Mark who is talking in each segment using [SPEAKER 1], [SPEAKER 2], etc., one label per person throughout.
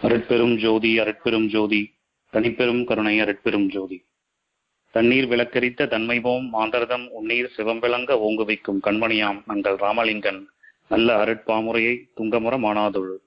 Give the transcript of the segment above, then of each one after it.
[SPEAKER 1] அருட்பெரும் ஜோதி அருட்பெரும் ஜோதி தனிப்பெரும் கருணை அருட்பெரும் ஜோதி தண்ணீர் விளக்கரித்த தன்மைவோம் மாந்தரதம் உன்னீர் சிவம்பிளங்க ஓங்கு வைக்கும் கண்மணியாம் நங்கள் ராமலிங்கன் நல்ல அருட்பாமுறையை துங்கமுற மானாதொழு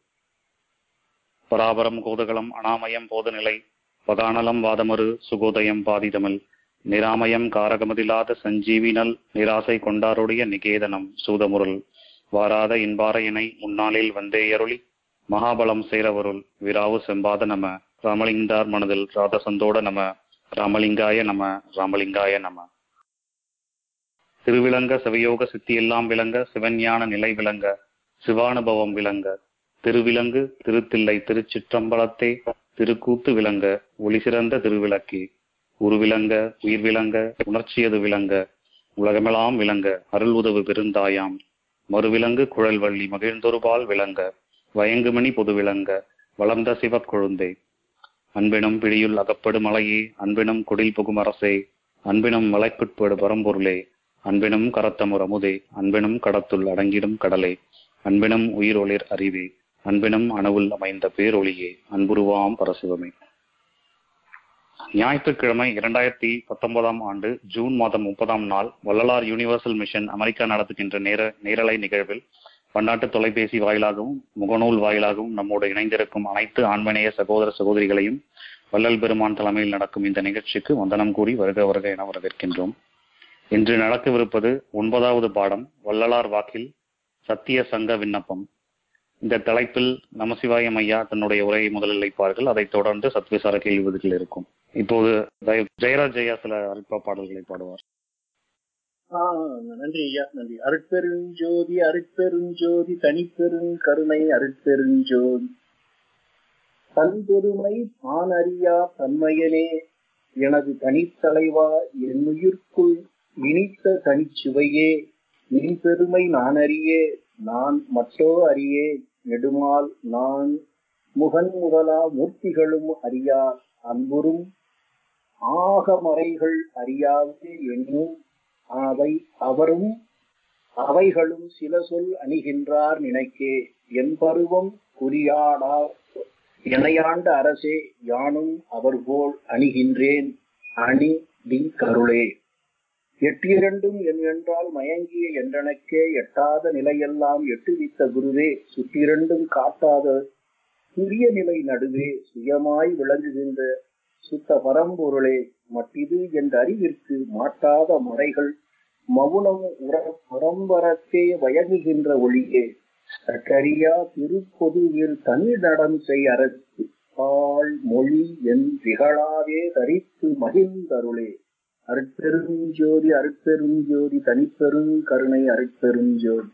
[SPEAKER 1] பராபரம் கோதகலம் அனாமயம் போதநிலை பகானலம் வாதமறு சுகோதயம் பாதிதமிழ் நிராமயம் காரகமதிலாத சஞ்சீவினல் நிராசை கொண்டாருடைய நிகேதனம் சூதமுருள் வாராத இன்பாரையினை முன்னாளில் வந்தேயருளி மகாபலம் சேரவருள் விராவு செம்பாத நம ராமலிங்கார் மனதில் ராதசந்தோட நம ராமலிங்காய நம ராமலிங்காய நம திருவிளங்க சிவயோக சித்தியெல்லாம் விளங்க சிவஞான நிலை விளங்க சிவானுபவம் விளங்க திருவிலங்கு திருத்தில்லை திருச்சிற்றம்பலத்தே திருக்கூத்து விளங்க ஒளி சிறந்த திருவிளக்கே உருவிளங்க உயிர் விளங்க உணர்ச்சியது விளங்க உலகமெல்லாம் விளங்க அருள் உதவு பெருந்தாயாம் மறுவிலங்கு குழல்வள்ளி மகிழ்ந்தொருபால் விளங்க வயங்குமணி பொது விளங்க வளர்ந்த சிவக் கொழுந்தே அன்பினும் பிடியுள் அகப்படு மலையே அன்பினும் குடில் புகும் அரசே அன்பினும் மலைக்குட்படு பரம்பொருளே அன்பினும் கரத்தமுர் அமுதே அன்பினும் கடத்துள் அடங்கிடும் கடலே அன்பினும் உயிரொளிர் அறிவே அன்பினும் அணுவுள் அமைந்த பேரொளியே அன்புருவாம் பரசிவமே ஞாயிற்றுக்கிழமை இரண்டாயிரத்தி பத்தொன்பதாம் ஆண்டு ஜூன் மாதம் முப்பதாம் நாள் வள்ளலார் யூனிவர்சல் மிஷன் அமெரிக்கா நடத்துகின்ற நேர நேரலை நிகழ்வில் பன்னாட்டு தொலைபேசி வாயிலாகவும் முகநூல் வாயிலாகவும் நம்மோடு இணைந்திருக்கும் அனைத்து ஆண்மநேய சகோதர சகோதரிகளையும் வள்ளல் பெருமான் தலைமையில் நடக்கும் இந்த நிகழ்ச்சிக்கு வந்தனம் கூறி வருக வருக என வரவேற்கின்றோம் இன்று நடக்கவிருப்பது ஒன்பதாவது பாடம் வள்ளலார் வாக்கில் சத்திய சங்க விண்ணப்பம் இந்த தலைப்பில் நமசிவாயம் ஐயா தன்னுடைய உரையை முதலில் வைப்பார்கள் அதைத் தொடர்ந்து சத்விசார கேள்வி பதில்கள் இருக்கும் இப்போது ஜெயராஜ் ஜெயா சில அல்ப பாடல்களை பாடுவார்
[SPEAKER 2] நன்றி ஐயா நன்றி அருட்பெருஞ்சோதி அருட்பெருஞ்சோதி தனிப்பெரும் கருணை அருட்பெருஞ்சோதி தன்பெருமை தான் அறியா தன்மையனே எனது தனித்தலைவா என்னுயிர்க்குள் இனித்த தனிச்சுவையே நின் பெருமை நான் அறியே நான் மற்றோ அறியே நெடுமால் நான் முகன் முதலா மூர்த்திகளும் அறியா அன்புறும் ஆகமறைகள் அறியாதே என்னும் அவை அவரும் அவைகளும் சில சொல் அணிகின்றார் நினைக்கே என் பருவம் குறியாடா இணையாண்ட அரசே யானும் அவர்போல் அணிகின்றேன் அணி டி கருளே எட்டிரண்டும் என் என்றால் மயங்கிய என்றனக்கே எட்டாத நிலையெல்லாம் எட்டுவித்த குருவே சுற்றிரண்டும் காட்டாத புதிய நிலை நடுவே சுயமாய் விளங்குகின்ற சுத்த பரம்பொருளே மட்டிது என்ற அறிவிற்கு மாட்டாத மறைகள் மவுனம் உர பரம்பரத்தே வயங்குகின்ற ஒளியே சக்கரியா திருப்பொதுவில் தனி நடம் செய் அரசு பால் மொழி என் திகழாவே தரித்து மகிழ்ந்தருளே அருட்பெருஞ்சோதி அருட்பெருஞ்சோதி தனிப்பெரும் கருணை அருட்பெருஞ்சோதி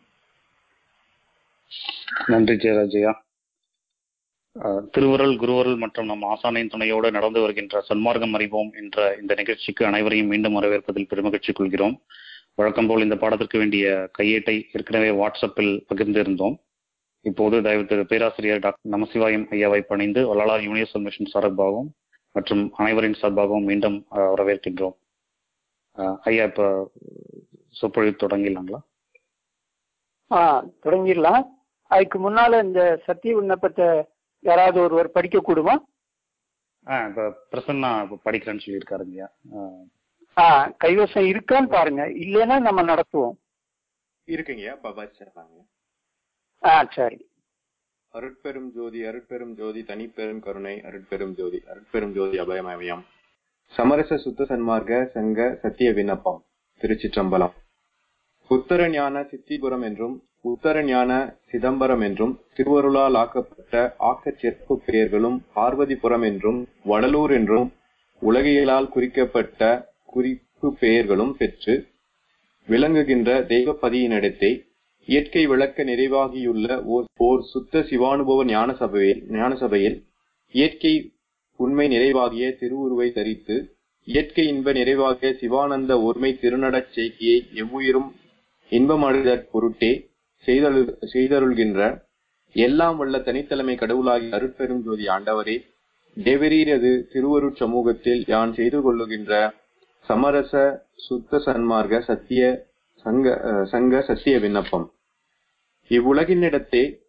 [SPEAKER 1] நன்றி ஜெயராஜயா திருவருள் குருவருள் மற்றும் நம் ஆசானின் துணையோடு நடந்து வருகின்ற சன்மார்க்கம் அறிவோம் என்ற இந்த நிகழ்ச்சிக்கு அனைவரையும் மீண்டும் வரவேற்பதில் பெருமகிழ்ச்சி கொள்கிறோம் வழக்கம் போல் இந்த பாடத்திற்கு வேண்டிய கையேட்டை ஏற்கனவே வாட்ஸ்அப்பில் பகிர்ந்திருந்தோம் இப்போது தயவு பேராசிரியர் டாக்டர் நமசிவாயம் ஐயாவை பணிந்து வள்ளலார் யூனிவர்சல் மிஷன் சார்பாகவும் மற்றும் அனைவரின் சார்பாகவும் மீண்டும் வரவேற்கின்றோம் ஐயா இப்ப சொற்பொழிவு தொடங்கிடலாங்களா
[SPEAKER 3] ஆ தொடங்கிடலாம் அதுக்கு முன்னால இந்த சத்திய விண்ணப்பத்தை யாராவது ஒருவர் படிக்க கூடுமா
[SPEAKER 1] ஆ இப்ப பிரசன்னா படிக்கிறேன்னு சொல்லியிருக்காருங்கய்யா
[SPEAKER 3] ஆ கைவசம் இருக்கான்னு பாருங்க இல்லைன்னா நம்ம நடத்துவோம்
[SPEAKER 4] இருக்குங்கய்யா பபாச்சாங்க
[SPEAKER 3] ஆ சரி
[SPEAKER 4] அருட்பெரும் ஜோதி அருட்பெரும் ஜோதி தனிப்பெரும் கருணை அருட்பெரும் ஜோதி அருட்பெரும் ஜோதி அபயமயம் சமரச சுத்த சன்மார்க்க சங்க சத்திய விண்ணப்பம் திருச்சிற்றம்பலம் உத்தர ஞான சித்திபுரம் என்றும் உத்தர ஞான சிதம்பரம் என்றும் திருவருளால் ஆக்கப்பட்ட ஆக்கச் சிறப்பு பெயர்களும் பார்வதிபுரம் என்றும் வடலூர் என்றும் உலகியலால் குறிக்கப்பட்ட குறிப்பு பெயர்களும் பெற்று விளங்குகின்ற தெய்வப்பதியினிடத்தை இயற்கை விளக்க நிறைவாகியுள்ள ஓர் சுத்த சிவானுபவ ஞான சபையில் ஞான சபையில் இயற்கை உண்மை நிறைவாகிய திருவுருவை தரித்து இயற்கை இன்ப நிறைவாகிய சிவானந்த ஒருமை திருநடச் செய்கியை எவ்வுயிரும் இன்பமடைதற் பொருட்டே செய்தருள் செய்தருள்கின்ற எல்லாம் வல்ல தனித்தலைமை கடவுளாகி அருட்பெரும் ஜோதி ஆண்டவரே தேவரீரது திருவருட் சமூகத்தில் யான் செய்து கொள்ளுகின்ற சமரச சுத்த சன்மார்க்க சத்திய சங்க சங்க சத்திய விண்ணப்பம் இவ்வுலகினிடத்தே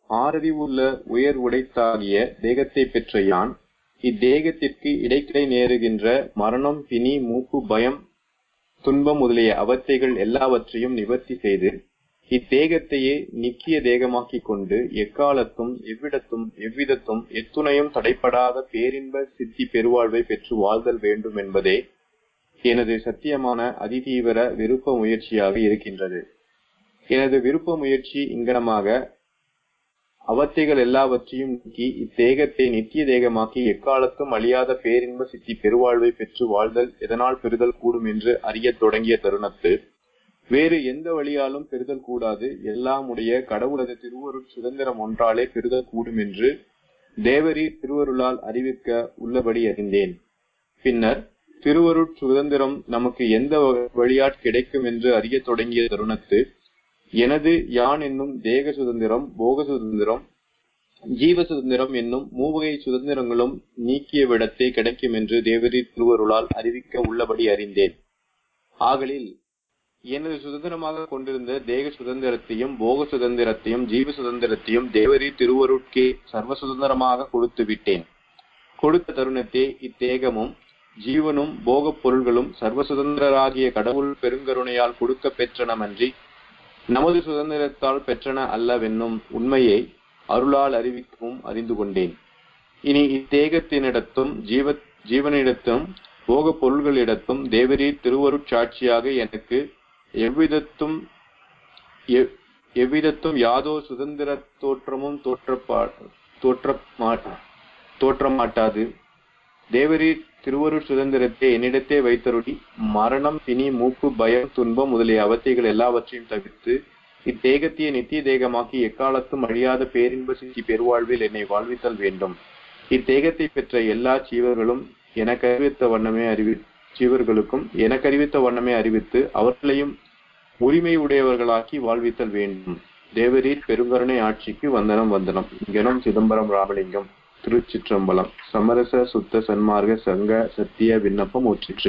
[SPEAKER 4] ஆறறிவுள்ள உயர் உடைத்தாகிய தேகத்தை பெற்ற யான் இத்தேகத்திற்கு இடைக்கிடை நேருகின்ற மரணம் பிணி மூப்பு பயம் துன்பம் முதலிய அவத்தைகள் எல்லாவற்றையும் நிவர்த்தி செய்து இத்தேகத்தையே நிக்கிய தேகமாக்கிக் கொண்டு எக்காலத்தும் எவ்விடத்தும் எவ்விதத்தும் எத்துணையும் தடைப்படாத பேரின்ப சித்தி பெருவாழ்வை பெற்று வாழ்தல் வேண்டும் என்பதே எனது சத்தியமான அதிதீவிர விருப்ப முயற்சியாக இருக்கின்றது எனது விருப்ப முயற்சி இங்கனமாக அவத்தைகள் எல்லாவற்றையும் நீக்கி இத்தேகத்தை நித்திய தேகமாக்கி எக்காலத்தும் அழியாத பேரின்ப சித்தி பெருவாழ்வை பெற்று வாழ்தல் எதனால் பெறுதல் கூடும் என்று அறியத் தொடங்கிய தருணத்து வேறு எந்த வழியாலும் பெறுதல் கூடாது எல்லாம் உடைய கடவுளது திருவருட் சுதந்திரம் ஒன்றாலே பெறுதல் கூடும் என்று தேவரி திருவருளால் அறிவிக்க உள்ளபடி அறிந்தேன் பின்னர் திருவருட் சுதந்திரம் நமக்கு எந்த வழியாட் கிடைக்கும் என்று அறியத் தொடங்கிய தருணத்து எனது யான் என்னும் தேக சுதந்திரம் போக சுதந்திரம் ஜீவ சுதந்திரம் என்னும் மூவகை சுதந்திரங்களும் நீக்கிய விடத்தே கிடைக்கும் என்று தேவரி திருவருளால் அறிவிக்க உள்ளபடி அறிந்தேன் ஆகலில் எனது சுதந்திரமாக கொண்டிருந்த தேக சுதந்திரத்தையும் போக சுதந்திரத்தையும் ஜீவ சுதந்திரத்தையும் தேவரி திருவருட்கே சர்வ சுதந்திரமாக கொடுத்து விட்டேன் கொடுத்த தருணத்தே இத்தேகமும் ஜீவனும் போகப் பொருள்களும் சர்வ சுதந்திரராகிய கடவுள் பெருங்கருணையால் கொடுக்க பெற்றனமன்றி நமது சுதந்திரத்தால் பெற்றன அல்லவென்னும் உண்மையை அருளால் அறிவிக்கவும் அறிந்து கொண்டேன் இனி இத்தேகத்தினிடத்தும் ஜீவ ஜீவனிடத்தும் போக பொருள்களிடத்தும் தேவரீ திருவருட் சாட்சியாக எனக்கு எவ்விதத்தும் எவ்விதத்தும் யாதோ சுதந்திர தோற்றமும் தோற்றப்பா தோற்றமா தோற்றமாட்டாது தேவரீ திருவருட் சுதந்திரத்தை என்னிடத்தே வைத்தருளி மரணம் பிணி மூப்பு பயம் துன்பம் முதலிய அவத்தைகள் எல்லாவற்றையும் தவிர்த்து இத்தேகத்தையே நித்திய தேகமாக்கி எக்காலத்தும் அழியாத பேரின்ப சித்தி பெருவாழ்வில் என்னை வாழ்வித்தல் வேண்டும் இத்தேகத்தை பெற்ற எல்லா ஜீவர்களும் எனக்கு அறிவித்த வண்ணமே அறிவி ஜீவர்களுக்கும் எனக்கு அறிவித்த வண்ணமே அறிவித்து அவர்களையும் உரிமை உடையவர்களாக்கி வாழ்வித்தல் வேண்டும் தேவரீர் பெருங்கருணை ஆட்சிக்கு வந்தனம் வந்தனம் இங்கனம் சிதம்பரம் ராமலிங்கம் திருச்சிற்றம்பலம் சமரச சுத்த சன்மார்க்க சங்க சத்திய விண்ணப்பம் ஒற்றிற்று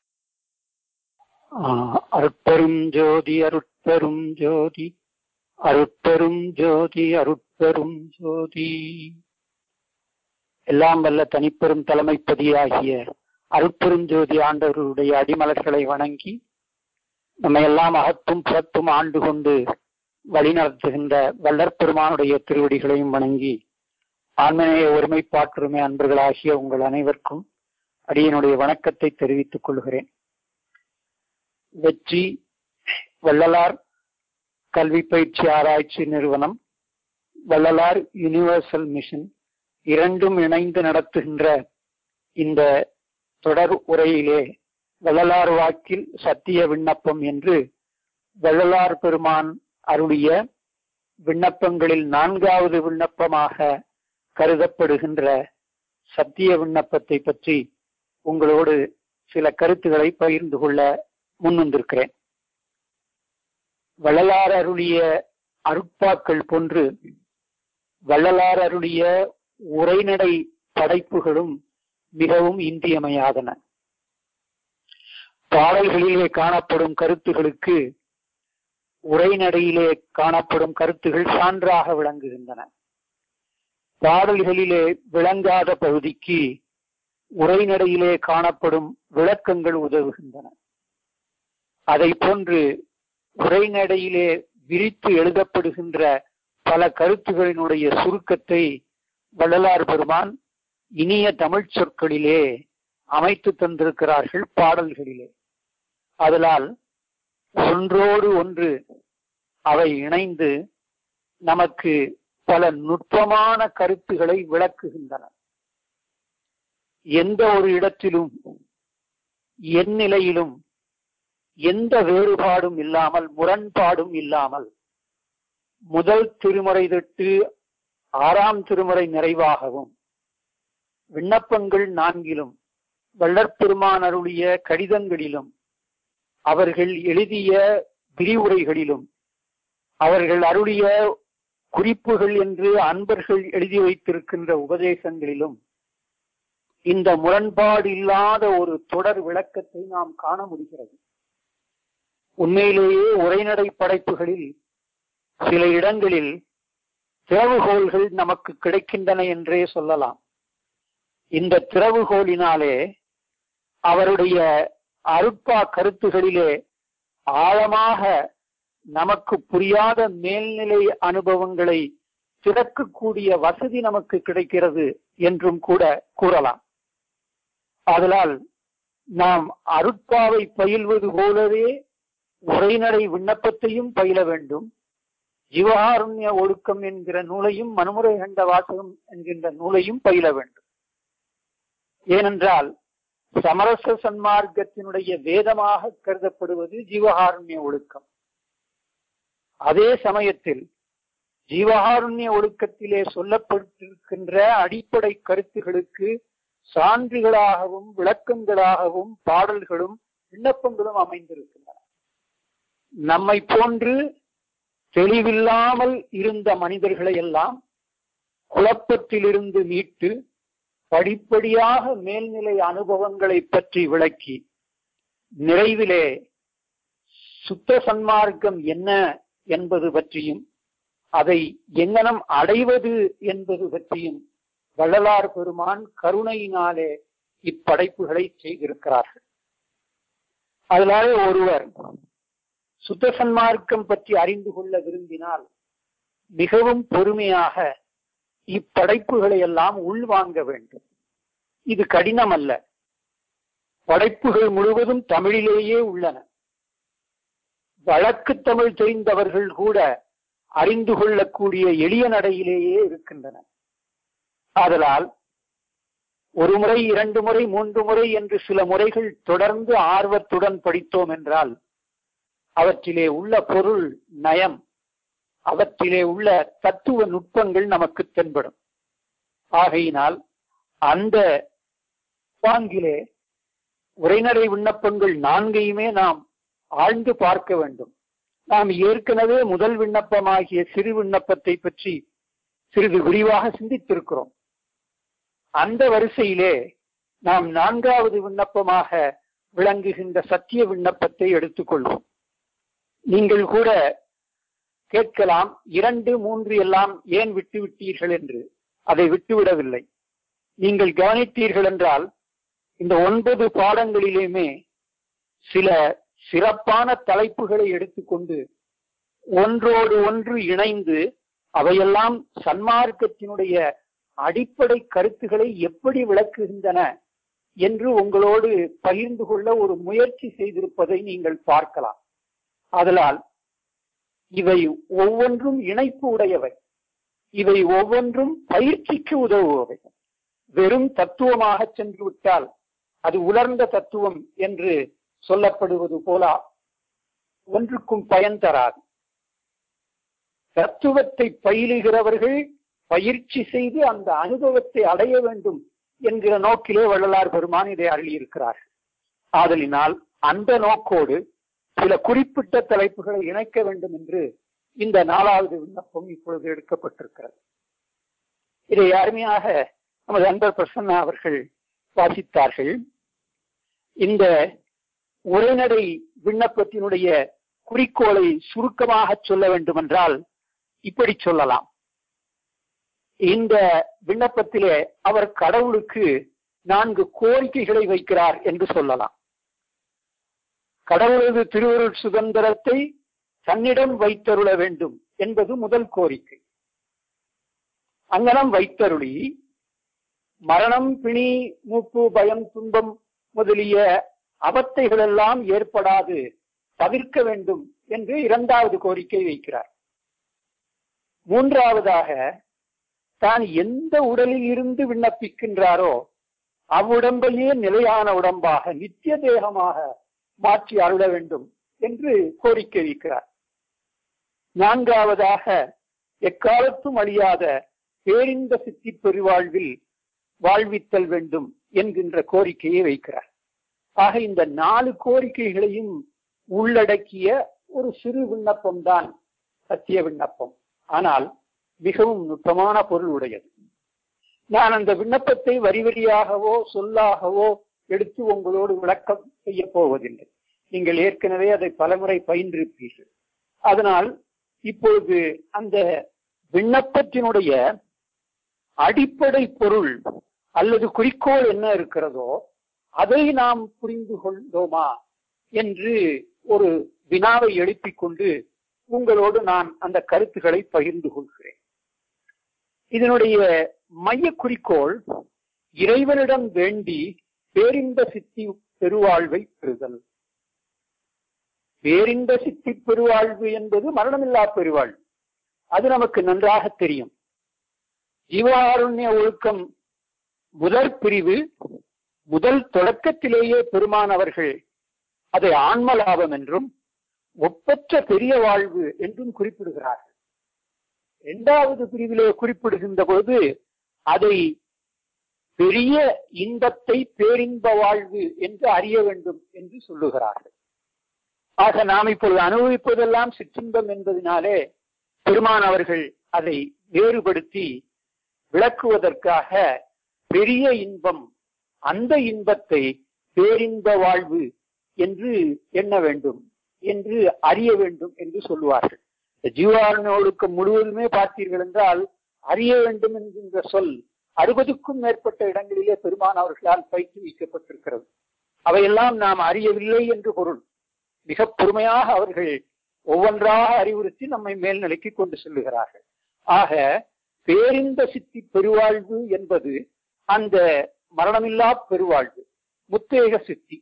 [SPEAKER 3] அருட்பெரும் ஜோதி அருட்பெரும் ஜோதி அருட்பெரும் ஜோதி அருட்பெரும் ஜோதி எல்லாம் வல்ல தனிப்பெரும் தலைமைப்பதியாகிய அருட்பெரும் ஜோதி ஆண்டவருடைய அடிமலர்களை வணங்கி நம்ம எல்லாம் அகத்தும் புறத்தும் ஆண்டு கொண்டு வழிநடத்துகின்ற வல்லற்பெருமானுடைய திருவடிகளையும் வணங்கி ஆண்மனைய ஒருமைப்பாற்றுமை அன்பர்களாகிய உங்கள் அனைவருக்கும் அடியனுடைய வணக்கத்தை தெரிவித்துக் கொள்கிறேன் வெற்றி வள்ளலார் கல்வி பயிற்சி ஆராய்ச்சி நிறுவனம் வள்ளலார் யுனிவர்சல் மிஷன் இரண்டும் இணைந்து நடத்துகின்ற இந்த தொடர் உரையிலே வள்ளலார் வாக்கில் சத்திய விண்ணப்பம் என்று வள்ளலார் பெருமான் அருளிய விண்ணப்பங்களில் நான்காவது விண்ணப்பமாக கருதப்படுகின்ற சத்திய விண்ணப்பத்தை பற்றி உங்களோடு சில கருத்துக்களை பகிர்ந்து கொள்ள முன்வந்திருக்கிறேன் வள்ளலார் அருளிய அருட்பாக்கள் போன்று வள்ளலார் அருளிய உரைநடை படைப்புகளும் மிகவும் இன்றியமையாதன பாடல்களிலே காணப்படும் கருத்துகளுக்கு உரைநடையிலே காணப்படும் கருத்துகள் சான்றாக விளங்குகின்றன பாடல்களிலே விளங்காத பகுதிக்கு உரைநடையிலே காணப்படும் விளக்கங்கள் உதவுகின்றன அதை போன்று உரைநடையிலே விரித்து எழுதப்படுகின்ற பல கருத்துகளினுடைய சுருக்கத்தை வள்ளலார் பெருமான் இனிய தமிழ் சொற்களிலே அமைத்து தந்திருக்கிறார்கள் பாடல்களிலே அதனால் ஒன்றோடு ஒன்று அவை இணைந்து நமக்கு பல நுட்பமான கருத்துக்களை விளக்குகின்றன எந்த ஒரு இடத்திலும் என் நிலையிலும் எந்த வேறுபாடும் இல்லாமல் முரண்பாடும் இல்லாமல் முதல் திருமுறை தொட்டு ஆறாம் திருமுறை நிறைவாகவும் விண்ணப்பங்கள் நான்கிலும் வள்ளற்பெருமான் அருளிய கடிதங்களிலும் அவர்கள் எழுதிய விரிவுரைகளிலும் அவர்கள் அருளிய குறிப்புகள் என்று அன்பர்கள் எழுதி வைத்திருக்கின்ற உபதேசங்களிலும் இந்த முரண்பாடு இல்லாத ஒரு தொடர் விளக்கத்தை நாம் காண முடிகிறது உண்மையிலேயே உரைநடை படைப்புகளில் சில இடங்களில் திறவுகோள்கள் நமக்கு கிடைக்கின்றன என்றே சொல்லலாம் இந்த திறவுகோலினாலே அவருடைய அருட்பா கருத்துகளிலே ஆழமாக நமக்கு புரியாத மேல்நிலை அனுபவங்களை திறக்கக்கூடிய வசதி நமக்கு கிடைக்கிறது என்றும் கூட கூறலாம் அதனால் நாம் அருட்பாவை பயில்வது போலவே உரைநடை விண்ணப்பத்தையும் பயில வேண்டும் ஜீவகாருண்ய ஒழுக்கம் என்கிற நூலையும் மனுமுறை கண்ட வாசகம் என்கின்ற நூலையும் பயில வேண்டும் ஏனென்றால் சமரச சன்மார்க்கத்தினுடைய வேதமாக கருதப்படுவது ஜீவகாருண்ய ஒழுக்கம் அதே சமயத்தில் ஜீவகாருண்ய ஒழுக்கத்திலே சொல்லப்பட்டிருக்கின்ற அடிப்படை கருத்துகளுக்கு சான்றுகளாகவும் விளக்கங்களாகவும் பாடல்களும் விண்ணப்பங்களும் அமைந்திருக்கின்றன நம்மை போன்று தெளிவில்லாமல் இருந்த மனிதர்களை எல்லாம் குழப்பத்திலிருந்து மீட்டு படிப்படியாக மேல்நிலை அனுபவங்களை பற்றி விளக்கி நிறைவிலே சுத்த சன்மார்க்கம் என்ன என்பது பற்றியும் அதை எங்கனம் அடைவது என்பது பற்றியும் வள்ளலார் பெருமான் கருணையினாலே இப்படைப்புகளை செய்திருக்கிறார்கள் அதனாலே ஒருவர் சுத்த சன்மார்க்கம் பற்றி அறிந்து கொள்ள விரும்பினால் மிகவும் பொறுமையாக இப்படைப்புகளை எல்லாம் உள்வாங்க வேண்டும் இது கடினம் அல்ல படைப்புகள் முழுவதும் தமிழிலேயே உள்ளன வழக்கு தமிழ் தெரிந்தவர்கள் கூட அறிந்து கொள்ளக்கூடிய எளிய நடையிலேயே இருக்கின்றன ஆதலால் ஒரு முறை இரண்டு முறை மூன்று முறை என்று சில முறைகள் தொடர்ந்து ஆர்வத்துடன் படித்தோம் என்றால் அவற்றிலே உள்ள பொருள் நயம் அவற்றிலே உள்ள தத்துவ நுட்பங்கள் நமக்கு தென்படும் ஆகையினால் அந்த பாங்கிலே உரைநடை விண்ணப்பங்கள் நான்கையுமே நாம் ஆழ்ந்து பார்க்க வேண்டும் நாம் ஏற்கனவே முதல் விண்ணப்பமாகிய சிறு விண்ணப்பத்தை பற்றி சிறிது விரிவாக சிந்தித்திருக்கிறோம் அந்த வரிசையிலே நாம் நான்காவது விண்ணப்பமாக விளங்குகின்ற சத்திய விண்ணப்பத்தை எடுத்துக்கொள்வோம் நீங்கள் கூட கேட்கலாம் இரண்டு மூன்று எல்லாம் ஏன் விட்டு விட்டீர்கள் என்று அதை விட்டுவிடவில்லை நீங்கள் கவனித்தீர்கள் என்றால் இந்த ஒன்பது பாடங்களிலுமே சில சிறப்பான தலைப்புகளை எடுத்துக்கொண்டு ஒன்றோடு ஒன்று இணைந்து அவையெல்லாம் சன்மார்க்கத்தினுடைய அடிப்படை கருத்துக்களை எப்படி விளக்குகின்றன என்று உங்களோடு பகிர்ந்து கொள்ள ஒரு முயற்சி செய்திருப்பதை நீங்கள் பார்க்கலாம் அதனால் இவை ஒவ்வொன்றும் இணைப்பு உடையவை இவை ஒவ்வொன்றும் பயிற்சிக்கு உதவுபவை வெறும் தத்துவமாக சென்று விட்டால் அது உலர்ந்த தத்துவம் என்று சொல்லப்படுவது போல ஒன்றுக்கும் பயன் தராது தத்துவத்தை பயிலுகிறவர்கள் பயிற்சி செய்து அந்த அனுபவத்தை அடைய வேண்டும் என்கிற நோக்கிலே வள்ளலார் பெருமான் இதை அருளியிருக்கிறார் ஆதலினால் அந்த நோக்கோடு சில குறிப்பிட்ட தலைப்புகளை இணைக்க வேண்டும் என்று இந்த நாலாவது விண்ணப்பம் இப்பொழுது எடுக்கப்பட்டிருக்கிறது இதை அருமையாக நமது அன்பர் பிரசன்னா அவர்கள் வாசித்தார்கள் இந்த உரைநடை விண்ணப்பத்தினுடைய குறிக்கோளை சுருக்கமாக சொல்ல வேண்டுமென்றால் இப்படி சொல்லலாம் இந்த விண்ணப்பத்திலே அவர் கடவுளுக்கு நான்கு கோரிக்கைகளை வைக்கிறார் என்று சொல்லலாம் கடவுளது திருவருள் சுதந்திரத்தை தன்னிடம் வைத்தருள வேண்டும் என்பது முதல் கோரிக்கை அங்கனம் வைத்தருளி மரணம் பிணி மூப்பு பயம் துன்பம் முதலிய அவத்தைகள் எல்லாம் ஏற்படாது தவிர்க்க வேண்டும் என்று இரண்டாவது கோரிக்கை வைக்கிறார் மூன்றாவதாக தான் எந்த உடலில் இருந்து விண்ணப்பிக்கின்றாரோ அவ்வுடம்பையே நிலையான உடம்பாக நித்திய தேகமாக மாற்றி அருள வேண்டும் என்று கோரிக்கை வைக்கிறார் நான்காவதாக எக்காலத்தும் அழியாத பேரிந்த சித்தி பெருவாழ்வில் வாழ்வித்தல் வேண்டும் என்கின்ற கோரிக்கையை வைக்கிறார் ஆக இந்த நாலு கோரிக்கைகளையும் உள்ளடக்கிய ஒரு சிறு விண்ணப்பம் தான் சத்திய விண்ணப்பம் ஆனால் மிகவும் நுட்பமான பொருள் உடையது நான் அந்த விண்ணப்பத்தை வரி வரியாகவோ சொல்லாகவோ எடுத்து உங்களோடு விளக்கம் செய்ய போவதில்லை நீங்கள் ஏற்கனவே அதை பலமுறை பயின்றிருப்பீர்கள் அதனால் இப்பொழுது அந்த விண்ணப்பத்தினுடைய அடிப்படை பொருள் அல்லது குறிக்கோள் என்ன இருக்கிறதோ அதை நாம் புரிந்து கொண்டோமா என்று ஒரு வினாவை எழுப்பிக் கொண்டு உங்களோடு நான் அந்த கருத்துக்களை பகிர்ந்து கொள்கிறேன் இதனுடைய மைய குறிக்கோள் இறைவனிடம் வேண்டி பேரின்ப சித்தி பெருவாழ்வை பெறுதல் பேரின்ப சித்தி பெருவாழ்வு என்பது மரணமில்லா பெருவாழ்வு அது நமக்கு நன்றாக தெரியும் ஜீவாருண்ய ஒழுக்கம் முதல் பிரிவு முதல் தொடக்கத்திலேயே பெருமான் அவர்கள் அதை ஆன்ம லாபம் என்றும் ஒப்பற்ற பெரிய வாழ்வு என்றும் குறிப்பிடுகிறார்கள் இரண்டாவது பிரிவிலே குறிப்பிடுகின்ற பொழுது அதை பெரிய இன்பத்தை பேரின்ப வாழ்வு என்று அறிய வேண்டும் என்று சொல்லுகிறார்கள் ஆக நாம் இப்பொழுது அனுபவிப்பதெல்லாம் சிற்றின்பம் என்பதனாலே பெருமான் அவர்கள் அதை வேறுபடுத்தி விளக்குவதற்காக பெரிய இன்பம் அந்த இன்பத்தை பேரின்ப வாழ்வு என்று எண்ண வேண்டும் என்று அறிய வேண்டும் என்று சொல்லுவார்கள் ஜீவாரண ஒழுக்கம் முழுவதுமே பார்த்தீர்கள் என்றால் அறிய வேண்டும் என்கின்ற சொல் அறுபதுக்கும் மேற்பட்ட இடங்களிலே பெருமான் அவர்களால் பயிற்றுவிக்கப்பட்டிருக்கிறது அவையெல்லாம் நாம் அறியவில்லை என்று பொருள் மிக பொறுமையாக அவர்கள் ஒவ்வொன்றாக அறிவுறுத்தி நம்மை மேல்நிலைக்கு கொண்டு செல்லுகிறார்கள் ஆக பேரிந்த சித்தி பெருவாழ்வு என்பது அந்த மரணமில்லா பெருவாழ்வு முத்தேக சித்தி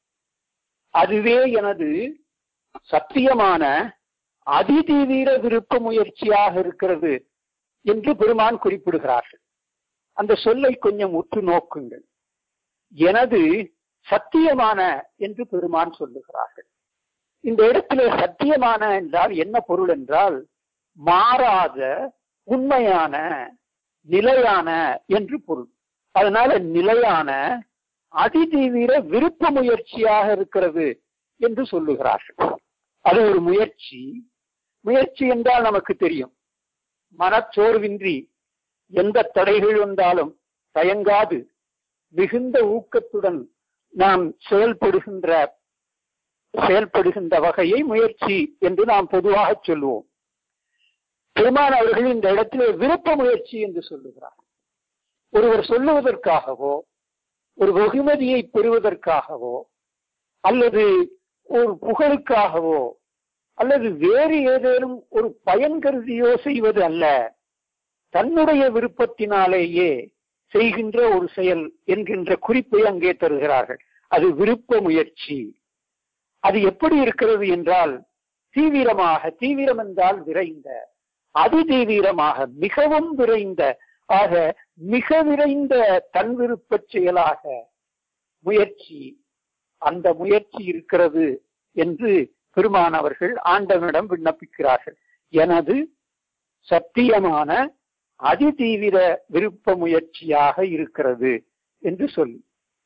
[SPEAKER 3] அதுவே எனது சத்தியமான அதிதீவிர விருப்ப முயற்சியாக இருக்கிறது என்று பெருமான் குறிப்பிடுகிறார்கள் அந்த சொல்லை கொஞ்சம் உற்று நோக்குங்கள் எனது சத்தியமான என்று பெருமான் சொல்லுகிறார்கள் இந்த இடத்துல சத்தியமான என்றால் என்ன பொருள் என்றால் மாறாத உண்மையான நிலையான என்று பொருள் அதனால நிலையான அதிதீவிர விருப்ப முயற்சியாக இருக்கிறது என்று சொல்லுகிறார்கள் அது ஒரு முயற்சி முயற்சி என்றால் நமக்கு தெரியும் மனச்சோர்வின்றி எந்த தடைகள் வந்தாலும் தயங்காது மிகுந்த ஊக்கத்துடன் நாம் செயல்படுகின்ற செயல்படுகின்ற வகையை முயற்சி என்று நாம் பொதுவாக சொல்லுவோம் பெருமான் அவர்கள் இந்த இடத்திலே விருப்ப முயற்சி என்று சொல்லுகிறார் ஒருவர் சொல்லுவதற்காகவோ ஒரு வெகுமதியை பெறுவதற்காகவோ அல்லது ஒரு புகழுக்காகவோ அல்லது வேறு ஏதேனும் ஒரு பயன் கருதியோ செய்வது அல்ல தன்னுடைய விருப்பத்தினாலேயே செய்கின்ற ஒரு செயல் என்கின்ற குறிப்பை அங்கே தருகிறார்கள் அது விருப்ப முயற்சி அது எப்படி இருக்கிறது என்றால் தீவிரமாக தீவிரம் என்றால் விரைந்த அதி தீவிரமாக மிகவும் விரைந்த ஆக மிக விரைந்த தன் விருப்ப செயலாக முயற்சி அந்த முயற்சி இருக்கிறது என்று பெருமான் அவர்கள் ஆண்டவனிடம் விண்ணப்பிக்கிறார்கள் எனது சத்தியமான அதிதீவிர விருப்ப முயற்சியாக இருக்கிறது என்று சொல்லி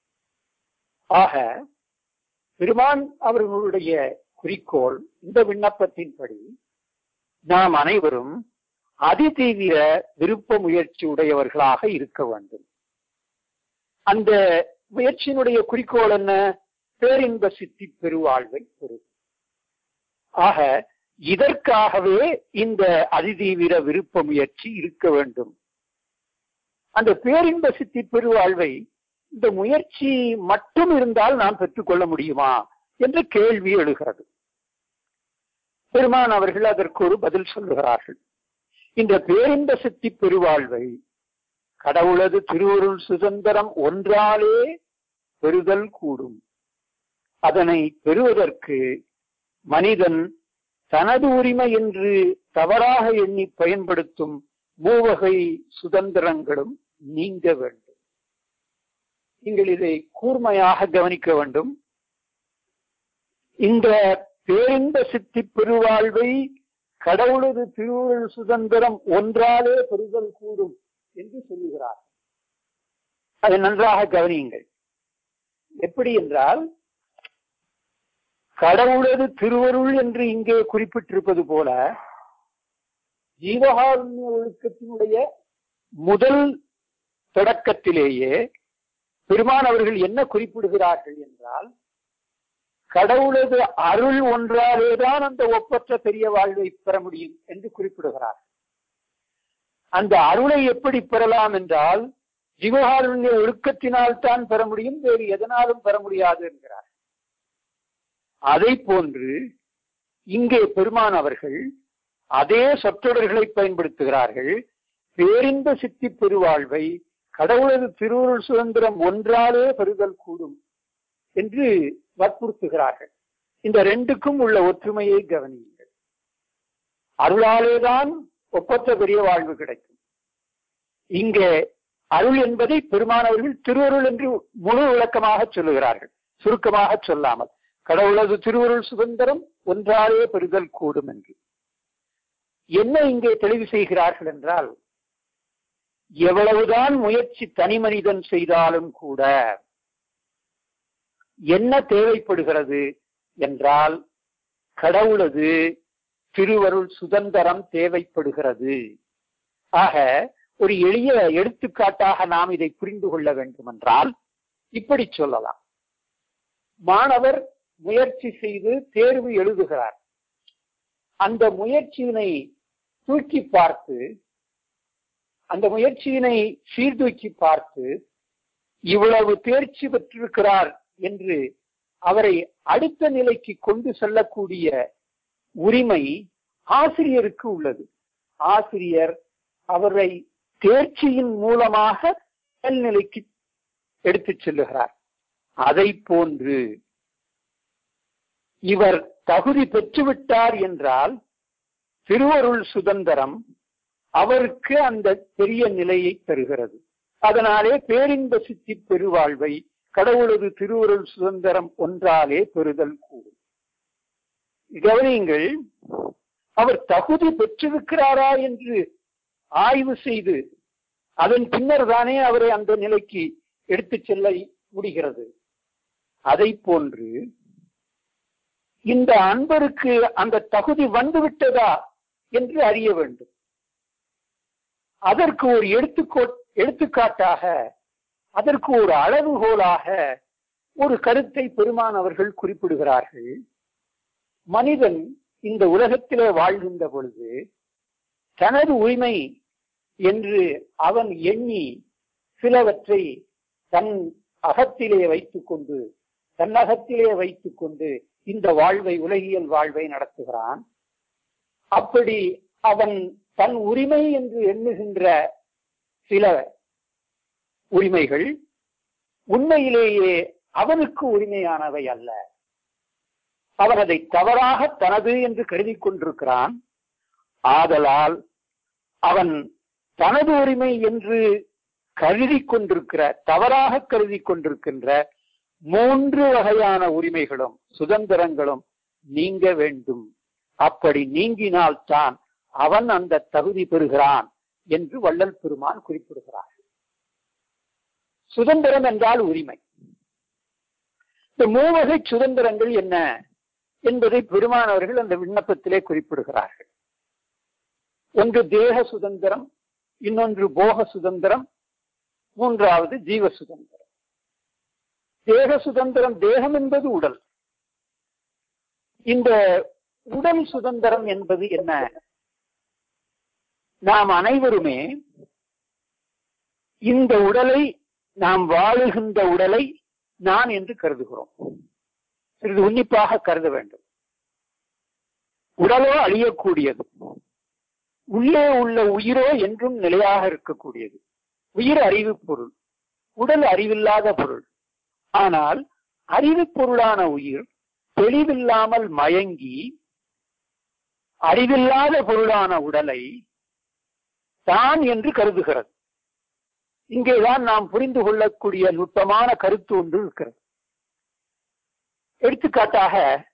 [SPEAKER 3] ஆக பெருமான் அவர்களுடைய குறிக்கோள் இந்த விண்ணப்பத்தின்படி நாம் அனைவரும் அதிதீவிர விருப்ப முயற்சி உடையவர்களாக இருக்க வேண்டும் அந்த முயற்சியினுடைய குறிக்கோள் என்ன பேரின்ப சித்தி பெருவாழ்வை பெறும் ஆக இதற்காகவே இந்த அதிதீவிர விருப்ப முயற்சி இருக்க வேண்டும் அந்த பேரின்ப சித்தி பெருவாழ்வை இந்த முயற்சி மட்டும் இருந்தால் நாம் பெற்றுக்கொள்ள முடியுமா என்ற கேள்வி எழுகிறது பெருமான் அவர்கள் அதற்கு ஒரு பதில் சொல்லுகிறார்கள் இந்த பேரின்ப சித்தி பெருவாழ்வை கடவுளது திருவருள் சுதந்திரம் ஒன்றாலே பெறுதல் கூடும் அதனை பெறுவதற்கு மனிதன் தனது உரிமை என்று தவறாக எண்ணி பயன்படுத்தும் மூவகை சுதந்திரங்களும் நீங்க வேண்டும் நீங்கள் இதை கூர்மையாக கவனிக்க வேண்டும் இந்த பேரின்ப சித்தி பெருவாழ்வை கடவுளது திருவுருள் சுதந்திரம் ஒன்றாலே பெறுதல் கூடும் என்று சொல்லுகிறார் அதை நன்றாக கவனியுங்கள் எப்படி என்றால் கடவுளது திருவருள் என்று இங்கே குறிப்பிட்டிருப்பது போல ஜீவகாருண்ய ஒழுக்கத்தினுடைய முதல் தொடக்கத்திலேயே பெருமான் அவர்கள் என்ன குறிப்பிடுகிறார்கள் என்றால் கடவுளது அருள் ஒன்றாலேதான் அந்த ஒப்பற்ற பெரிய வாழ்வை பெற முடியும் என்று குறிப்பிடுகிறார் அந்த அருளை எப்படி பெறலாம் என்றால் ஜீவகாருண்ய ஒழுக்கத்தினால் தான் பெற முடியும் வேறு எதனாலும் பெற முடியாது என்கிறார் அதை போன்று இங்கே பெருமான் அவர்கள் அதே சொற்றொடர்களை பயன்படுத்துகிறார்கள் பேரின்ப சித்தி பெருவாழ்வை கடவுளது திருவுருள் சுதந்திரம் ஒன்றாலே பெறுதல் கூடும் என்று வற்புறுத்துகிறார்கள் இந்த ரெண்டுக்கும் உள்ள ஒற்றுமையை கவனியுங்கள் அருளாலேதான் ஒப்பற்ற பெரிய வாழ்வு கிடைக்கும் இங்கே அருள் என்பதை பெருமானவர்கள் திருவருள் என்று முழு விளக்கமாக சொல்லுகிறார்கள் சுருக்கமாக சொல்லாமல் கடவுளது திருவருள் சுதந்திரம் ஒன்றாலே பெறுதல் கூடும் என்று என்ன இங்கே தெளிவு செய்கிறார்கள் என்றால் எவ்வளவுதான் முயற்சி தனி மனிதன் செய்தாலும் கூட என்ன தேவைப்படுகிறது என்றால் கடவுளது திருவருள் சுதந்திரம் தேவைப்படுகிறது ஆக ஒரு எளிய எடுத்துக்காட்டாக நாம் இதை புரிந்து கொள்ள வேண்டும் என்றால் இப்படி சொல்லலாம் மாணவர் முயற்சி செய்து தேர்வு எழுதுகிறார் அந்த முயற்சியினை தூக்கி பார்த்து அந்த முயற்சியினை சீர்தூக்கி பார்த்து இவ்வளவு தேர்ச்சி பெற்றிருக்கிறார் என்று அவரை அடுத்த நிலைக்கு கொண்டு செல்லக்கூடிய உரிமை ஆசிரியருக்கு உள்ளது ஆசிரியர் அவரை தேர்ச்சியின் மூலமாக மேல்நிலைக்கு எடுத்துச் செல்லுகிறார் அதை போன்று இவர் தகுதி பெற்றுவிட்டார் என்றால் திருவருள் சுதந்திரம் அவருக்கு அந்த பெரிய நிலையை தருகிறது அதனாலே பேரின்ப சித்தி பெருவாழ்வை கடவுளது திருவருள் சுதந்திரம் ஒன்றாலே பெறுதல் கூடும் கவனியுங்கள் அவர் தகுதி பெற்றிருக்கிறாரா என்று ஆய்வு செய்து அதன் பின்னர் தானே அவரை அந்த நிலைக்கு எடுத்துச் செல்ல முடிகிறது அதை போன்று இந்த அன்பருக்கு அந்த தகுதி வந்துவிட்டதா என்று அறிய வேண்டும் அதற்கு ஒரு எடுத்துக்கோ எடுத்துக்காட்டாக அதற்கு ஒரு அளவுகோலாக ஒரு கருத்தை பெருமான் அவர்கள் குறிப்பிடுகிறார்கள் மனிதன் இந்த உலகத்திலே வாழ்கின்ற பொழுது தனது உரிமை என்று அவன் எண்ணி சிலவற்றை தன் அகத்திலே வைத்துக் கொண்டு தன் அகத்திலே வைத்துக் கொண்டு இந்த வாழ்வை உலகியல் வாழ்வை நடத்துகிறான் அப்படி அவன் தன் உரிமை என்று எண்ணுகின்ற சில உரிமைகள் உண்மையிலேயே அவனுக்கு உரிமையானவை அல்ல அவன் அதை தவறாக தனது என்று கருதி கொண்டிருக்கிறான் ஆதலால் அவன் தனது உரிமை என்று கருதி கொண்டிருக்கிற தவறாக கருதி கொண்டிருக்கின்ற மூன்று வகையான உரிமைகளும் சுதந்திரங்களும் நீங்க வேண்டும் அப்படி நீங்கினால்தான் அவன் அந்த தகுதி பெறுகிறான் என்று வள்ளல் பெருமான் குறிப்பிடுகிறார் சுதந்திரம் என்றால் உரிமை இந்த மூவகை சுதந்திரங்கள் என்ன என்பதை பெருமானவர்கள் அந்த விண்ணப்பத்திலே குறிப்பிடுகிறார்கள் ஒன்று தேக சுதந்திரம் இன்னொன்று போக சுதந்திரம் மூன்றாவது ஜீவ சுதந்திரம் தேக சுதந்திரம் தேகம் என்பது உடல் இந்த உடல் சுதந்திரம் என்பது என்ன நாம் அனைவருமே இந்த உடலை நாம் வாழுகின்ற உடலை நான் என்று கருதுகிறோம் சிறிது உன்னிப்பாக கருத வேண்டும் உடலோ அழியக்கூடியது உள்ளே உள்ள உயிரோ என்றும் நிலையாக இருக்கக்கூடியது உயிர் அறிவு பொருள் உடல் அறிவில்லாத பொருள் ஆனால் அறிவு பொருளான உயிர் தெளிவில்லாமல் மயங்கி அறிவில்லாத பொருளான உடலை தான் என்று கருதுகிறது இங்கேதான் நாம் புரிந்து கொள்ளக்கூடிய நுட்பமான கருத்து ஒன்று இருக்கிறது எடுத்துக்காட்டாக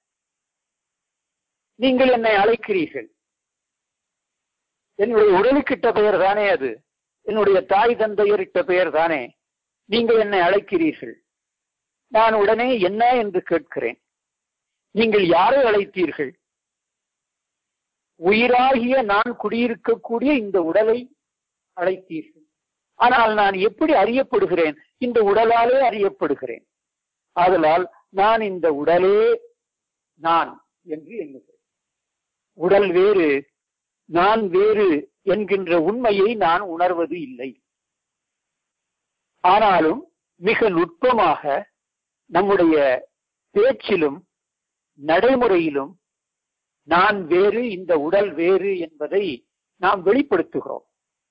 [SPEAKER 3] நீங்கள் என்னை அழைக்கிறீர்கள் என்னுடைய உடலுக்கிட்ட பெயர் தானே அது என்னுடைய தாய் தந்தையரிட்ட பெயர் தானே நீங்கள் என்னை அழைக்கிறீர்கள் நான் உடனே என்ன என்று கேட்கிறேன் நீங்கள் யாரை அழைத்தீர்கள் உயிராகிய நான் குடியிருக்கக்கூடிய இந்த உடலை அழைத்தீர்கள் ஆனால் நான் எப்படி அறியப்படுகிறேன் இந்த உடலாலே அறியப்படுகிறேன் ஆதலால் நான் இந்த உடலே நான் என்று எண்ணுகிறேன் உடல் வேறு நான் வேறு என்கின்ற உண்மையை நான் உணர்வது இல்லை ஆனாலும் மிக நுட்பமாக நம்முடைய பேச்சிலும் நடைமுறையிலும் நான் வேறு இந்த உடல் வேறு என்பதை நாம் வெளிப்படுத்துகிறோம்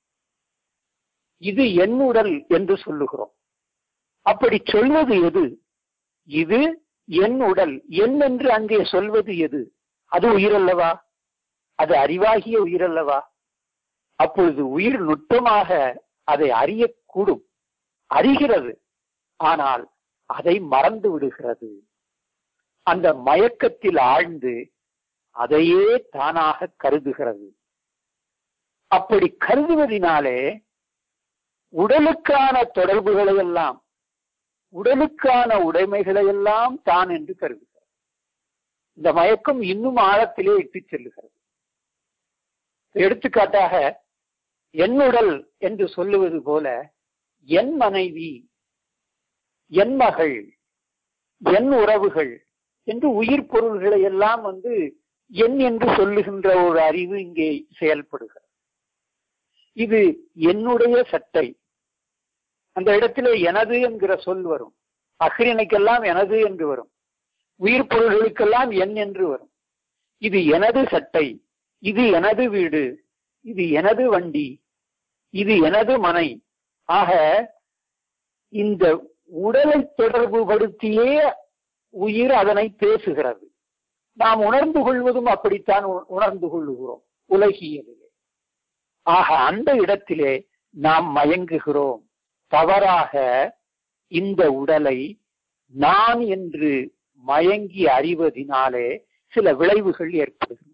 [SPEAKER 3] இது என் உடல் என்று சொல்லுகிறோம் அப்படி சொல்வது எது இது என் உடல் என் என்று அங்கே சொல்வது எது அது உயிரல்லவா அது அறிவாகிய உயிரல்லவா அப்பொழுது உயிர் நுட்பமாக அதை அறியக்கூடும் அறிகிறது ஆனால் அதை மறந்து விடுகிறது அந்த மயக்கத்தில் ஆழ்ந்து அதையே தானாக கருதுகிறது அப்படி கருதுவதினாலே உடலுக்கான தொடர்புகளை எல்லாம் உடலுக்கான உடைமைகளை எல்லாம் தான் என்று கருதுகிறது இந்த மயக்கம் இன்னும் ஆழத்திலே இட்டு செல்லுகிறது எடுத்துக்காட்டாக என் உடல் என்று சொல்லுவது போல என் மனைவி என் மகள் என் உறவுகள் என்று உயிர் பொருள்களை எல்லாம் வந்து என் என்று சொல்லுகின்ற ஒரு அறிவு இங்கே செயல்படுகிறது இது என்னுடைய சட்டை அந்த இடத்திலே எனது என்கிற சொல் வரும் அகிரிணைக்கெல்லாம் எனது என்று வரும் உயிர் பொருள்களுக்கெல்லாம் என் என்று வரும் இது எனது சட்டை இது எனது வீடு இது எனது வண்டி இது எனது மனை ஆக இந்த உடலை தொடர்பு படுத்தியே உயிர் அதனை பேசுகிறது நாம் உணர்ந்து கொள்வதும் அப்படித்தான் உணர்ந்து கொள்ளுகிறோம் உலகியலிலே ஆக அந்த இடத்திலே நாம் மயங்குகிறோம் தவறாக இந்த உடலை நான் என்று மயங்கி அறிவதினாலே சில விளைவுகள் ஏற்படுகின்றன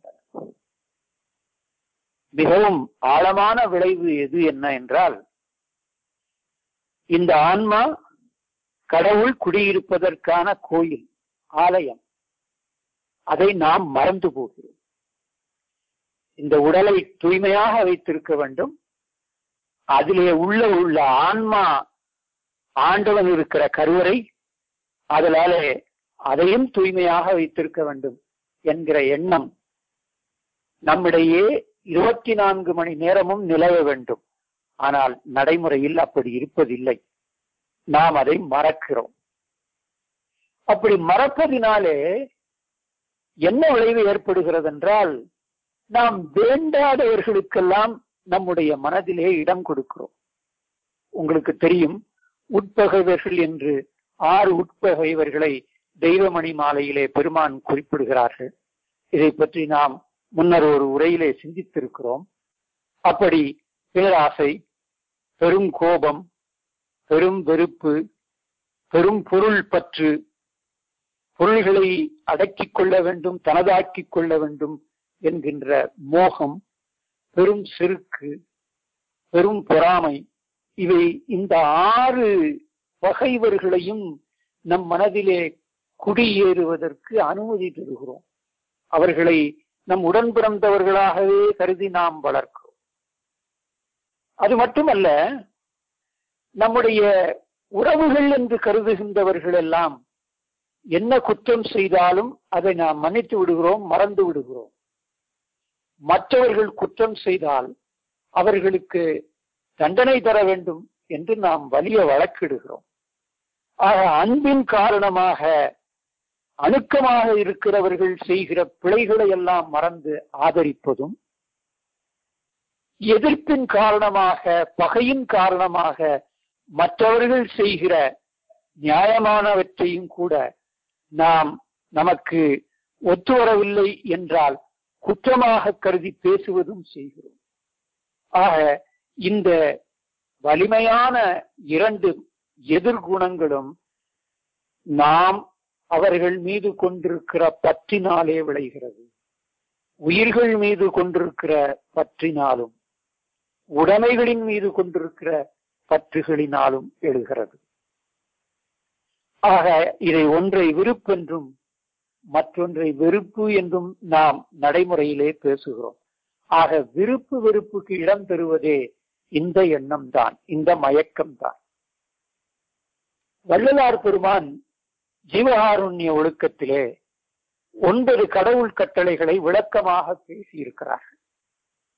[SPEAKER 3] மிகவும் ஆழமான விளைவு எது என்ன என்றால் இந்த ஆன்மா கடவுள் குடியிருப்பதற்கான கோயில் ஆலயம் அதை நாம் மறந்து போகிறோம் இந்த உடலை தூய்மையாக வைத்திருக்க வேண்டும் அதிலே உள்ள உள்ள ஆன்மா ஆண்டவன் இருக்கிற கருவறை அதனாலே அதையும் தூய்மையாக வைத்திருக்க வேண்டும் என்கிற எண்ணம் நம்மிடையே இருபத்தி நான்கு மணி நேரமும் நிலவ வேண்டும் ஆனால் நடைமுறையில் அப்படி இருப்பதில்லை நாம் அதை மறக்கிறோம் அப்படி மறப்பதினாலே என்ன விளைவு ஏற்படுகிறது என்றால் நாம் வேண்டாதவர்களுக்கெல்லாம் நம்முடைய மனதிலே இடம் கொடுக்கிறோம் உங்களுக்கு தெரியும் உட்பகைவர்கள் என்று ஆறு உட்பகைவர்களை தெய்வமணி மாலையிலே பெருமான் குறிப்பிடுகிறார்கள் இதை பற்றி நாம் முன்னர் ஒரு உரையிலே சிந்தித்திருக்கிறோம் அப்படி பேராசை பெரும் கோபம் பெரும் வெறுப்பு பெரும் பொருள் பற்று பொருள்களை அடக்கிக் கொள்ள வேண்டும் தனதாக்கிக் கொள்ள வேண்டும் என்கின்ற மோகம் பெரும் செருக்கு பெரும் பொறாமை இவை இந்த ஆறு பகைவர்களையும் நம் மனதிலே குடியேறுவதற்கு அனுமதி தருகிறோம் அவர்களை நம் உடன் பிறந்தவர்களாகவே கருதி நாம் வளர்க்கிறோம் அது மட்டுமல்ல நம்முடைய உறவுகள் என்று கருதுகின்றவர்கள் எல்லாம் என்ன குற்றம் செய்தாலும் அதை நாம் மன்னித்து விடுகிறோம் மறந்து விடுகிறோம் மற்றவர்கள் குற்றம் செய்தால் அவர்களுக்கு தண்டனை தர வேண்டும் என்று நாம் வலிய வழக்கிடுகிறோம் ஆக அன்பின் காரணமாக அணுக்கமாக இருக்கிறவர்கள் செய்கிற பிழைகளை எல்லாம் மறந்து ஆதரிப்பதும் எதிர்ப்பின் காரணமாக பகையின் காரணமாக மற்றவர்கள் செய்கிற நியாயமானவற்றையும் கூட நாம் நமக்கு ஒத்து வரவில்லை என்றால் குற்றமாக கருதி பேசுவதும் செய்கிறோம் ஆக இந்த வலிமையான இரண்டு எதிர்குணங்களும் நாம் அவர்கள் மீது கொண்டிருக்கிற பற்றினாலே விளைகிறது உயிர்கள் மீது கொண்டிருக்கிற பற்றினாலும் உடைமைகளின் மீது கொண்டிருக்கிற பற்றுகளினாலும் எழுகிறது ஆக இதை ஒன்றை விருப்பென்றும் மற்றொன்றை வெறுப்பு என்றும் நாம் நடைமுறையிலே பேசுகிறோம் ஆக விருப்பு வெறுப்புக்கு இடம் பெறுவதே இந்த எண்ணம் தான் இந்த மயக்கம் தான் வள்ளலார் பெருமான் ஜீவகாருண்ய ஒழுக்கத்திலே ஒன்பது கடவுள் கட்டளைகளை விளக்கமாக பேசியிருக்கிறார்கள்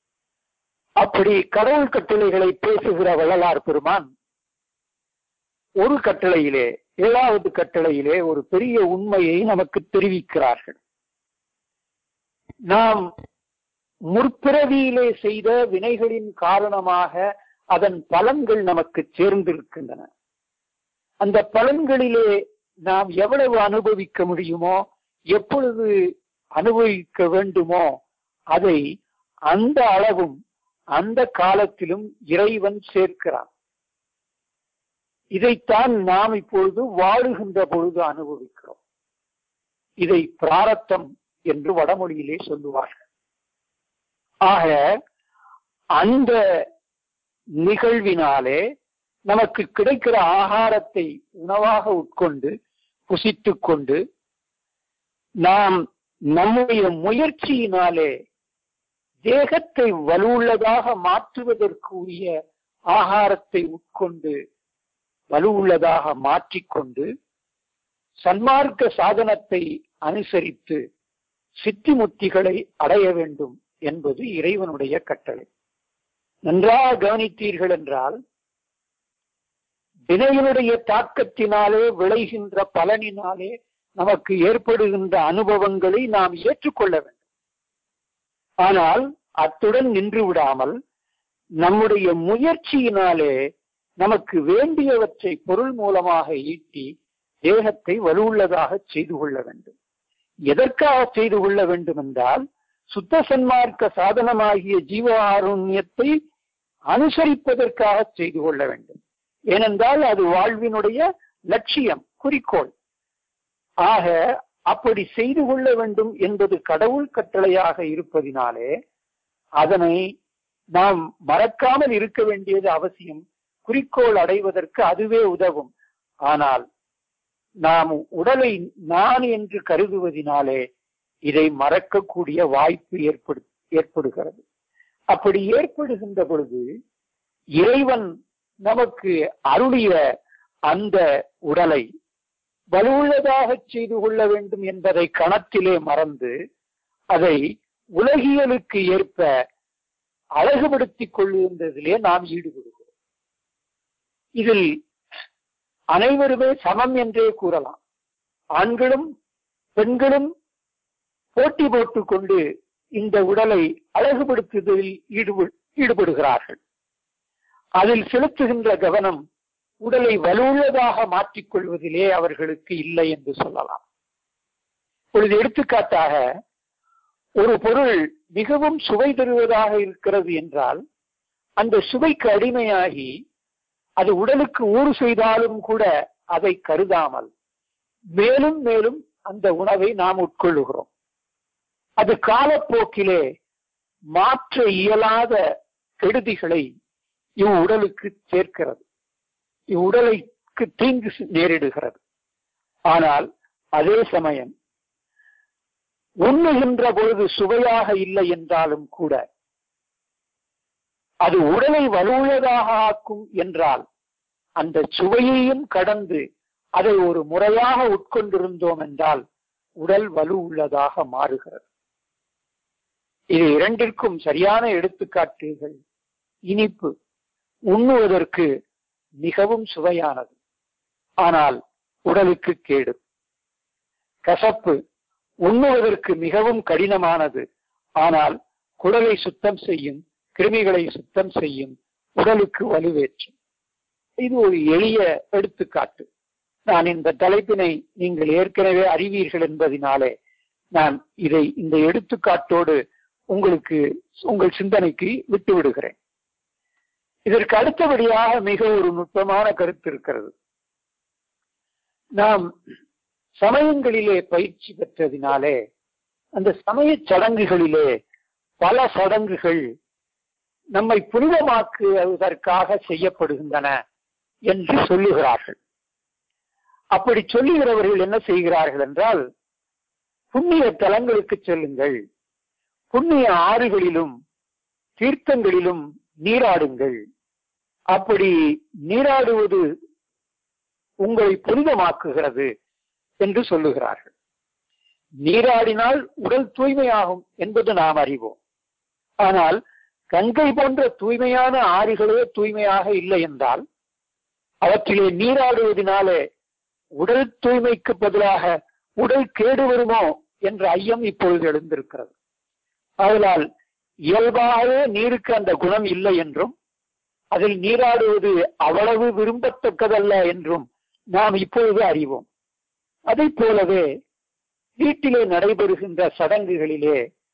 [SPEAKER 3] அப்படி கடவுள் கட்டளைகளை பேசுகிற வள்ளலார் பெருமான் ஒரு கட்டளையிலே ஏழாவது கட்டளையிலே ஒரு பெரிய உண்மையை நமக்கு தெரிவிக்கிறார்கள் நாம் முற்பிறவியிலே செய்த வினைகளின் காரணமாக அதன் பலன்கள் நமக்கு சேர்ந்திருக்கின்றன அந்த பலன்களிலே நாம் எவ்வளவு அனுபவிக்க முடியுமோ எப்பொழுது அனுபவிக்க வேண்டுமோ அதை அந்த அளவும் அந்த காலத்திலும் இறைவன் சேர்க்கிறான் இதைத்தான் நாம் இப்பொழுது வாழுகின்ற பொழுது அனுபவிக்கிறோம் இதை பிராரத்தம் என்று வடமொழியிலே சொல்லுவார்கள் ஆக அந்த நிகழ்வினாலே நமக்கு கிடைக்கிற ஆகாரத்தை உணவாக உட்கொண்டு புசித்துக் கொண்டு நாம் நம்முடைய முயற்சியினாலே தேகத்தை வலுவுள்ளதாக மாற்றுவதற்குரிய ஆகாரத்தை உட்கொண்டு வலுவுள்ளதாக மாற்றிக்கொண்டு சன்மார்க்க சாதனத்தை அனுசரித்து சித்தி முத்திகளை அடைய வேண்டும் என்பது இறைவனுடைய கட்டளை நன்றாக கவனித்தீர்கள் என்றால் வினையினுடைய தாக்கத்தினாலே விளைகின்ற பலனினாலே நமக்கு ஏற்படுகின்ற அனுபவங்களை நாம் ஏற்றுக்கொள்ள வேண்டும் ஆனால் அத்துடன் நின்று விடாமல் நம்முடைய முயற்சியினாலே நமக்கு வேண்டியவற்றை பொருள் மூலமாக ஈட்டி தேகத்தை வலுவுள்ளதாக செய்து கொள்ள வேண்டும் எதற்காக செய்து கொள்ள வேண்டும் என்றால் சுத்த சன்மார்க்க சாதனமாகிய ஜீவ ஆருண்யத்தை அனுசரிப்பதற்காக செய்து கொள்ள வேண்டும் ஏனென்றால் அது வாழ்வினுடைய லட்சியம் குறிக்கோள் ஆக அப்படி செய்து கொள்ள வேண்டும் என்பது கடவுள் கட்டளையாக இருப்பதினாலே அதனை நாம் மறக்காமல் இருக்க வேண்டியது அவசியம் குறிக்கோள் அடைவதற்கு அதுவே உதவும் ஆனால் நாம் உடலை நான் என்று கருதுவதினாலே இதை மறக்கக்கூடிய வாய்ப்பு ஏற்படு ஏற்படுகிறது அப்படி ஏற்படுகின்ற பொழுது இறைவன் நமக்கு அருளிய அந்த உடலை வலுவுள்ளதாக செய்து கொள்ள வேண்டும் என்பதை கணத்திலே மறந்து அதை உலகியலுக்கு ஏற்ப அழகுபடுத்திக் கொள்ளுகின்றதிலே நாம் ஈடுபடுகிறோம் இதில் அனைவருமே சமம் என்றே கூறலாம் ஆண்களும் பெண்களும் போட்டி போட்டுக் கொண்டு இந்த உடலை அழகுபடுத்துவதில் ஈடுபடு ஈடுபடுகிறார்கள் அதில் செலுத்துகின்ற கவனம் உடலை வலுவுள்ளதாக மாற்றிக் கொள்வதிலே அவர்களுக்கு இல்லை என்று சொல்லலாம் இப்பொழுது எடுத்துக்காட்டாக ஒரு பொருள் மிகவும் சுவை தருவதாக இருக்கிறது என்றால் அந்த சுவைக்கு அடிமையாகி அது உடலுக்கு ஊறு செய்தாலும் கூட அதை கருதாமல் மேலும் மேலும் அந்த உணவை நாம் உட்கொள்ளுகிறோம் அது காலப்போக்கிலே மாற்ற இயலாத கெடுதிகளை இவ்வுடலுக்கு சேர்க்கிறது இவ்வுடலுக்கு தீங்கு நேரிடுகிறது ஆனால் அதே சமயம் உண்ணுகின்ற பொழுது சுவையாக இல்லை என்றாலும் கூட அது உடலை வலுவுள்ளதாக ஆக்கும் என்றால் அந்த சுவையையும் கடந்து அதை ஒரு முறையாக உட்கொண்டிருந்தோம் என்றால் உடல் வலு உள்ளதாக மாறுகிறது இது இரண்டிற்கும் சரியான எடுத்துக்காட்டுகள் இனிப்பு உண்ணுவதற்கு மிகவும் சுவையானது ஆனால் உடலுக்கு கேடு கசப்பு உண்ணுவதற்கு மிகவும் கடினமானது ஆனால் குடலை சுத்தம் செய்யும் கிருமிகளை சுத்தம் செய்யும் உடலுக்கு வலுவேற்றும் இது ஒரு எளிய எடுத்துக்காட்டு நான் இந்த தலைப்பினை நீங்கள் ஏற்கனவே அறிவீர்கள் என்பதினாலே நான் இதை இந்த எடுத்துக்காட்டோடு உங்களுக்கு உங்கள் சிந்தனைக்கு விட்டு விடுகிறேன் இதற்கு அடுத்தபடியாக மிக ஒரு நுட்பமான கருத்து இருக்கிறது நாம் சமயங்களிலே பயிற்சி பெற்றதினாலே அந்த சமய சடங்குகளிலே பல சடங்குகள் நம்மை புனிதமாக்குவதற்காக செய்யப்படுகின்றன என்று சொல்லுகிறார்கள் அப்படி சொல்லுகிறவர்கள் என்ன செய்கிறார்கள் என்றால் புண்ணிய தலங்களுக்கு செல்லுங்கள் புண்ணிய ஆறுகளிலும் தீர்த்தங்களிலும் நீராடுங்கள் அப்படி நீராடுவது உங்களை புனிதமாக்குகிறது என்று சொல்லுகிறார்கள் நீராடினால் உடல் தூய்மையாகும் என்பது நாம் அறிவோம் ஆனால் கங்கை போன்ற தூய்மையான ஆறுகளே தூய்மையாக இல்லை என்றால் அவற்றிலே நீராடுவதனாலே உடல் தூய்மைக்கு பதிலாக உடல் கேடு வருமோ என்ற ஐயம் இப்பொழுது எழுந்திருக்கிறது அதனால் இயல்பாகவே நீருக்கு அந்த குணம் இல்லை என்றும் அதில் நீராடுவது அவ்வளவு விரும்பத்தக்கதல்ல என்றும் நாம் இப்பொழுது அறிவோம் அதை போலவே வீட்டிலே நடைபெறுகின்ற சடங்குகளிலே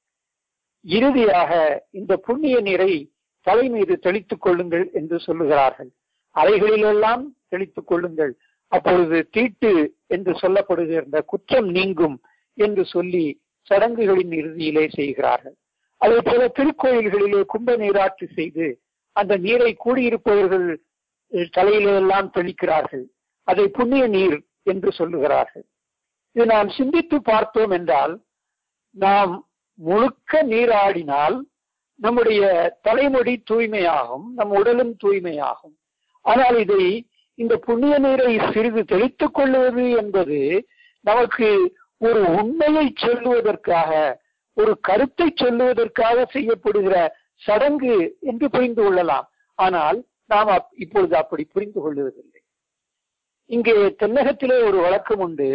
[SPEAKER 3] இறுதியாக இந்த புண்ணிய நீரை தலை மீது தெளித்துக் கொள்ளுங்கள் என்று சொல்லுகிறார்கள் அறைகளிலெல்லாம் தெளித்துக் கொள்ளுங்கள் அப்பொழுது தீட்டு என்று சொல்லப்படுகின்ற குற்றம் நீங்கும் என்று சொல்லி சடங்குகளின் இறுதியிலே செய்கிறார்கள் அதே போல திருக்கோயில்களிலே கும்ப நீராட்டு செய்து அந்த நீரை கூடியிருப்பவர்கள் தலையிலெல்லாம் தெளிக்கிறார்கள் அதை புண்ணிய நீர் என்று சொல்லுகிறார்கள் இது நாம் சிந்தித்து பார்த்தோம் என்றால் நாம் முழுக்க நீராடினால் நம்முடைய தலைமுடி தூய்மையாகும் நம் உடலும் தூய்மையாகும் ஆனால் இதை இந்த புண்ணிய நீரை சிறிது தெளித்துக் கொள்வது என்பது நமக்கு ஒரு உண்மையை சொல்லுவதற்காக ஒரு கருத்தை சொல்லுவதற்காக செய்யப்படுகிற சடங்கு என்று புரிந்து கொள்ளலாம் ஆனால் நாம் இப்பொழுது அப்படி புரிந்து கொள்வதில்லை இங்கே தென்னகத்திலே ஒரு வழக்கம் உண்டு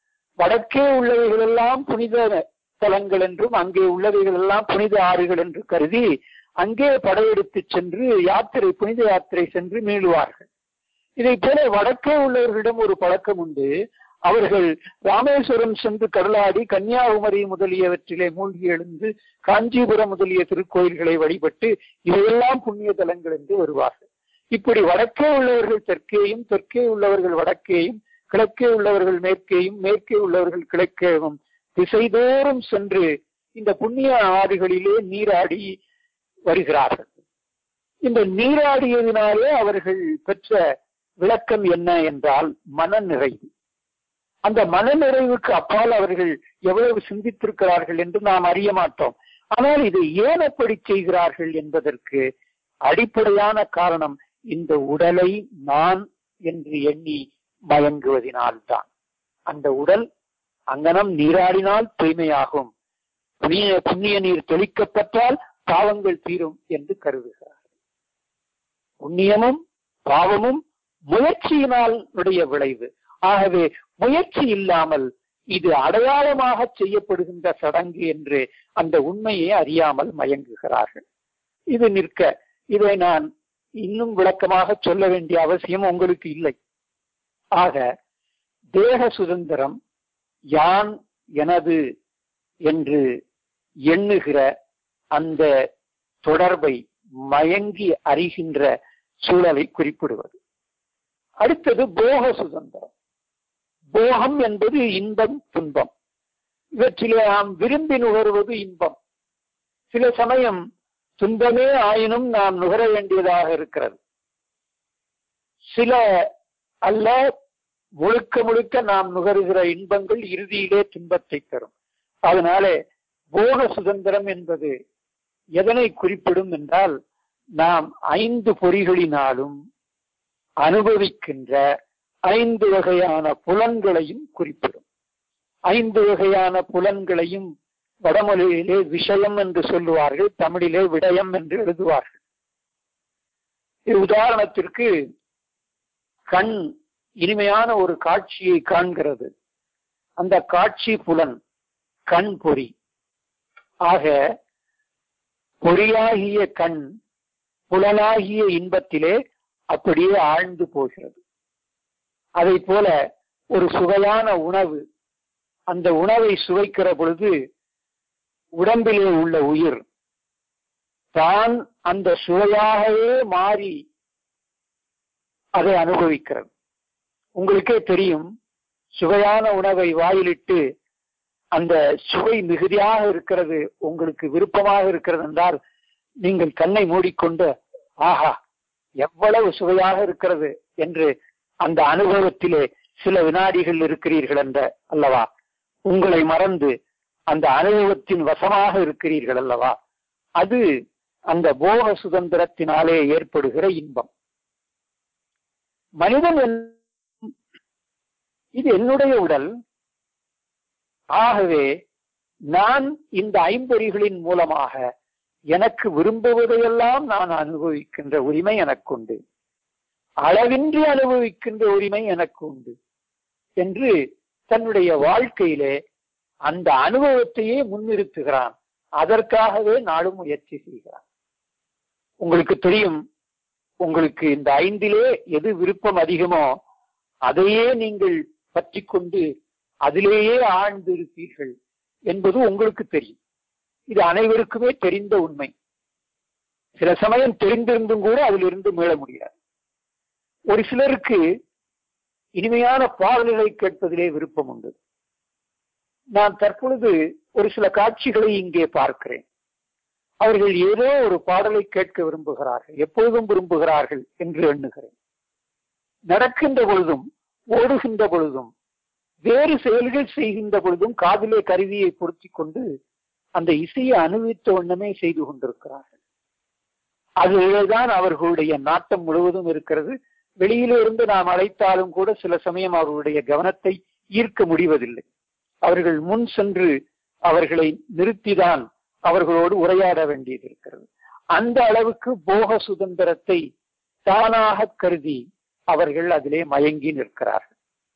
[SPEAKER 3] வடக்கே உள்ளவைகள் எல்லாம் புனித தலங்கள் என்றும் அங்கே உள்ளவைகள் எல்லாம் புனித ஆறுகள் என்று கருதி அங்கே படையெடுத்து சென்று யாத்திரை புனித யாத்திரை சென்று மீளுவார்கள் இதை போல வடக்கே உள்ளவர்களிடம் ஒரு பழக்கம் உண்டு அவர்கள் ராமேஸ்வரம் சென்று கடலாடி கன்னியாகுமரி முதலியவற்றிலே மூழ்கி எழுந்து காஞ்சிபுரம் முதலிய திருக்கோயில்களை வழிபட்டு இவையெல்லாம் புண்ணிய தலங்கள் என்று வருவார்கள் இப்படி வடக்கே உள்ளவர்கள் தெற்கேயும் தெற்கே உள்ளவர்கள் வடக்கேயும் கிழக்கே உள்ளவர்கள் மேற்கேயும் மேற்கே உள்ளவர்கள் கிழக்கேயும் திசைதோறும் சென்று இந்த புண்ணிய ஆறுகளிலே நீராடி வருகிறார்கள் இந்த நீராடியதினாலே அவர்கள் பெற்ற விளக்கம் என்ன என்றால் மன நிறைவு அந்த மன நிறைவுக்கு அப்பால் அவர்கள் எவ்வளவு சிந்தித்திருக்கிறார்கள் என்று நாம் அறிய மாட்டோம் ஆனால் இதை ஏன் அப்படி செய்கிறார்கள் என்பதற்கு அடிப்படையான காரணம் இந்த உடலை நான் என்று எண்ணி மயங்குவதினால்தான் அந்த உடல் அங்கனம் நீராடினால் தூய்மையாகும் புண்ணிய புண்ணிய நீர் தெளிக்கப்பட்டால் பாவங்கள் தீரும் என்று கருதுகிறார் புண்ணியமும் பாவமும் முயற்சியினால் உடைய விளைவு ஆகவே முயற்சி இல்லாமல் இது அடையாளமாக செய்யப்படுகின்ற சடங்கு என்று அந்த உண்மையை அறியாமல் மயங்குகிறார்கள் இது நிற்க இதை நான் இன்னும் விளக்கமாக சொல்ல வேண்டிய அவசியம் உங்களுக்கு இல்லை ஆக தேக சுதந்திரம் யான் எனது என்று எண்ணுகிற அந்த தொடர்பை மயங்கி அறிகின்ற சூழலை குறிப்பிடுவது அடுத்தது போக சுதந்திரம் போகம் என்பது இன்பம் துன்பம் இவற்றிலே நாம் விரும்பி நுகர்வது இன்பம் சில சமயம் துன்பமே ஆயினும் நாம் நுகர வேண்டியதாக இருக்கிறது சில அல்ல முழுக்க முழுக்க நாம் நுகருகிற இன்பங்கள் இறுதியிலே துன்பத்தை தரும் அதனாலே போக சுதந்திரம் என்பது எதனை குறிப்பிடும் என்றால் நாம் ஐந்து பொறிகளினாலும் அனுபவிக்கின்ற ஐந்து வகையான புலன்களையும் குறிப்பிடும் ஐந்து வகையான புலன்களையும் வடமொழியிலே விஷயம் என்று சொல்லுவார்கள் தமிழிலே விடயம் என்று எழுதுவார்கள் உதாரணத்திற்கு கண் இனிமையான ஒரு காட்சியை காண்கிறது அந்த காட்சி புலன் கண் பொறி ஆக பொறியாகிய கண் புலனாகிய இன்பத்திலே அப்படியே ஆழ்ந்து போகிறது அதை போல ஒரு சுவையான உணவு அந்த உணவை சுவைக்கிற பொழுது உடம்பிலே உள்ள உயிர் தான் அந்த சுவையாகவே மாறி அதை அனுபவிக்கிறது உங்களுக்கே தெரியும் சுவையான உணவை வாயிலிட்டு அந்த சுவை மிகுதியாக இருக்கிறது உங்களுக்கு விருப்பமாக இருக்கிறது என்றால் நீங்கள் கண்ணை மூடிக்கொண்டு ஆஹா எவ்வளவு சுவையாக இருக்கிறது என்று அந்த அனுபவத்திலே சில வினாடிகள் இருக்கிறீர்கள் என்ற அல்லவா உங்களை மறந்து அந்த அனுபவத்தின் வசமாக இருக்கிறீர்கள் அல்லவா அது அந்த போக சுதந்திரத்தினாலே ஏற்படுகிற இன்பம் மனிதன் இது என்னுடைய உடல் ஆகவே நான் இந்த ஐம்பொறிகளின் மூலமாக எனக்கு விரும்புவதையெல்லாம் நான் அனுபவிக்கின்ற உரிமை எனக்கு உண்டு அளவின்றி அனுபவிக்கின்ற உரிமை எனக்கு உண்டு என்று தன்னுடைய வாழ்க்கையிலே அந்த அனுபவத்தையே முன்னிறுத்துகிறான் அதற்காகவே நாளும் முயற்சி செய்கிறான் உங்களுக்கு தெரியும் உங்களுக்கு இந்த ஐந்திலே எது விருப்பம் அதிகமோ அதையே நீங்கள் பற்றி கொண்டு அதிலேயே ஆழ்ந்து இருப்பீர்கள் என்பது உங்களுக்கு தெரியும் இது அனைவருக்குமே தெரிந்த உண்மை சில சமயம் தெரிந்திருந்தும் கூட அதிலிருந்து மீள முடியாது ஒரு சிலருக்கு இனிமையான பாடல்களை கேட்பதிலே விருப்பம் உண்டு நான் தற்பொழுது ஒரு சில காட்சிகளை இங்கே பார்க்கிறேன் அவர்கள் ஏதோ ஒரு பாடலை கேட்க விரும்புகிறார்கள் எப்பொழுதும் விரும்புகிறார்கள் என்று எண்ணுகிறேன் நடக்கின்ற பொழுதும் ஓடுகின்ற பொழுதும் வேறு செயல்கள் செய்கின்ற பொழுதும் காதிலே கருவியை பொருத்தி கொண்டு அந்த இசையை அனுபவித்த வண்ணமே செய்து கொண்டிருக்கிறார்கள் அதில்தான் அவர்களுடைய நாட்டம் முழுவதும் இருக்கிறது வெளியிலிருந்து நாம் அழைத்தாலும் கூட சில சமயம் அவர்களுடைய கவனத்தை ஈர்க்க முடிவதில்லை அவர்கள் முன் சென்று அவர்களை நிறுத்திதான் அவர்களோடு உரையாட வேண்டியது இருக்கிறது அந்த அளவுக்கு போக சுதந்திரத்தை தானாக கருதி அவர்கள் அதிலே மயங்கி நிற்கிறார்கள்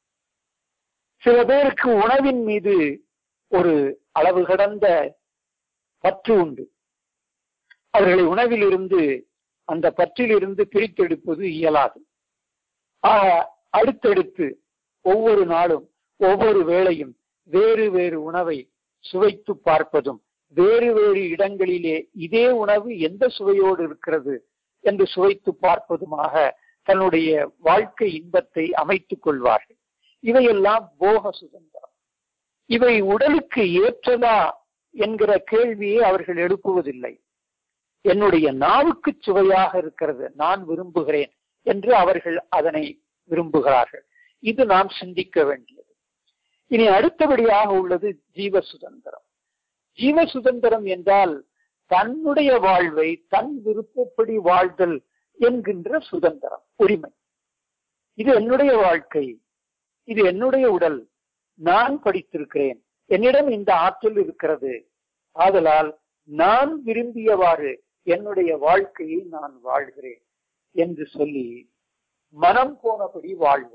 [SPEAKER 3] சில பேருக்கு உணவின் மீது ஒரு அளவு கடந்த பற்று உண்டு அவர்களை உணவிலிருந்து அந்த பற்றிலிருந்து பிரித்தெடுப்பது இயலாது ஆக அடுத்தடுத்து ஒவ்வொரு நாளும் ஒவ்வொரு வேளையும் வேறு வேறு உணவை சுவைத்து பார்ப்பதும் வேறு வேறு இடங்களிலே இதே உணவு எந்த சுவையோடு இருக்கிறது என்று சுவைத்து பார்ப்பதுமாக தன்னுடைய வாழ்க்கை இன்பத்தை அமைத்துக் கொள்வார்கள் இவையெல்லாம் போக சுதந்திரம் இவை உடலுக்கு ஏற்றதா என்கிற கேள்வியை அவர்கள் எழுப்புவதில்லை என்னுடைய நாவுக்கு சுவையாக இருக்கிறது நான் விரும்புகிறேன் என்று அவர்கள் அதனை விரும்புகிறார்கள் இது நாம் சிந்திக்க வேண்டியது இனி அடுத்தபடியாக உள்ளது ஜீவ சுதந்திரம் ஜீவ சுதந்திரம் என்றால் தன்னுடைய வாழ்வை தன் விருப்பப்படி வாழ்தல் என்கின்ற சுதந்திரம் உரிமை இது என்னுடைய வாழ்க்கை இது என்னுடைய உடல் நான் படித்திருக்கிறேன் என்னிடம் இந்த ஆற்றல் இருக்கிறது ஆதலால் நான் விரும்பியவாறு என்னுடைய வாழ்க்கையை நான் வாழ்கிறேன் என்று சொல்லி மனம் போனபடி வாழ்வது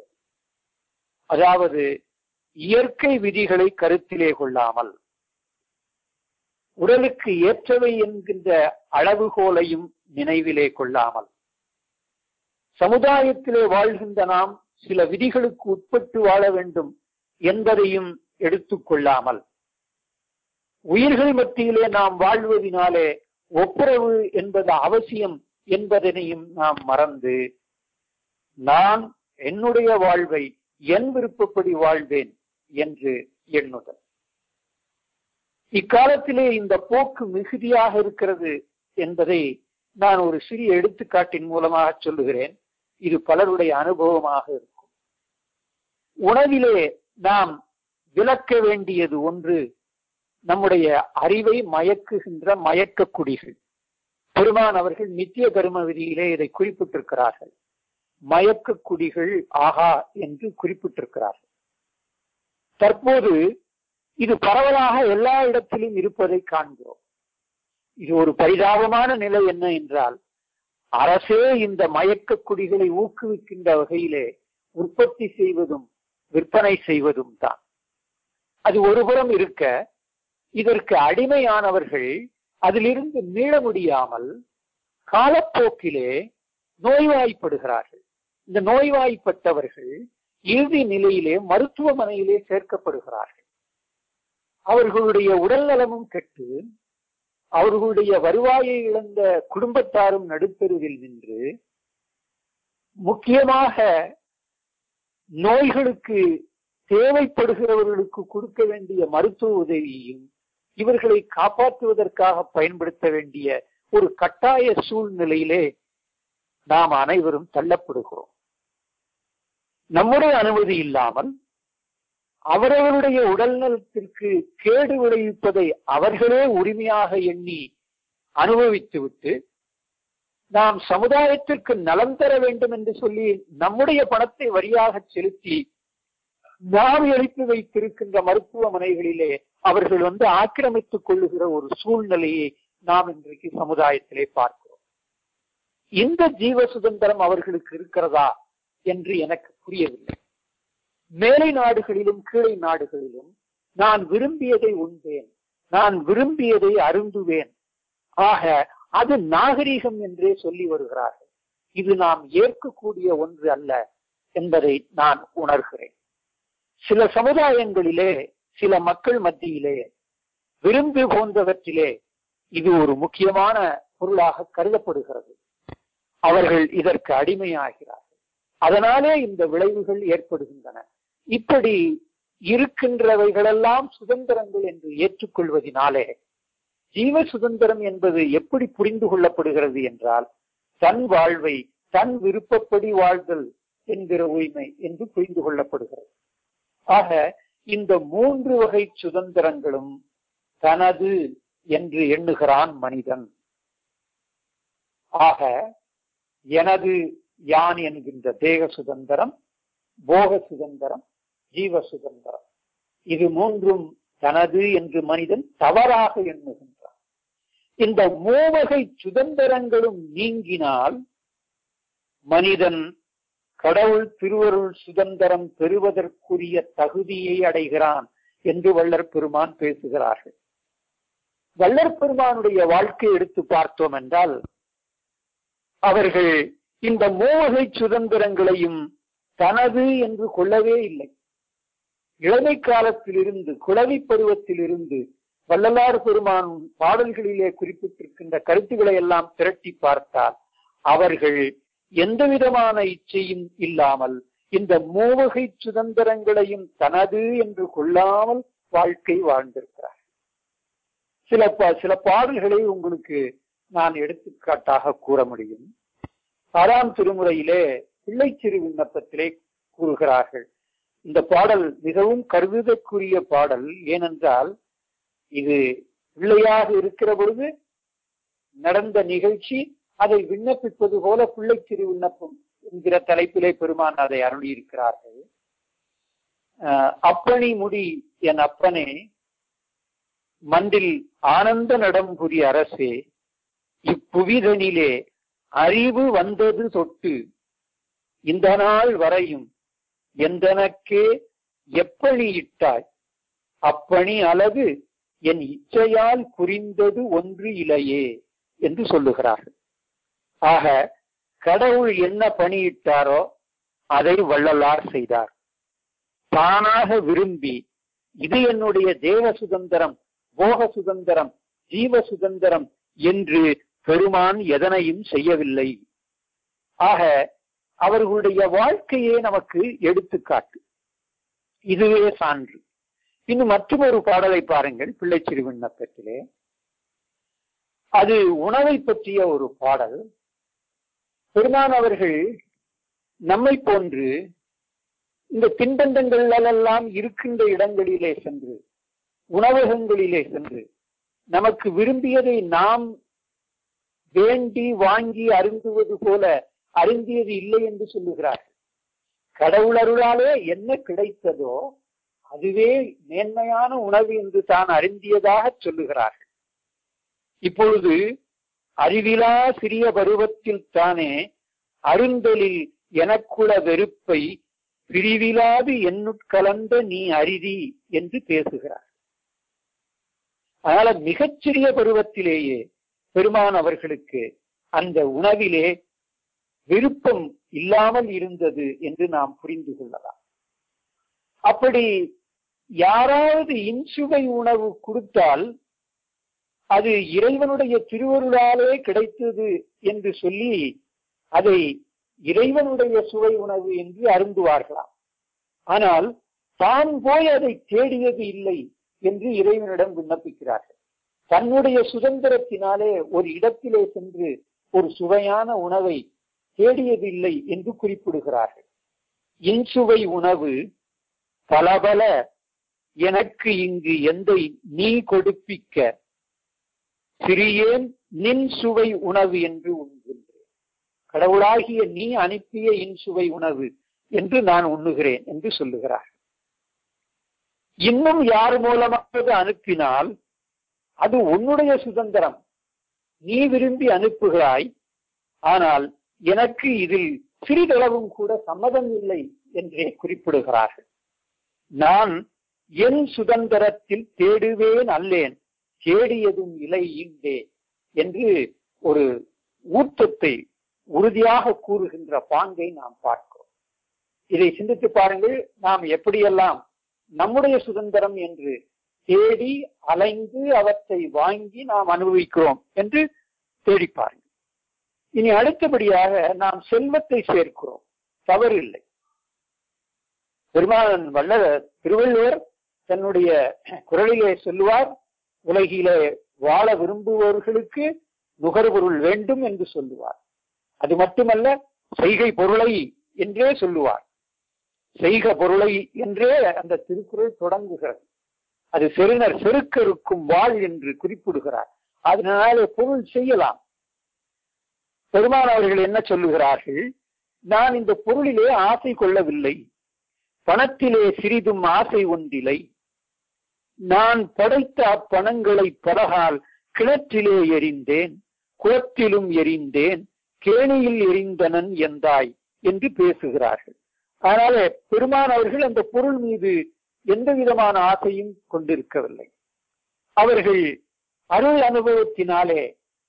[SPEAKER 3] அதாவது இயற்கை விதிகளை கருத்திலே கொள்ளாமல் உடலுக்கு ஏற்றவை என்கின்ற அளவுகோலையும் நினைவிலே கொள்ளாமல் சமுதாயத்திலே வாழ்கின்ற நாம் சில விதிகளுக்கு உட்பட்டு வாழ வேண்டும் என்பதையும் எடுத்துக் கொள்ளாமல் உயிர்கள் மத்தியிலே நாம் வாழ்வதினாலே ஒப்புரவு என்பது அவசியம் என்பதனையும் நாம் மறந்து நான் என்னுடைய வாழ்வை என் விருப்பப்படி வாழ்வேன் என்று எண்ணுதல் இக்காலத்திலே இந்த போக்கு மிகுதியாக இருக்கிறது என்பதை நான் ஒரு சிறிய எடுத்துக்காட்டின் மூலமாக சொல்லுகிறேன் இது பலருடைய அனுபவமாக இருக்கும் உணவிலே நாம் விளக்க வேண்டியது ஒன்று நம்முடைய அறிவை மயக்குகின்ற மயக்க குடிகள் பெருமான் அவர்கள் நித்திய கர்ம விதியிலே இதை குறிப்பிட்டிருக்கிறார்கள் மயக்க குடிகள் ஆகா என்று குறிப்பிட்டிருக்கிறார்கள் தற்போது இது பரவலாக எல்லா இடத்திலும் இருப்பதை காண்கிறோம் இது ஒரு பரிதாபமான நிலை என்ன என்றால் அரசே இந்த மயக்க குடிகளை ஊக்குவிக்கின்ற வகையிலே உற்பத்தி செய்வதும் விற்பனை செய்வதும் தான் அது ஒருபுறம் இருக்க இதற்கு அடிமையானவர்கள் அதிலிருந்து மீள முடியாமல் காலப்போக்கிலே நோய்வாய்ப்படுகிறார்கள் இந்த நோய்வாய்ப்பட்டவர்கள் இறுதி நிலையிலே மருத்துவமனையிலே சேர்க்கப்படுகிறார்கள் அவர்களுடைய உடல் நலமும் கெட்டு அவர்களுடைய வருவாயை இழந்த குடும்பத்தாரும் நடுத்தருவில் நின்று முக்கியமாக நோய்களுக்கு தேவைப்படுகிறவர்களுக்கு கொடுக்க வேண்டிய மருத்துவ உதவியையும் இவர்களை காப்பாற்றுவதற்காக பயன்படுத்த வேண்டிய ஒரு கட்டாய சூழ்நிலையிலே நாம் அனைவரும் தள்ளப்படுகிறோம் நம்முடைய அனுமதி இல்லாமல் அவரவருடைய உடல் நலத்திற்கு கேடு விளைவிப்பதை அவர்களே உரிமையாக எண்ணி அனுபவித்துவிட்டு நாம் சமுதாயத்திற்கு நலம் தர வேண்டும் என்று சொல்லி நம்முடைய பணத்தை வரியாக செலுத்தி நாம் எழுப்பி வைத்திருக்கின்ற மருத்துவமனைகளிலே அவர்கள் வந்து ஆக்கிரமித்துக் கொள்ளுகிற ஒரு சூழ்நிலையை நாம் இன்றைக்கு சமுதாயத்திலே பார்க்கிறோம் இந்த ஜீவ சுதந்திரம் அவர்களுக்கு இருக்கிறதா என்று எனக்கு புரியவில்லை மேலை நாடுகளிலும் கீழே நாடுகளிலும் நான் விரும்பியதை உண்பேன் நான் விரும்பியதை அருந்துவேன் ஆக அது நாகரீகம் என்றே சொல்லி வருகிறார்கள் இது நாம் ஏற்கக்கூடிய ஒன்று அல்ல என்பதை நான் உணர்கிறேன் சில சமுதாயங்களிலே சில மக்கள் மத்தியிலே விரும்பி போன்றவற்றிலே இது ஒரு முக்கியமான பொருளாக கருதப்படுகிறது அவர்கள் இதற்கு அடிமையாகிறார்கள் அதனாலே இந்த விளைவுகள் ஏற்படுகின்றன இப்படி இருக்கின்றவைகளெல்லாம் சுதந்திரங்கள் என்று ஏற்றுக்கொள்வதினாலே ஜீவ சுதந்திரம் என்பது எப்படி புரிந்து கொள்ளப்படுகிறது என்றால் தன் வாழ்வை தன் விருப்பப்படி வாழ்தல் என்கிற உரிமை என்று புரிந்து கொள்ளப்படுகிறது ஆக இந்த மூன்று வகை சுதந்திரங்களும் தனது என்று எண்ணுகிறான் மனிதன் ஆக எனது யான் என்கின்ற தேக சுதந்திரம் போக சுதந்திரம் ஜீவ சுதந்திரம் இது மூன்றும் தனது என்று மனிதன் தவறாக எண்ணுகின்றான் இந்த மூவகை சுதந்திரங்களும் நீங்கினால் மனிதன் கடவுள் திருவருள் சுதந்திரம் பெறுவதற்குரிய தகுதியை அடைகிறான் என்று வள்ளற் பெருமான் பேசுகிறார்கள் வள்ளற் பெருமானுடைய வாழ்க்கை எடுத்து பார்த்தோம் என்றால் அவர்கள் இந்த மூவகை சுதந்திரங்களையும் தனது என்று கொள்ளவே இல்லை இளமை காலத்திலிருந்து குழவி பருவத்திலிருந்து வள்ளலார் பெருமான் பாடல்களிலே குறிப்பிட்டிருக்கின்ற கருத்துக்களை எல்லாம் திரட்டி பார்த்தால் அவர்கள் எந்த விதமான இச்சையும் இல்லாமல் இந்த மூவகை சுதந்திரங்களையும் தனது என்று கொள்ளாமல் வாழ்க்கை வாழ்ந்திருக்கிறார் சில சில பாடல்களை உங்களுக்கு நான் எடுத்துக்காட்டாக கூற முடியும் ஆறாம் திருமுறையிலே பிள்ளை சிறு விண்ணப்பத்திலே கூறுகிறார்கள் இந்த பாடல் மிகவும் கருதுதற்குரிய பாடல் ஏனென்றால் இது பிள்ளையாக இருக்கிற பொழுது நடந்த நிகழ்ச்சி அதை விண்ணப்பிப்பது போல பிள்ளை சிறு விண்ணப்பம் என்கிற தலைப்பிலே பெருமான் அதை அருளியிருக்கிறார்கள் அப்பணி முடி என் அப்பனே மண்டில் ஆனந்த நடம்புரி அரசே இப்புவிதனிலே அறிவு வந்தது தொட்டு இந்த நாள் வரையும் எந்தனக்கே எப்பணி இட்டாய் அப்பணி அளவு என் இச்சையால் புரிந்தது ஒன்று இலையே என்று சொல்லுகிறார்கள் ஆக கடவுள் என்ன பணியிட்டாரோ அதை வள்ளலார் செய்தார் தானாக விரும்பி இது என்னுடைய தேவ சுதந்திரம் போக சுதந்திரம் ஜீவ சுதந்திரம் என்று பெருமான் எதனையும் செய்யவில்லை ஆக அவர்களுடைய வாழ்க்கையே நமக்கு எடுத்துக்காட்டு இதுவே சான்று இன்னும் மற்றொரு பாடலை பாருங்கள் பிள்ளை சிறு விண்ணப்பத்திலே அது உணவை பற்றிய ஒரு பாடல் பெருமான் அவர்கள் நம்மை போன்று இந்த தின்பண்டங்களெல்லாம் இருக்கின்ற இடங்களிலே சென்று உணவகங்களிலே சென்று நமக்கு விரும்பியதை நாம் வேண்டி வாங்கி அருந்துவது போல அருந்தியது இல்லை என்று சொல்லுகிறார் கடவுள் அருளாலே என்ன கிடைத்ததோ அதுவே மேன்மையான உணவு என்று தான் அருந்தியதாக சொல்லுகிறார் இப்பொழுது அறிவிலா சிறிய பருவத்தில் தானே அருந்தலில் எனக்குள்ள வெறுப்பை பிரிவிலாது எண்ணுட்கலந்த நீ அரிதி என்று பேசுகிறார் அதனால மிகச்சிறிய பருவத்திலேயே பெருமான் அவர்களுக்கு அந்த உணவிலே விருப்பம் இல்லாமல் இருந்தது என்று நாம் புரிந்து கொள்ளலாம் அப்படி யாராவது இன்சுவை உணவு கொடுத்தால் அது இறைவனுடைய திருவருளாலே கிடைத்தது என்று சொல்லி அதை இறைவனுடைய சுவை உணவு என்று அருந்துவார்களாம் ஆனால் தான் போய் அதை தேடியது இல்லை என்று இறைவனிடம் விண்ணப்பிக்கிறார்கள் தன்னுடைய சுதந்திரத்தினாலே ஒரு இடத்திலே சென்று ஒரு சுவையான உணவை தேடியதில்லை என்று குறிப்பிடுகிறார்கள் இன்சுவை உணவு பல பல எனக்கு இங்கு எந்த நீ கொடுப்பிக்க சிறியேன் நின் சுவை உணவு என்று உண்கின்றேன் கடவுளாகிய நீ அனுப்பிய இன்சுவை உணவு என்று நான் உண்ணுகிறேன் என்று சொல்லுகிறார் இன்னும் யார் மூலமாக அனுப்பினால் அது உன்னுடைய சுதந்திரம் நீ விரும்பி அனுப்புகிறாய் ஆனால் எனக்கு இதில் சிறிதளவும் கூட சம்மதம் இல்லை என்றே குறிப்பிடுகிறார்கள் நான் என் சுதந்திரத்தில் தேடுவேன் அல்லேன் தேடியதும் இலை ஈண்டே என்று ஒரு ஊட்டத்தை உறுதியாக கூறுகின்ற பாங்கை நாம் பார்க்கிறோம் இதை சிந்தித்து பாருங்கள் நாம் எப்படியெல்லாம் நம்முடைய சுதந்திரம் என்று தேடி அலைந்து அவற்றை வாங்கி நாம் அனுபவிக்கிறோம் என்று தேடி பாருங்கள் இனி அடுத்தபடியாக நாம் செல்வத்தை சேர்க்கிறோம் தவறு இல்லை பெருமான் வல்ல திருவள்ளுவர் தன்னுடைய குரலிலே சொல்லுவார் உலகிலே வாழ விரும்புபவர்களுக்கு நுகர்பொருள் வேண்டும் என்று சொல்லுவார் அது மட்டுமல்ல செய்கை பொருளை என்றே சொல்லுவார் செய்க பொருளை என்றே அந்த திருக்குறள் தொடங்குகிறது அது செருணர் செருக்கருக்கும் வாழ் என்று குறிப்பிடுகிறார் அதனாலே பொருள் செய்யலாம் பெருமான் அவர்கள் என்ன சொல்லுகிறார்கள் நான் இந்த பொருளிலே ஆசை கொள்ளவில்லை பணத்திலே சிறிதும் ஆசை ஒன்றில்லை நான் படைத்த அப்பணங்களை பலகால் கிணற்றிலே எரிந்தேன் குளத்திலும் எரிந்தேன் கேணியில் எரிந்தனன் எந்தாய் என்று பேசுகிறார்கள் ஆனால் பெருமான் அவர்கள் அந்த பொருள் மீது எந்த விதமான ஆசையும் கொண்டிருக்கவில்லை அவர்கள் அருள் அனுபவத்தினாலே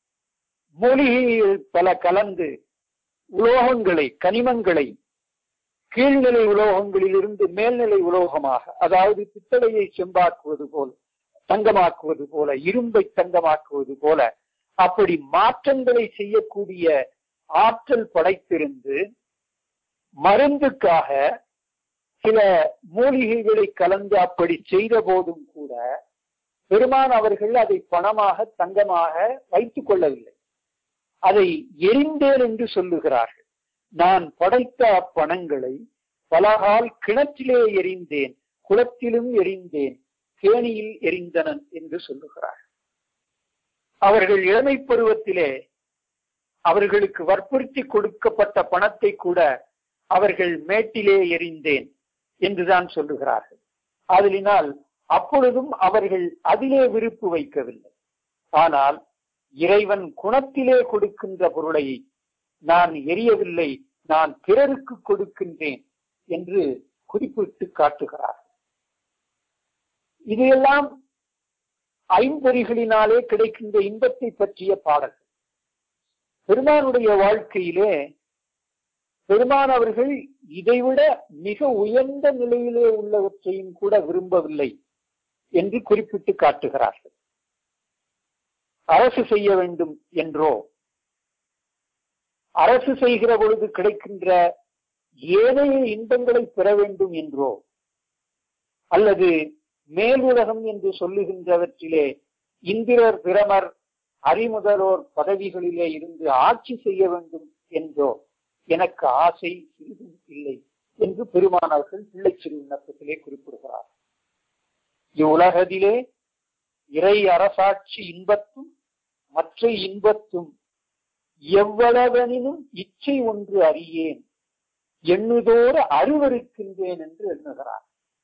[SPEAKER 3] மூலிகையில் பல கலந்து உலோகங்களை கனிமங்களை கீழ்நிலை உலோகங்களிலிருந்து மேல்நிலை உலோகமாக அதாவது பித்தளையை செம்பாக்குவது போல தங்கமாக்குவது போல இரும்பை தங்கமாக்குவது போல அப்படி மாற்றங்களை செய்யக்கூடிய ஆற்றல் படைத்திருந்து மருந்துக்காக சில மூலிகைகளை கலந்து அப்படி செய்த போதும் கூட பெருமான் அவர்கள் அதை பணமாக தங்கமாக வைத்துக் கொள்ளவில்லை அதை எரிந்தேன் என்று சொல்லுகிறார்கள் நான் படைத்த அப்பணங்களை பலகால் கிணற்றிலே எரிந்தேன் குளத்திலும் எரிந்தேன் கேணியில் எரிந்தனன் என்று சொல்லுகிறார் அவர்கள் இளமை பருவத்திலே அவர்களுக்கு வற்புறுத்தி கொடுக்கப்பட்ட பணத்தை கூட அவர்கள் மேட்டிலே எரிந்தேன் என்றுதான் சொல்லுகிறார்கள் அதனால் அப்பொழுதும் அவர்கள் அதிலே விருப்பு வைக்கவில்லை ஆனால் இறைவன் குணத்திலே கொடுக்கின்ற பொருளை நான் எரியவில்லை நான் பிறருக்கு கொடுக்கின்றேன் என்று குறிப்பிட்டு காட்டுகிறார் இதையெல்லாம் ஐம்பொறிகளினாலே கிடைக்கின்ற இன்பத்தை பற்றிய பாடல்கள் பெருமானுடைய வாழ்க்கையிலே பெருமான் அவர்கள் இதைவிட மிக உயர்ந்த நிலையிலே உள்ளவற்றையும் கூட விரும்பவில்லை என்று குறிப்பிட்டு காட்டுகிறார்கள் அரசு செய்ய வேண்டும் என்றோ அரசு செய்கிற பொழுது கிடைக்கின்ற ஏனைய இன்பங்களை பெற வேண்டும் என்றோ அல்லது மேலுலகம் என்று சொல்லுகின்றவற்றிலே இந்திரர் பிரமர் அறிமுதலோர் பதவிகளிலே இருந்து ஆட்சி செய்ய வேண்டும் என்றோ எனக்கு ஆசை சிறிதும் இல்லை என்று பெருமானவர்கள் பிள்ளை சிறு விண்ணப்பத்திலே குறிப்பிடுகிறார் இவ்வுலகத்திலே இறை அரசாட்சி இன்பத்தும் மற்ற இன்பத்தும் எவ்வளவெனினும் இச்சை ஒன்று அறியேன் எண்ணுதோடு அருவருக்கின்றேன் என்று எண்ணுகிறார்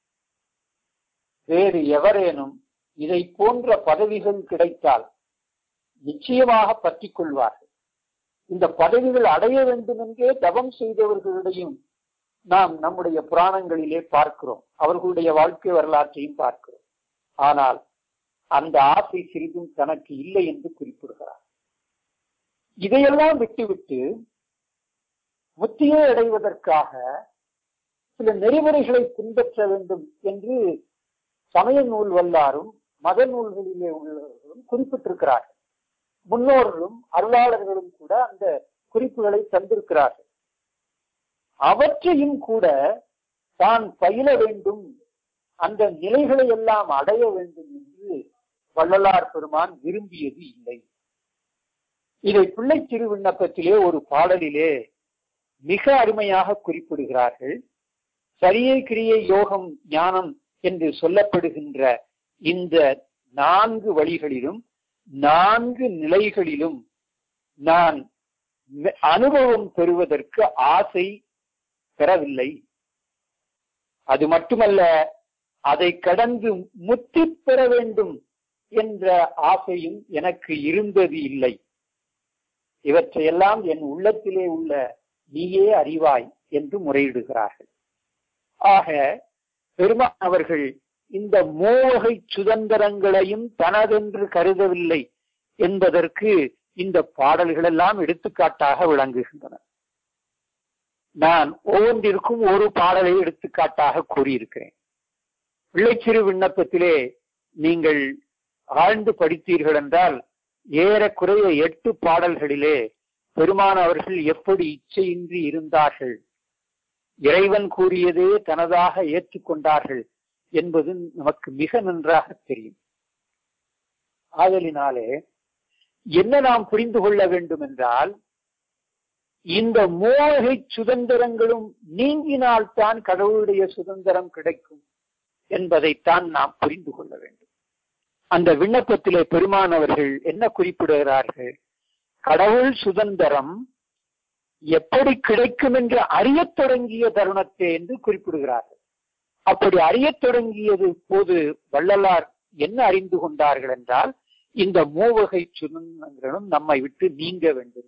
[SPEAKER 3] வேறு எவரேனும் இதை போன்ற பதவிகள் கிடைத்தால் நிச்சயமாக பற்றிக் கொள்வார்கள் இந்த பதவிகள் அடைய வேண்டும் என்றே தவம் செய்தவர்களிடையும் நாம் நம்முடைய புராணங்களிலே பார்க்கிறோம் அவர்களுடைய வாழ்க்கை வரலாற்றையும் பார்க்கிறோம் ஆனால் அந்த ஆசை சிறிதும் தனக்கு இல்லை என்று குறிப்பிடுகிறார் இதையெல்லாம் விட்டுவிட்டு முத்தியை அடைவதற்காக சில நெறிமுறைகளை பின்பற்ற வேண்டும் என்று சமய நூல் வல்லாரும் மத நூல்களிலே உள்ளவர்களும் குறிப்பிட்டிருக்கிறார்கள் முன்னோர்களும் அருளாளர்களும் கூட அந்த குறிப்புகளை தந்திருக்கிறார்கள் அவற்றையும் கூட தான் பயில வேண்டும் அந்த நிலைகளை எல்லாம் அடைய வேண்டும் என்று வள்ளலார் பெருமான் விரும்பியது இல்லை இதை பிள்ளை சிறு விண்ணப்பத்திலே ஒரு பாடலிலே மிக அருமையாக குறிப்பிடுகிறார்கள் சரியை கிரியை யோகம் ஞானம் என்று சொல்லப்படுகின்ற இந்த நான்கு வழிகளிலும் நான்கு நிலைகளிலும் நான் அனுபவம் பெறுவதற்கு ஆசை பெறவில்லை அது மட்டுமல்ல அதை கடந்து முத்தி பெற வேண்டும் என்ற ஆசையும் எனக்கு இருந்தது இல்லை இவற்றையெல்லாம் என் உள்ளத்திலே உள்ள நீயே அறிவாய் என்று முறையிடுகிறார்கள் ஆக பெருமான் அவர்கள் இந்த மூவகை சுதந்திரங்களையும் தனதென்று கருதவில்லை என்பதற்கு இந்த பாடல்கள் எல்லாம் எடுத்துக்காட்டாக விளங்குகின்றன நான் ஒவ்வொன்றிற்கும் ஒரு பாடலை எடுத்துக்காட்டாக கூறியிருக்கிறேன் பிள்ளைச்சிறு விண்ணப்பத்திலே நீங்கள் ஆழ்ந்து படித்தீர்கள் என்றால் ஏறக்குறைய எட்டு பாடல்களிலே பெருமான் அவர்கள் எப்படி இச்சையின்றி இருந்தார்கள் இறைவன் கூறியதே தனதாக ஏற்றுக்கொண்டார்கள் என்பது நமக்கு மிக நன்றாக தெரியும் ஆதலினாலே என்ன நாம் புரிந்து கொள்ள வேண்டும் என்றால் இந்த மூவகை சுதந்திரங்களும் நீங்கினால்தான் கடவுளுடைய சுதந்திரம் கிடைக்கும் என்பதைத்தான் நாம் புரிந்து கொள்ள வேண்டும் அந்த விண்ணப்பத்திலே பெருமான் அவர்கள் என்ன குறிப்பிடுகிறார்கள் கடவுள் சுதந்திரம் எப்படி கிடைக்கும் என்று அறியத் தொடங்கிய தருணத்தை என்று குறிப்பிடுகிறார்கள் அப்படி அறியத் தொடங்கியது போது வள்ளலார் என்ன அறிந்து கொண்டார்கள் என்றால் இந்த மூவகை சுதந்திரங்களும் நம்மை விட்டு நீங்க வேண்டும்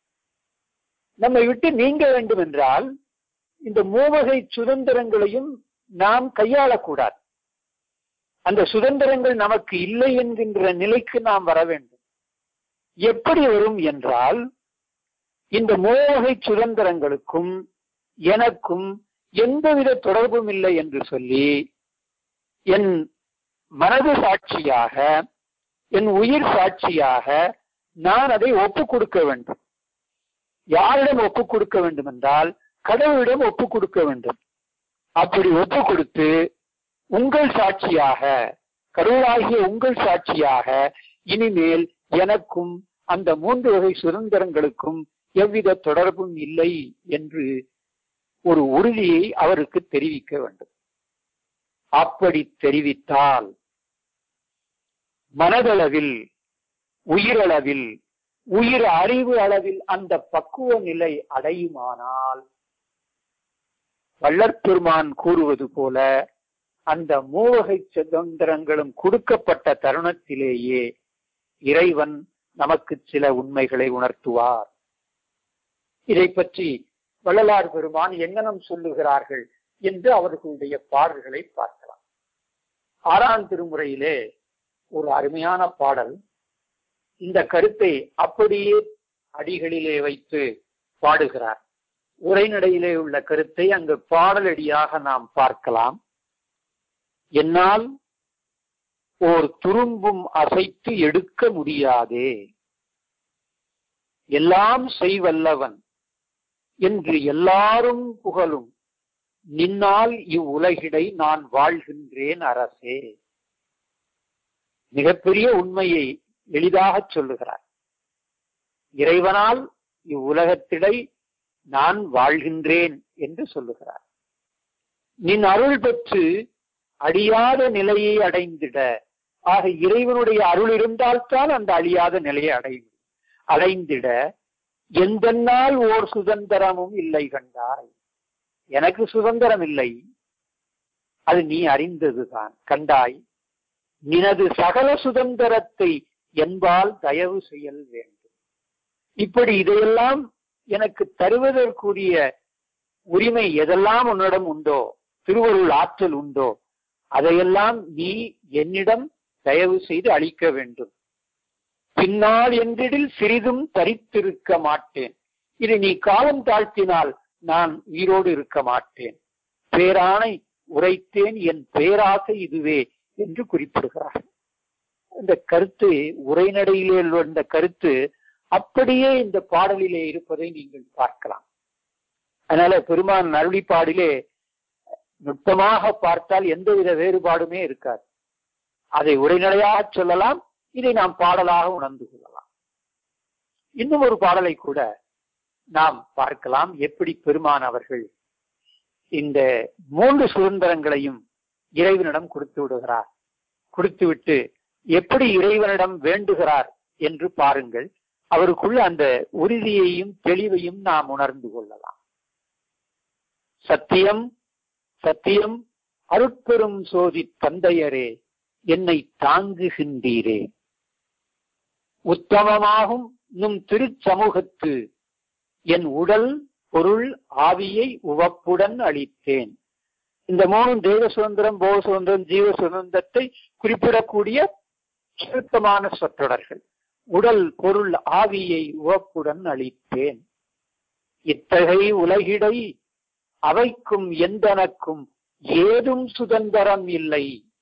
[SPEAKER 3] நம்மை விட்டு நீங்க வேண்டும் என்றால் இந்த மூவகை சுதந்திரங்களையும் நாம் கையாளக்கூடாது அந்த சுதந்திரங்கள் நமக்கு இல்லை என்கின்ற நிலைக்கு நாம் வர வேண்டும் எப்படி வரும் என்றால் இந்த மூவகை சுதந்திரங்களுக்கும் எனக்கும் எந்தவித தொடர்பும் இல்லை என்று சொல்லி என் மனது சாட்சியாக என் உயிர் சாட்சியாக நான் அதை ஒப்புக் கொடுக்க வேண்டும் யாரிடம் ஒப்புக் கொடுக்க வேண்டும் என்றால் கடவுளிடம் ஒப்புக் கொடுக்க வேண்டும் அப்படி ஒப்புக் கொடுத்து உங்கள் சாட்சியாக கடவுளாகிய உங்கள் சாட்சியாக இனிமேல் எனக்கும் அந்த மூன்று வகை சுதந்திரங்களுக்கும் எவ்வித தொடர்பும் இல்லை என்று ஒரு உறுதியை அவருக்கு தெரிவிக்க வேண்டும் அப்படி தெரிவித்தால் மனதளவில் உயிரளவில் உயிர் அறிவு அளவில் அந்த பக்குவ நிலை அடையுமானால் வள்ளற்பெருமான் கூறுவது போல அந்த மூவகை சுதந்திரங்களும் கொடுக்கப்பட்ட தருணத்திலேயே இறைவன் நமக்கு சில உண்மைகளை உணர்த்துவார் இதை பற்றி வள்ளலார் பெருமான் எங்கனம் சொல்லுகிறார்கள் என்று அவர்களுடைய பாடல்களை பார்க்கலாம் ஆறாம் திருமுறையிலே ஒரு அருமையான பாடல் இந்த கருத்தை அப்படியே அடிகளிலே வைத்து பாடுகிறார் உரைநடையிலே உள்ள கருத்தை அங்கு பாடலடியாக நாம் பார்க்கலாம் என்னால் ஓர் துரும்பும் அசைத்து எடுக்க முடியாதே எல்லாம் செய்வல்லவன் என்று எல்லாரும் புகழும் நின்னால் இவ்வுலகிடை நான் வாழ்கின்றேன் அரசே மிகப்பெரிய உண்மையை எளிதாக சொல்லுகிறார் இறைவனால் இவ்வுலகத்திடை நான் வாழ்கின்றேன் என்று சொல்லுகிறார் நின் அருள் பெற்று அழியாத நிலையை அடைந்திட ஆக இறைவனுடைய அருள் இருந்தால்தான் அந்த அழியாத நிலையை அடையும் அடைந்திட எந்த நாள் ஓர் சுதந்திரமும் இல்லை கண்டாய் எனக்கு சுதந்திரம் இல்லை அது நீ அறிந்ததுதான் கண்டாய் நினது சகல சுதந்திரத்தை என்பால் தயவு செயல் வேண்டும் இப்படி இதையெல்லாம் எனக்கு தருவதற்குரிய உரிமை எதெல்லாம் உன்னிடம் உண்டோ திருவருள் ஆற்றல் உண்டோ அதையெல்லாம் நீ என்னிடம் தயவு செய்து அளிக்க வேண்டும் பின்னால் என்றிடில் சிறிதும் தரித்திருக்க மாட்டேன் இது நீ காலம் தாழ்த்தினால் நான் உயிரோடு இருக்க மாட்டேன் பேரானை உரைத்தேன் என் பேராசை இதுவே என்று குறிப்பிடுகிறார் இந்த கருத்து உரைநடையிலே உள்ள இந்த கருத்து அப்படியே இந்த பாடலிலே இருப்பதை நீங்கள் பார்க்கலாம் அதனால பெருமான் அருளிப்பாடிலே நுட்பமாக பார்த்தால் எந்தவித வேறுபாடுமே இருக்காது அதை உரைநடையாக சொல்லலாம் இதை நாம் பாடலாக உணர்ந்து கொள்ளலாம் இன்னும் ஒரு பாடலை கூட நாம் பார்க்கலாம் எப்படி பெருமான் அவர்கள் இந்த மூன்று சுதந்திரங்களையும் இறைவனிடம் கொடுத்து விடுகிறார் கொடுத்துவிட்டு எப்படி இறைவனிடம் வேண்டுகிறார் என்று பாருங்கள் அவருக்குள்ள அந்த உறுதியையும் தெளிவையும் நாம் உணர்ந்து கொள்ளலாம் சத்தியம் சத்தியம் அருட்பெரும் சோதி தந்தையரே என்னை தாங்குகின்றீரே உத்தமமாகும் நும் திருச்சமூகத்து என் உடல் பொருள் ஆவியை உவப்புடன் அளித்தேன் இந்த மூணும் தேவ சுதந்திரம் போக சுதந்திரம் ஜீவ சுதந்திரத்தை குறிப்பிடக்கூடிய சுருக்கமான சொற்றொடர்கள் உடல் பொருள் ஆவியை உவப்புடன் அளித்தேன் இத்தகை உலகிடை அவைக்கும் எந்தனக்கும் ஏதும் சுதந்திரம் இல்லை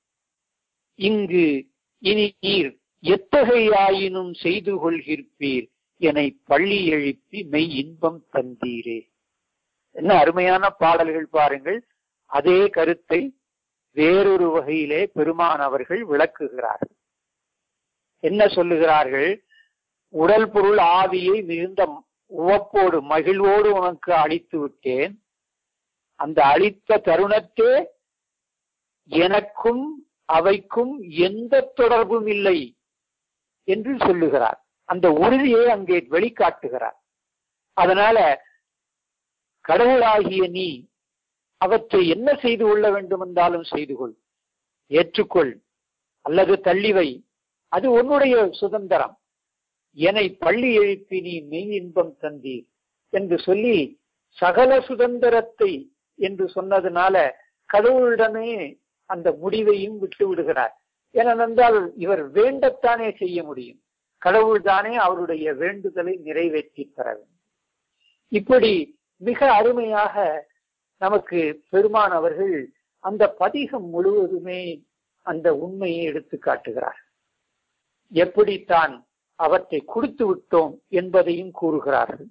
[SPEAKER 3] இங்கு இனி நீர் எத்தகையாயினும் செய்து கொள்கிற்பீர் என்னை பள்ளி எழுப்பி மெய் இன்பம் தந்தீரே என்ன அருமையான பாடல்கள் பாருங்கள் அதே கருத்தை வேறொரு வகையிலே பெருமான் அவர்கள் விளக்குகிறார்கள் என்ன சொல்லுகிறார்கள் உடல் பொருள் ஆவியை மிகுந்த உவப்போடு மகிழ்வோடு உனக்கு அளித்து விட்டேன் அந்த அளித்த தருணத்தே எனக்கும் அவைக்கும் எந்த தொடர்பும் இல்லை என்று சொல்லுகிறார் அந்த உறுதியை அங்கே வெளிக்காட்டுகிறார் அதனால கடவுளாகிய நீ அவற்றை என்ன செய்து கொள்ள வேண்டும் என்றாலும் செய்து கொள் ஏற்றுக்கொள் அல்லது தள்ளிவை அது உன்னுடைய சுதந்திரம் என்னை பள்ளி எழுப்பி நீ மெய் இன்பம் தந்தீர் என்று சொல்லி சகல சுதந்திரத்தை என்று சொன்னதுனால கடவுளிடமே அந்த முடிவையும் விட்டு விடுகிறார் ஏனென்றால் இவர் வேண்டத்தானே செய்ய முடியும் கடவுள் தானே அவருடைய வேண்டுதலை நிறைவேற்றி தர வேண்டும் இப்படி மிக அருமையாக நமக்கு பெருமான் அவர்கள் அந்த பதிகம் முழுவதுமே அந்த உண்மையை எடுத்து காட்டுகிறார் எப்படித்தான் அவற்றை கொடுத்து விட்டோம் என்பதையும் கூறுகிறார்கள்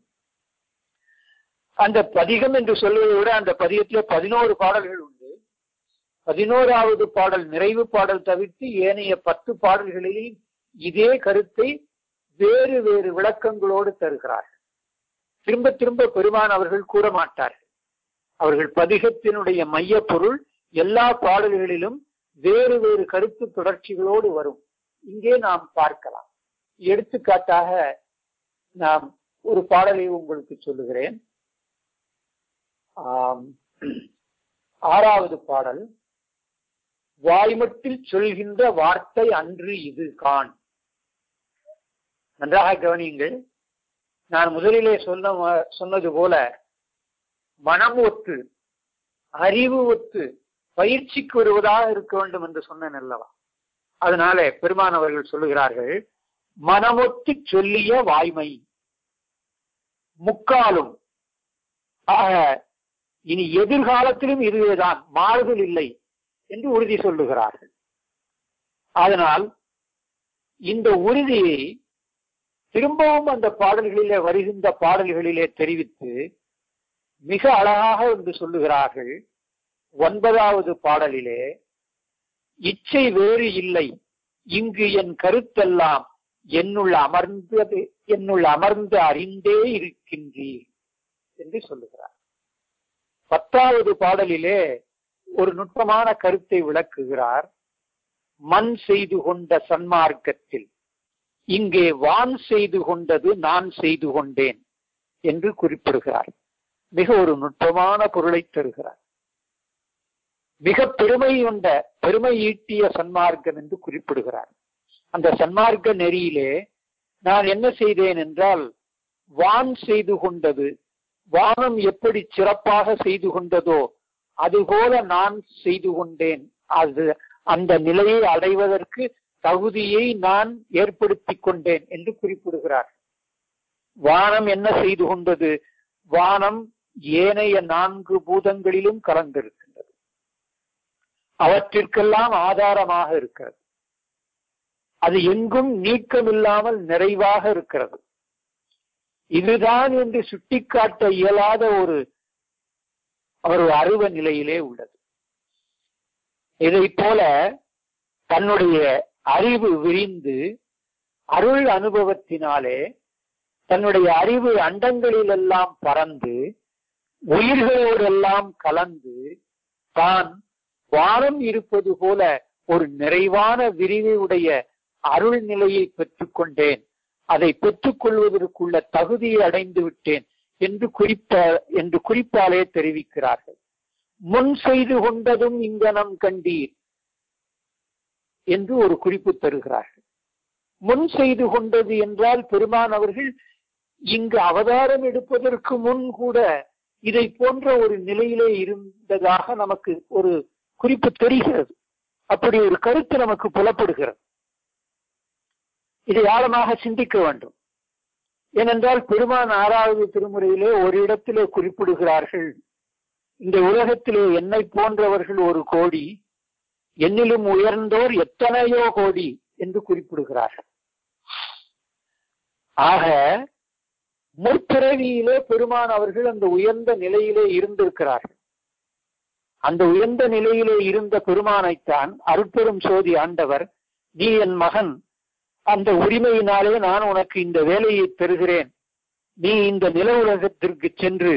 [SPEAKER 3] அந்த பதிகம் என்று சொல்வதை விட அந்த பதிகத்திலே பதினோரு பாடல்கள் உண்டு பதினோராவது பாடல் நிறைவு பாடல் தவிர்த்து ஏனைய பத்து பாடல்களிலும் இதே கருத்தை வேறு வேறு விளக்கங்களோடு தருகிறார்கள் திரும்ப திரும்ப பெருமான் அவர்கள் கூற மாட்டார்கள் அவர்கள் பதிகத்தினுடைய மைய பொருள் எல்லா பாடல்களிலும் வேறு வேறு கருத்து தொடர்ச்சிகளோடு வரும் இங்கே நாம் பார்க்கலாம் எடுத்துக்காட்டாக நாம் ஒரு பாடலை உங்களுக்கு சொல்லுகிறேன் ஆறாவது பாடல் வாய்மட்டில் சொல்கின்ற வார்த்தை அன்று இது கான் நன்றாக கவனியுங்கள் நான் முதலிலே சொன்ன சொன்னது போல மனம் ஒத்து அறிவு ஒத்து பயிற்சிக்கு வருவதாக இருக்க வேண்டும் என்று சொன்னேன் அல்லவா அதனால பெருமான் அவர்கள் சொல்லுகிறார்கள் மனமொத்து சொல்லிய வாய்மை முக்காலும் ஆக இனி எதிர்காலத்திலும் இதுவேதான் மாறுதல் இல்லை என்று உறுதி சொல்லுகிறார்கள் அதனால் இந்த உறுதியை திரும்பவும் அந்த பாடல்களிலே வருகின்ற பாடல்களிலே தெரிவித்து மிக அழகாக என்று சொல்லுகிறார்கள் ஒன்பதாவது பாடலிலே இச்சை வேறு இல்லை இங்கு என் கருத்தெல்லாம் என்னுள் அமர்ந்தது என்னுள் அமர்ந்து அறிந்தே இருக்கின்றீர் என்று சொல்லுகிறார் பத்தாவது பாடலிலே ஒரு நுட்பமான கருத்தை விளக்குகிறார் மண் செய்து கொண்ட சன்மார்க்கத்தில் இங்கே வான் செய்து கொண்டது நான் செய்து கொண்டேன் என்று குறிப்பிடுகிறார் மிக ஒரு நுட்பமான பொருளை தருகிறார் மிக பெருமை கொண்ட பெருமை ஈட்டிய சன்மார்க்கம் என்று குறிப்பிடுகிறார் அந்த சன்மார்க்க நெறியிலே நான் என்ன செய்தேன் என்றால் வான் செய்து கொண்டது வானம் எப்படி சிறப்பாக செய்து கொண்டதோ அதுபோல நான் செய்து கொண்டேன் அது அந்த நிலையை அடைவதற்கு தகுதியை நான் ஏற்படுத்தி கொண்டேன் என்று குறிப்பிடுகிறார் வானம் என்ன செய்து கொண்டது வானம் ஏனைய நான்கு பூதங்களிலும் கலந்திருக்கின்றது அவற்றிற்கெல்லாம் ஆதாரமாக இருக்கிறது அது எங்கும் நீக்கமில்லாமல் நிறைவாக இருக்கிறது இதுதான் என்று சுட்டிக்காட்ட இயலாத ஒரு ஒரு அருவ நிலையிலே உள்ளது இதை போல தன்னுடைய அறிவு விரிந்து அருள் அனுபவத்தினாலே தன்னுடைய அறிவு அண்டங்களிலெல்லாம் பறந்து உயிர்களோடெல்லாம் கலந்து தான் வானம் இருப்பது போல ஒரு நிறைவான விரிவுடைய அருள் நிலையை பெற்றுக்கொண்டேன் அதை பெற்றுக் கொள்வதற்குள்ள தகுதியை அடைந்து விட்டேன் என்று குறிப்ப என்று குறிப்பாலே தெரிவிக்கிறார்கள் முன் செய்து கொண்டதும் இங்கனம் கண்டீர் என்று ஒரு குறிப்பு தருகிறார்கள் முன் செய்து கொண்டது என்றால் பெருமான் அவர்கள் இங்கு அவதாரம் எடுப்பதற்கு முன் கூட இதை போன்ற ஒரு நிலையிலே இருந்ததாக நமக்கு ஒரு குறிப்பு தெரிகிறது அப்படி ஒரு கருத்து நமக்கு புலப்படுகிறது இதை ஆழமாக சிந்திக்க வேண்டும் ஏனென்றால் பெருமான் ஆறாவது திருமுறையிலே ஒரு இடத்திலே குறிப்பிடுகிறார்கள் இந்த உலகத்திலே என்னை போன்றவர்கள் ஒரு கோடி என்னிலும் உயர்ந்தோர் எத்தனையோ கோடி என்று குறிப்பிடுகிறார்கள் ஆக முற்பிறவியிலே பெருமான் அவர்கள் அந்த உயர்ந்த நிலையிலே இருந்திருக்கிறார்கள் அந்த உயர்ந்த நிலையிலே இருந்த பெருமானைத்தான் அருட்பெரும் சோதி ஆண்டவர் நீ என் மகன் அந்த உரிமையினாலே நான் உனக்கு இந்த வேலையை பெறுகிறேன் நீ இந்த நில உலகத்திற்கு சென்று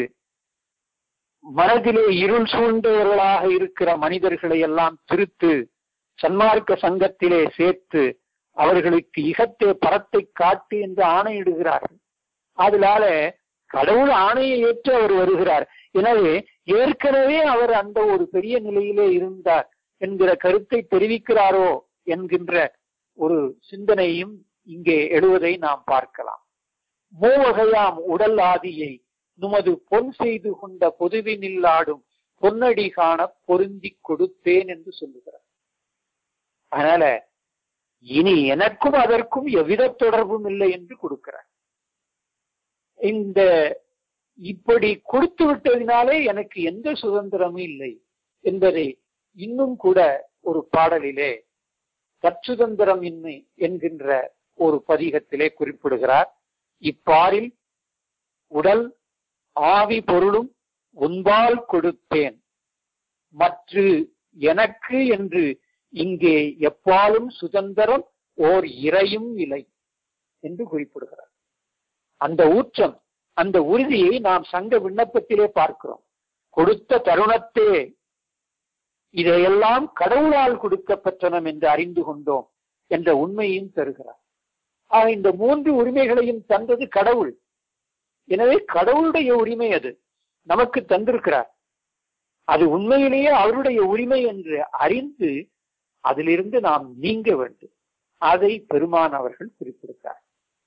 [SPEAKER 3] மனதிலே இருள் சூழ்ந்தவர்களாக இருக்கிற மனிதர்களை எல்லாம் திருத்து சன்மார்க்க சங்கத்திலே சேர்த்து அவர்களுக்கு இகத்தே பரத்தை காட்டு என்று ஆணையிடுகிறார்கள் அதனால கடவுள் ஆணையை ஏற்று அவர் வருகிறார் எனவே ஏற்கனவே அவர் அந்த ஒரு பெரிய நிலையிலே இருந்தார் என்கிற கருத்தை தெரிவிக்கிறாரோ என்கின்ற ஒரு சிந்தனையும் இங்கே எழுவதை நாம் பார்க்கலாம் மூவகையாம் உடல் ஆதியை நுமது பொன் செய்து கொண்ட பொதுவினில் ஆடும் பொன்னடி காண பொருந்தி கொடுத்தேன் என்று சொல்லுகிறார் அதனால இனி எனக்கும் அதற்கும் எவ்வித தொடர்பும் இல்லை என்று கொடுக்கிறார் இந்த இப்படி கொடுத்து விட்டதினாலே எனக்கு எந்த சுதந்திரமும் இல்லை என்பதை இன்னும் கூட ஒரு பாடலிலே தற்சுதந்திரம் இன்மை என்கின்ற ஒரு பதிகத்திலே குறிப்பிடுகிறார் இப்பாரில் உடல் ஆவி பொருளும் உன்பால் கொடுத்தேன் மற்ற எனக்கு என்று இங்கே எப்பாலும் சுதந்திரம் ஓர் இறையும் இல்லை என்று குறிப்பிடுகிறார் அந்த ஊற்றம் அந்த உறுதியை நாம் சங்க விண்ணப்பத்திலே பார்க்கிறோம் கொடுத்த தருணத்தே இதையெல்லாம் கடவுளால் கொடுக்கப்பட்டனம் என்று அறிந்து கொண்டோம் என்ற உண்மையும் தருகிறார் ஆக இந்த மூன்று உரிமைகளையும் தந்தது கடவுள் எனவே கடவுளுடைய உரிமை அது நமக்கு தந்திருக்கிறார் அது உண்மையிலேயே அவருடைய உரிமை என்று அறிந்து அதிலிருந்து நாம் நீங்க வேண்டும் அதை பெருமான் அவர்கள் குறிப்பிடுகிறார்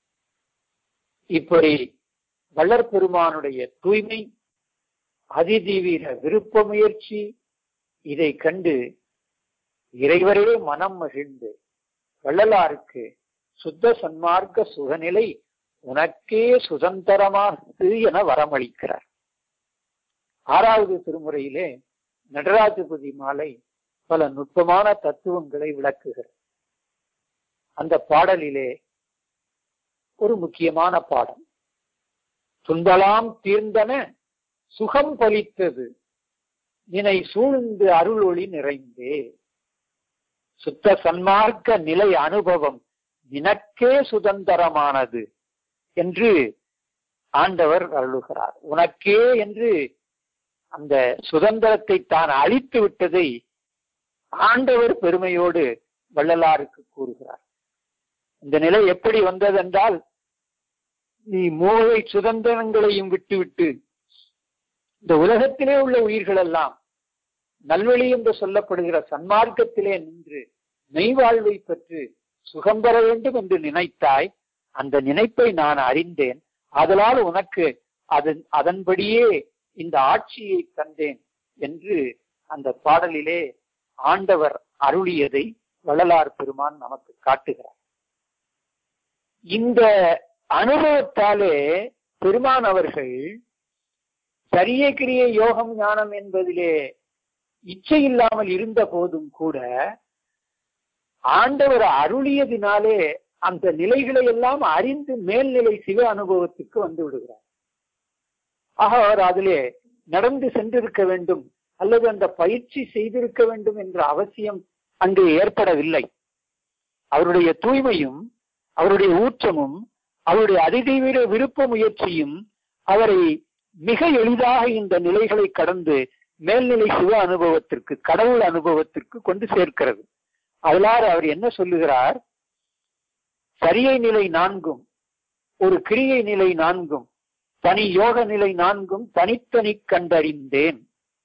[SPEAKER 3] இப்படி வள்ளற் பெருமானுடைய தூய்மை அதிதீவிர விருப்ப முயற்சி இதை கண்டு இறைவரே மனம் மகிழ்ந்து வள்ளலாருக்கு சுத்த சன்மார்க்க சுகநிலை உனக்கே சுதந்திரமானது என வரமளிக்கிறார் ஆறாவது திருமுறையிலே நடராஜபதி மாலை பல நுட்பமான தத்துவங்களை விளக்குகிறது அந்த பாடலிலே ஒரு முக்கியமான பாடம் துன்பலாம் தீர்ந்தன சுகம் பலித்தது நினை சூழ்ந்து அருள் ஒளி நிறைந்தே சுத்த சன்மார்க்க நிலை அனுபவம் நினக்கே சுதந்திரமானது என்று ஆண்டவர் அருளுகிறார் உனக்கே என்று அந்த சுதந்திரத்தை தான் அழித்து விட்டதை ஆண்டவர் பெருமையோடு வள்ளலாருக்கு கூறுகிறார் இந்த நிலை எப்படி வந்ததென்றால் நீ மூளை சுதந்திரங்களையும் விட்டுவிட்டு இந்த உலகத்திலே உள்ள உயிர்கள் எல்லாம் நல்வழி என்று சொல்லப்படுகிற சன்மார்க்கத்திலே நின்று மெய்வாழ்வை பெற்று சுகம் பெற வேண்டும் என்று நினைத்தாய் அந்த நினைப்பை நான் அறிந்தேன் அதனால் உனக்கு அதன் அதன்படியே இந்த ஆட்சியை தந்தேன் என்று அந்த பாடலிலே ஆண்டவர் அருளியதை வள்ளலார் பெருமான் நமக்கு காட்டுகிறார் இந்த அனுபவத்தாலே பெருமான் அவர்கள் சரிய கிரிய யோகம் ஞானம் என்பதிலே இச்சை இல்லாமல் இருந்த போதும் கூட ஆண்டவர் அருளியதினாலே அந்த நிலைகளை எல்லாம் அறிந்து மேல்நிலை சிவ அனுபவத்துக்கு வந்து விடுகிறார் ஆக அவர் அதிலே நடந்து சென்றிருக்க வேண்டும் அல்லது அந்த பயிற்சி செய்திருக்க வேண்டும் என்ற அவசியம் அங்கே ஏற்படவில்லை அவருடைய தூய்மையும் அவருடைய ஊற்றமும் அவருடைய அதிதீவிர விருப்ப முயற்சியும் அவரை மிக எளிதாக இந்த நிலைகளை கடந்து மேல்நிலை சிவ அனுபவத்திற்கு கடவுள் அனுபவத்திற்கு கொண்டு சேர்க்கிறது அதனால் அவர் என்ன சொல்லுகிறார் சரியை நிலை நான்கும் ஒரு கிரியை நிலை நான்கும் தனி யோக நிலை நான்கும் தனித்தனி கண்டறிந்தேன்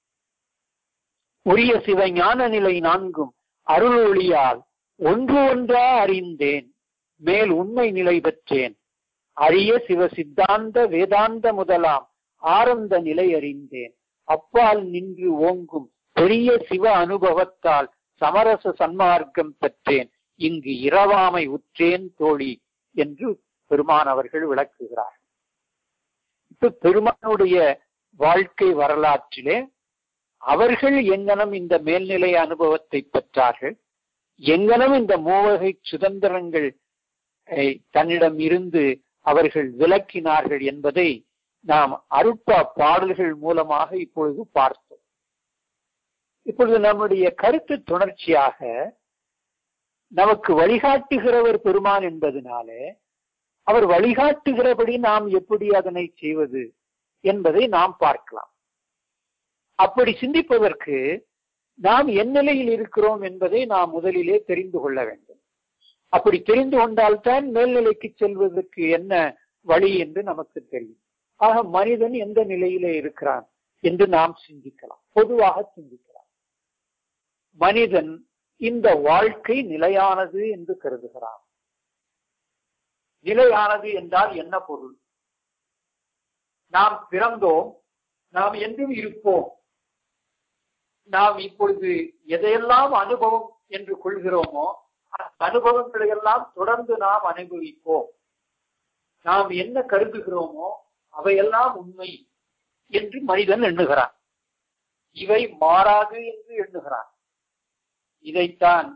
[SPEAKER 3] உரிய சிவஞான நிலை நான்கும் அருள் ஒளியால் ஒன்று ஒன்றா அறிந்தேன் மேல் உண்மை நிலை பெற்றேன் அரிய சிவ சித்தாந்த வேதாந்த முதலாம் ஆரந்த நிலை அறிந்தேன் அப்பால் நின்று ஓங்கும் பெரிய சிவ அனுபவத்தால் சமரச சன்மார்க்கம் பெற்றேன் இங்கு இரவாமை உற்றேன் தோழி என்று பெருமான் அவர்கள் விளக்குகிறார் இப்ப பெருமானுடைய வாழ்க்கை வரலாற்றிலே அவர்கள் எங்கனம் இந்த மேல்நிலை அனுபவத்தை பெற்றார்கள் எங்கனம் இந்த மூவகை சுதந்திரங்கள் தன்னிடம் இருந்து அவர்கள் விளக்கினார்கள் என்பதை நாம் அருட்பா பாடல்கள் மூலமாக இப்பொழுது பார்த்தோம் இப்பொழுது நம்முடைய கருத்து தொடர்ச்சியாக நமக்கு வழிகாட்டுகிறவர் பெருமான் என்பதனாலே அவர் வழிகாட்டுகிறபடி நாம் எப்படி அதனை செய்வது என்பதை நாம் பார்க்கலாம் அப்படி சிந்திப்பதற்கு நாம் என் நிலையில் இருக்கிறோம் என்பதை நாம் முதலிலே தெரிந்து கொள்ள வேண்டும் அப்படி தெரிந்து கொண்டால்தான் மேல்நிலைக்கு செல்வதற்கு என்ன வழி என்று நமக்கு தெரியும் ஆக மனிதன் எந்த நிலையிலே இருக்கிறான் என்று நாம் சிந்திக்கலாம் பொதுவாக சிந்திக்கலாம் மனிதன் இந்த வாழ்க்கை நிலையானது என்று கருதுகிறான் நிலையானது என்றால் என்ன பொருள் நாம் பிறந்தோம் நாம் என்றும் இருப்போம் நாம் இப்பொழுது எதையெல்லாம் அனுபவம் என்று கொள்கிறோமோ அந்த அனுபவங்களை எல்லாம் தொடர்ந்து நாம் அனுபவிப்போம் நாம் என்ன கருதுகிறோமோ அவையெல்லாம் உண்மை என்று மனிதன் எண்ணுகிறான் இவை மாறாது என்று எண்ணுகிறான் இதைத்தான்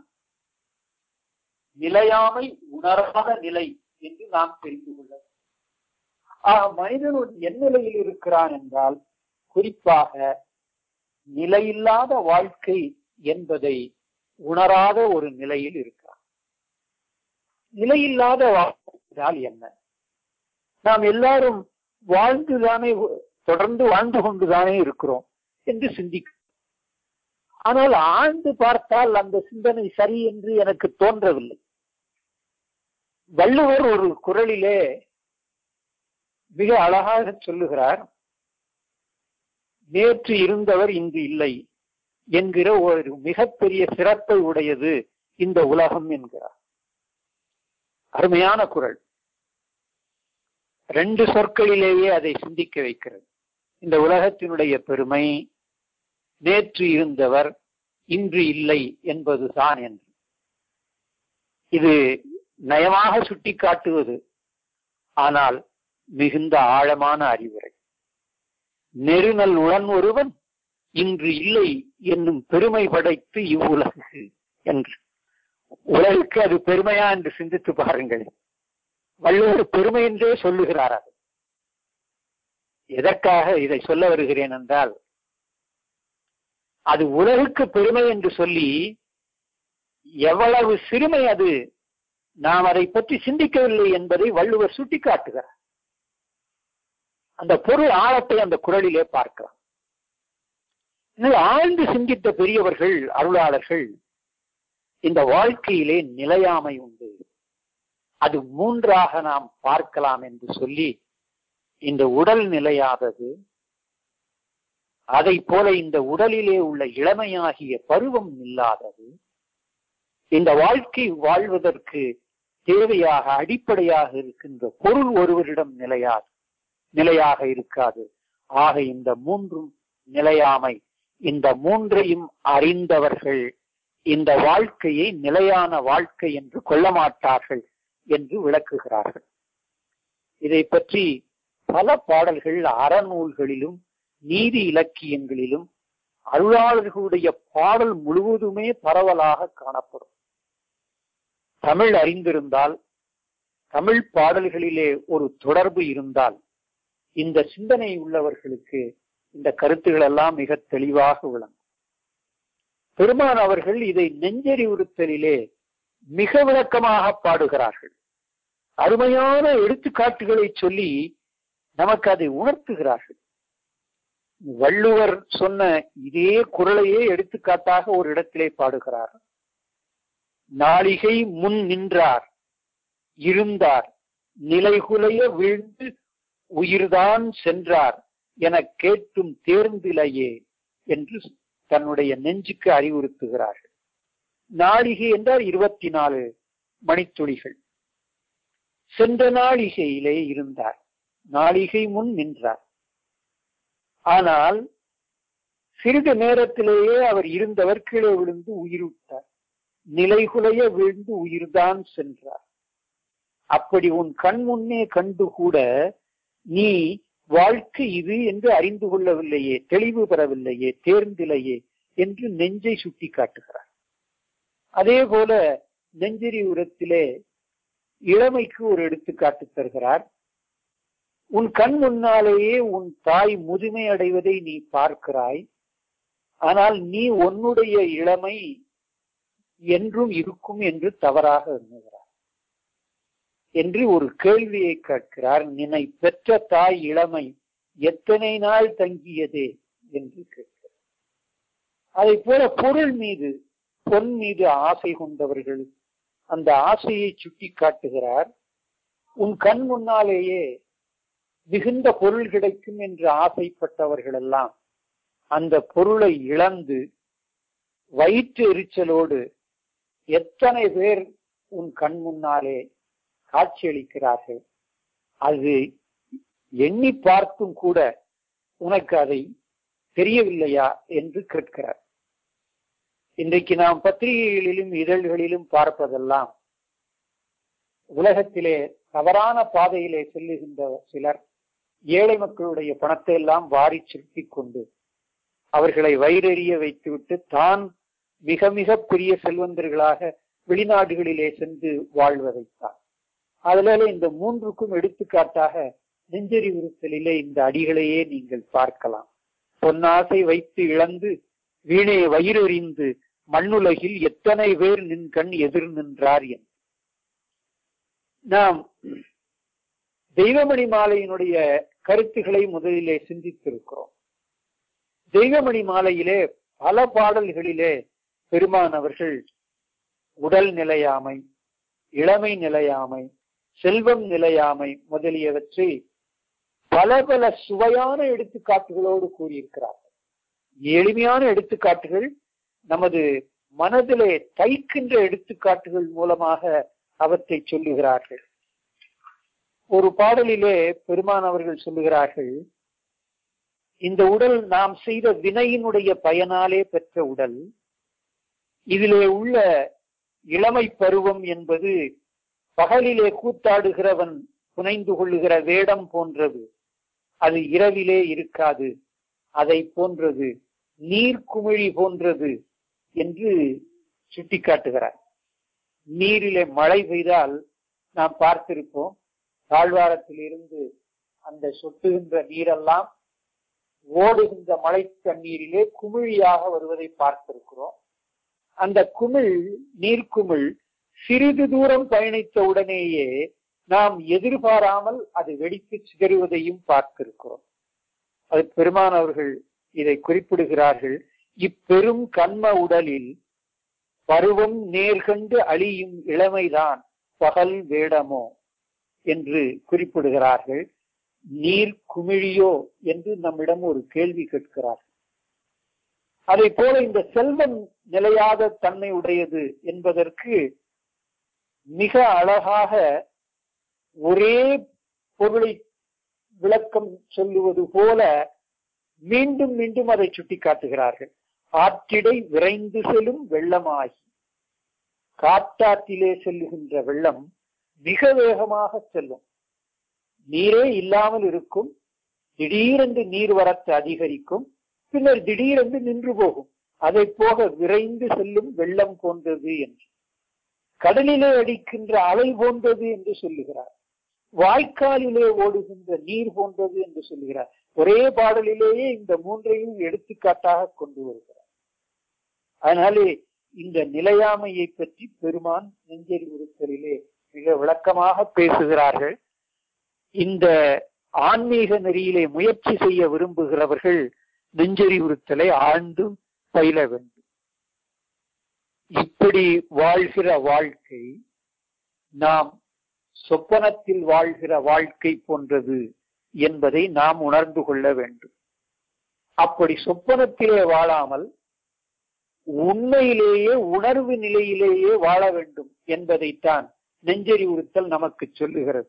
[SPEAKER 3] நிலையாமை உணராத நிலை என்று நாம் தெரிந்து கொள்ள ஆக மனிதன் ஒரு எந்நிலையில் இருக்கிறான் என்றால் குறிப்பாக நிலையில்லாத வாழ்க்கை என்பதை உணராத ஒரு நிலையில் இருக்கிறான் நிலையில்லாத வாழ்க்கை என்றால் என்ன நாம் எல்லாரும் வாழ்ந்துதானே தொடர்ந்து வாழ்ந்து கொண்டுதானே இருக்கிறோம் என்று சிந்திக்க ஆனால் ஆழ்ந்து பார்த்தால் அந்த சிந்தனை சரி என்று எனக்கு தோன்றவில்லை வள்ளுவர் ஒரு குரலிலே மிக அழகாக சொல்லுகிறார் நேற்று இருந்தவர் இன்று இல்லை என்கிற ஒரு மிகப்பெரிய சிறப்பை உடையது இந்த உலகம் என்கிறார் அருமையான குரல் ரெண்டு சொற்களிலேயே அதை சிந்திக்க வைக்கிறது இந்த உலகத்தினுடைய பெருமை நேற்று இருந்தவர் இன்று இல்லை என்பதுதான் என்று இது நயமாக சுட்டிக்காட்டுவது ஆனால் மிகுந்த ஆழமான அறிவுரை நெருநல் உடன் ஒருவன் இன்று இல்லை என்னும் பெருமை படைத்து இவ்வுலகு என்று உலகுக்கு அது பெருமையா என்று சிந்தித்து பாருங்கள் வள்ளுவர் பெருமை என்றே சொல்லுகிறார் அது எதற்காக இதை சொல்ல வருகிறேன் என்றால் அது உலகுக்கு பெருமை என்று சொல்லி எவ்வளவு சிறுமை அது நாம் அதை பற்றி சிந்திக்கவில்லை என்பதை வள்ளுவர் சுட்டிக்காட்டுகிறார் அந்த பொருள் ஆழத்தை அந்த குரலிலே பார்க்கலாம் ஆழ்ந்து சிந்தித்த பெரியவர்கள் அருளாளர்கள் இந்த வாழ்க்கையிலே நிலையாமை உண்டு அது மூன்றாக நாம் பார்க்கலாம் என்று சொல்லி இந்த உடல் நிலையாதது அதை போல இந்த உடலிலே உள்ள இளமையாகிய பருவம் இல்லாதது இந்த வாழ்க்கை வாழ்வதற்கு தேவையாக அடிப்படையாக இருக்கின்ற பொருள் ஒருவரிடம் நிலையாது நிலையாக இருக்காது ஆக இந்த மூன்றும் நிலையாமை இந்த மூன்றையும் அறிந்தவர்கள் இந்த வாழ்க்கையை நிலையான வாழ்க்கை என்று கொள்ள மாட்டார்கள் என்று விளக்குகிறார்கள் இதை பற்றி பல பாடல்கள் அறநூல்களிலும் நீதி இலக்கியங்களிலும் அருளாளர்களுடைய பாடல் முழுவதுமே பரவலாக காணப்படும் தமிழ் அறிந்திருந்தால் தமிழ் பாடல்களிலே ஒரு தொடர்பு இருந்தால் இந்த சிந்தனை உள்ளவர்களுக்கு இந்த கருத்துகள் எல்லாம் மிக தெளிவாக விளங்கும் பெருமான் அவர்கள் இதை நெஞ்சறிவுறுத்தலிலே மிக விளக்கமாக பாடுகிறார்கள் அருமையான எடுத்துக்காட்டுகளை சொல்லி நமக்கு அதை உணர்த்துகிறார்கள் வள்ளுவர் சொன்ன இதே குரலையே எடுத்துக்காட்டாக ஒரு இடத்திலே பாடுகிறார் நாளிகை முன் நின்றார் இருந்தார் நிலைகுலைய வீழ்ந்து உயிர்தான் சென்றார் என கேட்டும் தேர்ந்திலையே என்று தன்னுடைய நெஞ்சுக்கு அறிவுறுத்துகிறார்கள் நாளிகை என்றால் இருபத்தி நாலு மணித்துளிகள் சென்ற நாளிகையிலே இருந்தார் நாளிகை முன் நின்றார் ஆனால் சிறிது நேரத்திலேயே அவர் இருந்தவர் கீழே விழுந்து உயிர்விட்டார் நிலைகுலைய விழுந்து உயிர்தான் சென்றார் அப்படி உன் கண் முன்னே கண்டு கூட நீ வாழ்க்கை இது என்று அறிந்து கொள்ளவில்லையே தெளிவு பெறவில்லையே தேர்ந்திலையே என்று நெஞ்சை சுட்டி காட்டுகிறார் அதே போல நெஞ்சரி உரத்திலே இளமைக்கு ஒரு எடுத்துக்காட்டு தருகிறார் உன் கண் முன்னாலேயே உன் தாய் முதுமை அடைவதை நீ பார்க்கிறாய் ஆனால் நீ உன்னுடைய இளமை என்றும் இருக்கும் என்று தவறாக எண்ணுகிறார் என்று ஒரு கேள்வியை கேட்கிறார் நினை பெற்ற தாய் இளமை எத்தனை நாள் தங்கியதே என்று கேட்கிறார் அதை போல பொருள் மீது பொன் மீது ஆசை கொண்டவர்கள் அந்த ஆசையை சுட்டி காட்டுகிறார் உன் கண் முன்னாலேயே மிகுந்த பொருள் கிடைக்கும் என்று ஆசைப்பட்டவர்கள் எல்லாம் அந்த பொருளை இழந்து வயிற்று எரிச்சலோடு எத்தனை பேர் உன் கண் முன்னாலே காட்சியளிக்கிறார்கள் அது எண்ணி பார்த்தும் கூட உனக்கு அதை தெரியவில்லையா என்று கேட்கிறார் இன்றைக்கு நாம் பத்திரிகைகளிலும் இதழ்களிலும் பார்ப்பதெல்லாம் உலகத்திலே தவறான பாதையிலே செல்லுகின்ற சிலர் ஏழை மக்களுடைய பணத்தை எல்லாம் வாரி சுருட்டிக் கொண்டு அவர்களை வயிறெறிய வைத்துவிட்டு தான் மிக மிக பெரிய செல்வந்தர்களாக வெளிநாடுகளிலே சென்று வாழ்வதைத்தான் அதனால இந்த மூன்றுக்கும் எடுத்துக்காட்டாக நெஞ்சரி உறுத்தலிலே இந்த அடிகளையே நீங்கள் பார்க்கலாம் பொன்னாசை வைத்து இழந்து வீணே வயிறெறிந்து மண்ணுலகில் எத்தனை பேர் நின் கண் எதிர் நின்றார் என்று நாம் தெய்வமணி மாலையினுடைய கருத்துக்களை முதலிலே சிந்தித்திருக்கிறோம் தெய்வமணி மாலையிலே பல பாடல்களிலே பெருமான் அவர்கள் உடல் நிலையாமை இளமை நிலையாமை செல்வம் நிலையாமை முதலியவற்றை பல பல சுவையான எடுத்துக்காட்டுகளோடு கூறியிருக்கிறார்கள் எளிமையான எடுத்துக்காட்டுகள் நமது மனதிலே தைக்கின்ற எடுத்துக்காட்டுகள் மூலமாக அவற்றை சொல்லுகிறார்கள் ஒரு பாடலிலே பெருமான் அவர்கள் சொல்லுகிறார்கள் இந்த உடல் நாம் செய்த வினையினுடைய பயனாலே பெற்ற உடல் இதிலே உள்ள இளமை பருவம் என்பது பகலிலே கூத்தாடுகிறவன் புனைந்து கொள்ளுகிற வேடம் போன்றது அது இரவிலே இருக்காது அதை போன்றது நீர்க்குமிழி போன்றது என்று சுட்டிக்காட்டுகிறார் நீரிலே மழை பெய்தால் நாம் பார்த்திருப்போம் தாழ்வாரத்தில் இருந்து அந்த சொட்டுகின்ற நீரெல்லாம் ஓடுகின்ற மழை தண்ணீரிலே குமிழியாக வருவதை பார்த்திருக்கிறோம் அந்த குமிழ் நீர்க்குமிழ் சிறிது தூரம் பயணித்த உடனேயே நாம் எதிர்பாராமல் அது வெடித்து சிதறுவதையும் பார்த்திருக்கிறோம் அது பெருமான் அவர்கள் இதை குறிப்பிடுகிறார்கள் இப்பெரும் கண்ம உடலில் பருவம் நேர்கண்டு அழியும் இளமைதான் பகல் வேடமோ என்று குறிப்பிடுகிறார்கள் நீர் குமிழியோ என்று நம்மிடம் ஒரு கேள்வி கேட்கிறார்கள் அதை போல இந்த செல்வம் நிலையாத தன்மை உடையது என்பதற்கு மிக அழகாக ஒரே பொருளை விளக்கம் சொல்லுவது போல மீண்டும் மீண்டும் அதை சுட்டிக்காட்டுகிறார்கள் ஆற்றிடை விரைந்து செல்லும் வெள்ளமாகி காட்டாற்றிலே செல்லுகின்ற வெள்ளம் மிக வேகமாக செல்லும் நீரே இல்லாமல் இருக்கும் திடீரென்று நீர் வரத்து அதிகரிக்கும் பின்னர் திடீரென்று நின்று போகும் அதை போக விரைந்து செல்லும் வெள்ளம் போன்றது என்று கடலிலே அடிக்கின்ற அலை போன்றது என்று சொல்லுகிறார் வாய்க்காலிலே ஓடுகின்ற நீர் போன்றது என்று சொல்லுகிறார் ஒரே பாடலிலேயே இந்த மூன்றையும் எடுத்துக்காட்டாக கொண்டு வருகிறார் அதனாலே இந்த நிலையாமையை பற்றி பெருமான் நெஞ்சரி உறுத்தலிலே மிக விளக்கமாக பேசுகிறார்கள் இந்த ஆன்மீக நெறியிலே முயற்சி செய்ய விரும்புகிறவர்கள் நெஞ்சரி உறுத்தலை ஆழ்ந்து பயில வேண்டும் இப்படி வாழ்கிற வாழ்க்கை நாம் சொப்பனத்தில் வாழ்கிற வாழ்க்கை போன்றது என்பதை நாம் உணர்ந்து கொள்ள வேண்டும் அப்படி சொப்பனத்திலே வாழாமல் உண்மையிலேயே உணர்வு நிலையிலேயே வாழ வேண்டும் என்பதைத்தான் நெஞ்சறிவுறுத்தல் நமக்கு சொல்லுகிறது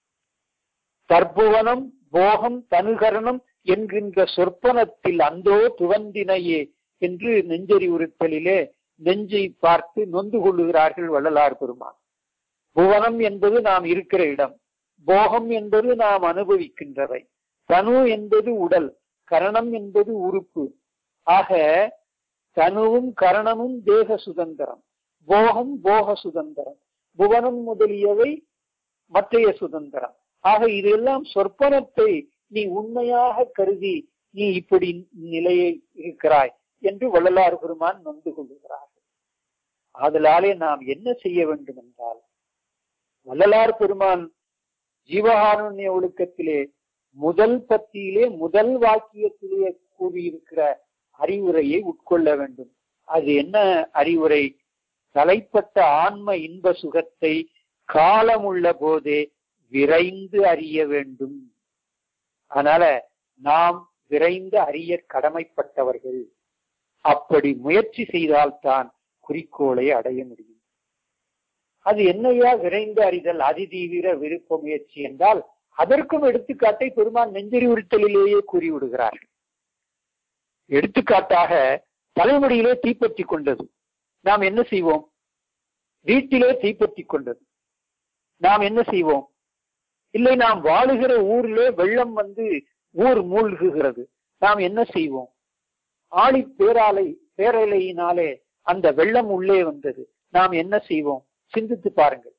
[SPEAKER 3] தற்புவனம் போகம் தனுகரணம் என்கின்ற சொற்பனத்தில் அந்தோ துவந்தினையே என்று நெஞ்சறிவுறுத்தலிலே நெஞ்சை பார்த்து நொந்து கொள்ளுகிறார்கள் வள்ளலார் பெருமான் புவனம் என்பது நாம் இருக்கிற இடம் போகம் என்பது நாம் அனுபவிக்கின்றவை தனு என்பது உடல் கரணம் என்பது உறுப்பு ஆக தனுவும் கரணமும் தேக சுதந்திரம் போகம் போக சுதந்திரம் புவனம் முதலியவை மற்றைய சுதந்திரம் ஆக இதெல்லாம் சொற்பனத்தை நீ உண்மையாக கருதி நீ இப்படி நிலையை இருக்கிறாய் என்று வள்ளலார் பெருமான் நொந்து கொள்ளுகிறார் அதனாலே நாம் என்ன செய்ய வேண்டும் என்றால் வள்ளலார் பெருமான் ஜீவகாருண்ய ஒழுக்கத்திலே முதல் பத்தியிலே முதல் வாக்கியத்திலே கூறியிருக்கிற அறிவுரையை உட்கொள்ள வேண்டும் அது என்ன அறிவுரை தலைப்பட்ட ஆன்ம இன்ப சுகத்தை காலமுள்ள போதே விரைந்து அறிய வேண்டும் அதனால நாம் விரைந்து அறிய கடமைப்பட்டவர்கள் அப்படி முயற்சி செய்தால்தான் குறிக்கோளை அடைய முடியும் அது என்னையா விரைந்து அறிதல் அதிதீவிர விருப்ப முயற்சி என்றால் அதற்கும் எடுத்துக்காட்டை பெருமான் நெஞ்சறிவுறுத்தலிலேயே கூறிவிடுகிறார்கள் எடுத்துக்காட்டாக தலைமுடியிலே தீப்பற்றி கொண்டது நாம் என்ன செய்வோம் வீட்டிலே தீப்பற்றி கொண்டது நாம் என்ன செய்வோம் இல்லை நாம் வாழுகிற ஊரிலே வெள்ளம் வந்து ஊர் மூழ்குகிறது நாம் என்ன செய்வோம் ஆழி பேராலை பேரலையினாலே அந்த வெள்ளம் உள்ளே வந்தது நாம் என்ன செய்வோம் சிந்தித்து பாருங்கள்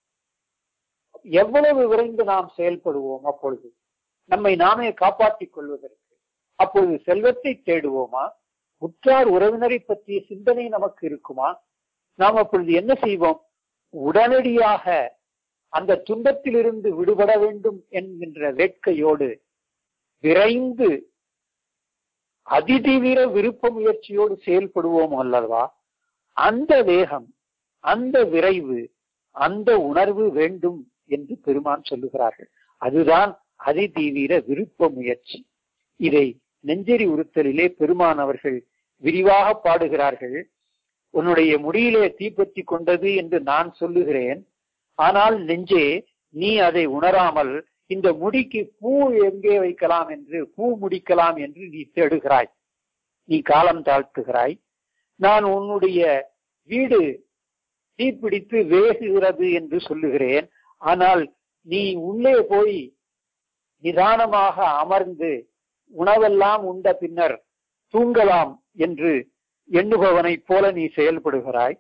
[SPEAKER 3] எவ்வளவு விரைந்து நாம் செயல்படுவோம் அப்பொழுது நம்மை நாமே காப்பாற்றிக் கொள்வதற்கு அப்பொழுது செல்வத்தை தேடுவோமா உற்றார் உறவினரை பற்றிய சிந்தனை நமக்கு இருக்குமா நாம் அப்பொழுது என்ன செய்வோம் உடனடியாக அந்த துன்பத்திலிருந்து விடுபட வேண்டும் என்கின்ற வேட்கையோடு விரைந்து அதிதீவிர விருப்ப முயற்சியோடு செயல்படுவோம் அல்லவா அந்த வேகம் அந்த விரைவு அந்த உணர்வு வேண்டும் என்று பெருமான் சொல்லுகிறார்கள் அதுதான் அதிதீவிர விருப்ப முயற்சி இதை நெஞ்செறி உறுத்தலிலே பெருமான் அவர்கள் விரிவாக பாடுகிறார்கள் உன்னுடைய முடியிலே தீப்பற்றி கொண்டது என்று நான் சொல்லுகிறேன் ஆனால் நெஞ்சே நீ அதை உணராமல் இந்த முடிக்கு பூ எங்கே வைக்கலாம் என்று பூ முடிக்கலாம் என்று நீ தேடுகிறாய் நீ காலம் தாழ்த்துகிறாய் நான் உன்னுடைய வீடு தீப்பிடித்து வேகுகிறது என்று சொல்லுகிறேன் ஆனால் நீ உள்ளே போய் நிதானமாக அமர்ந்து உணவெல்லாம் உண்ட பின்னர் தூங்கலாம் என்று எண்ணுபவனைப் போல நீ செயல்படுகிறாய்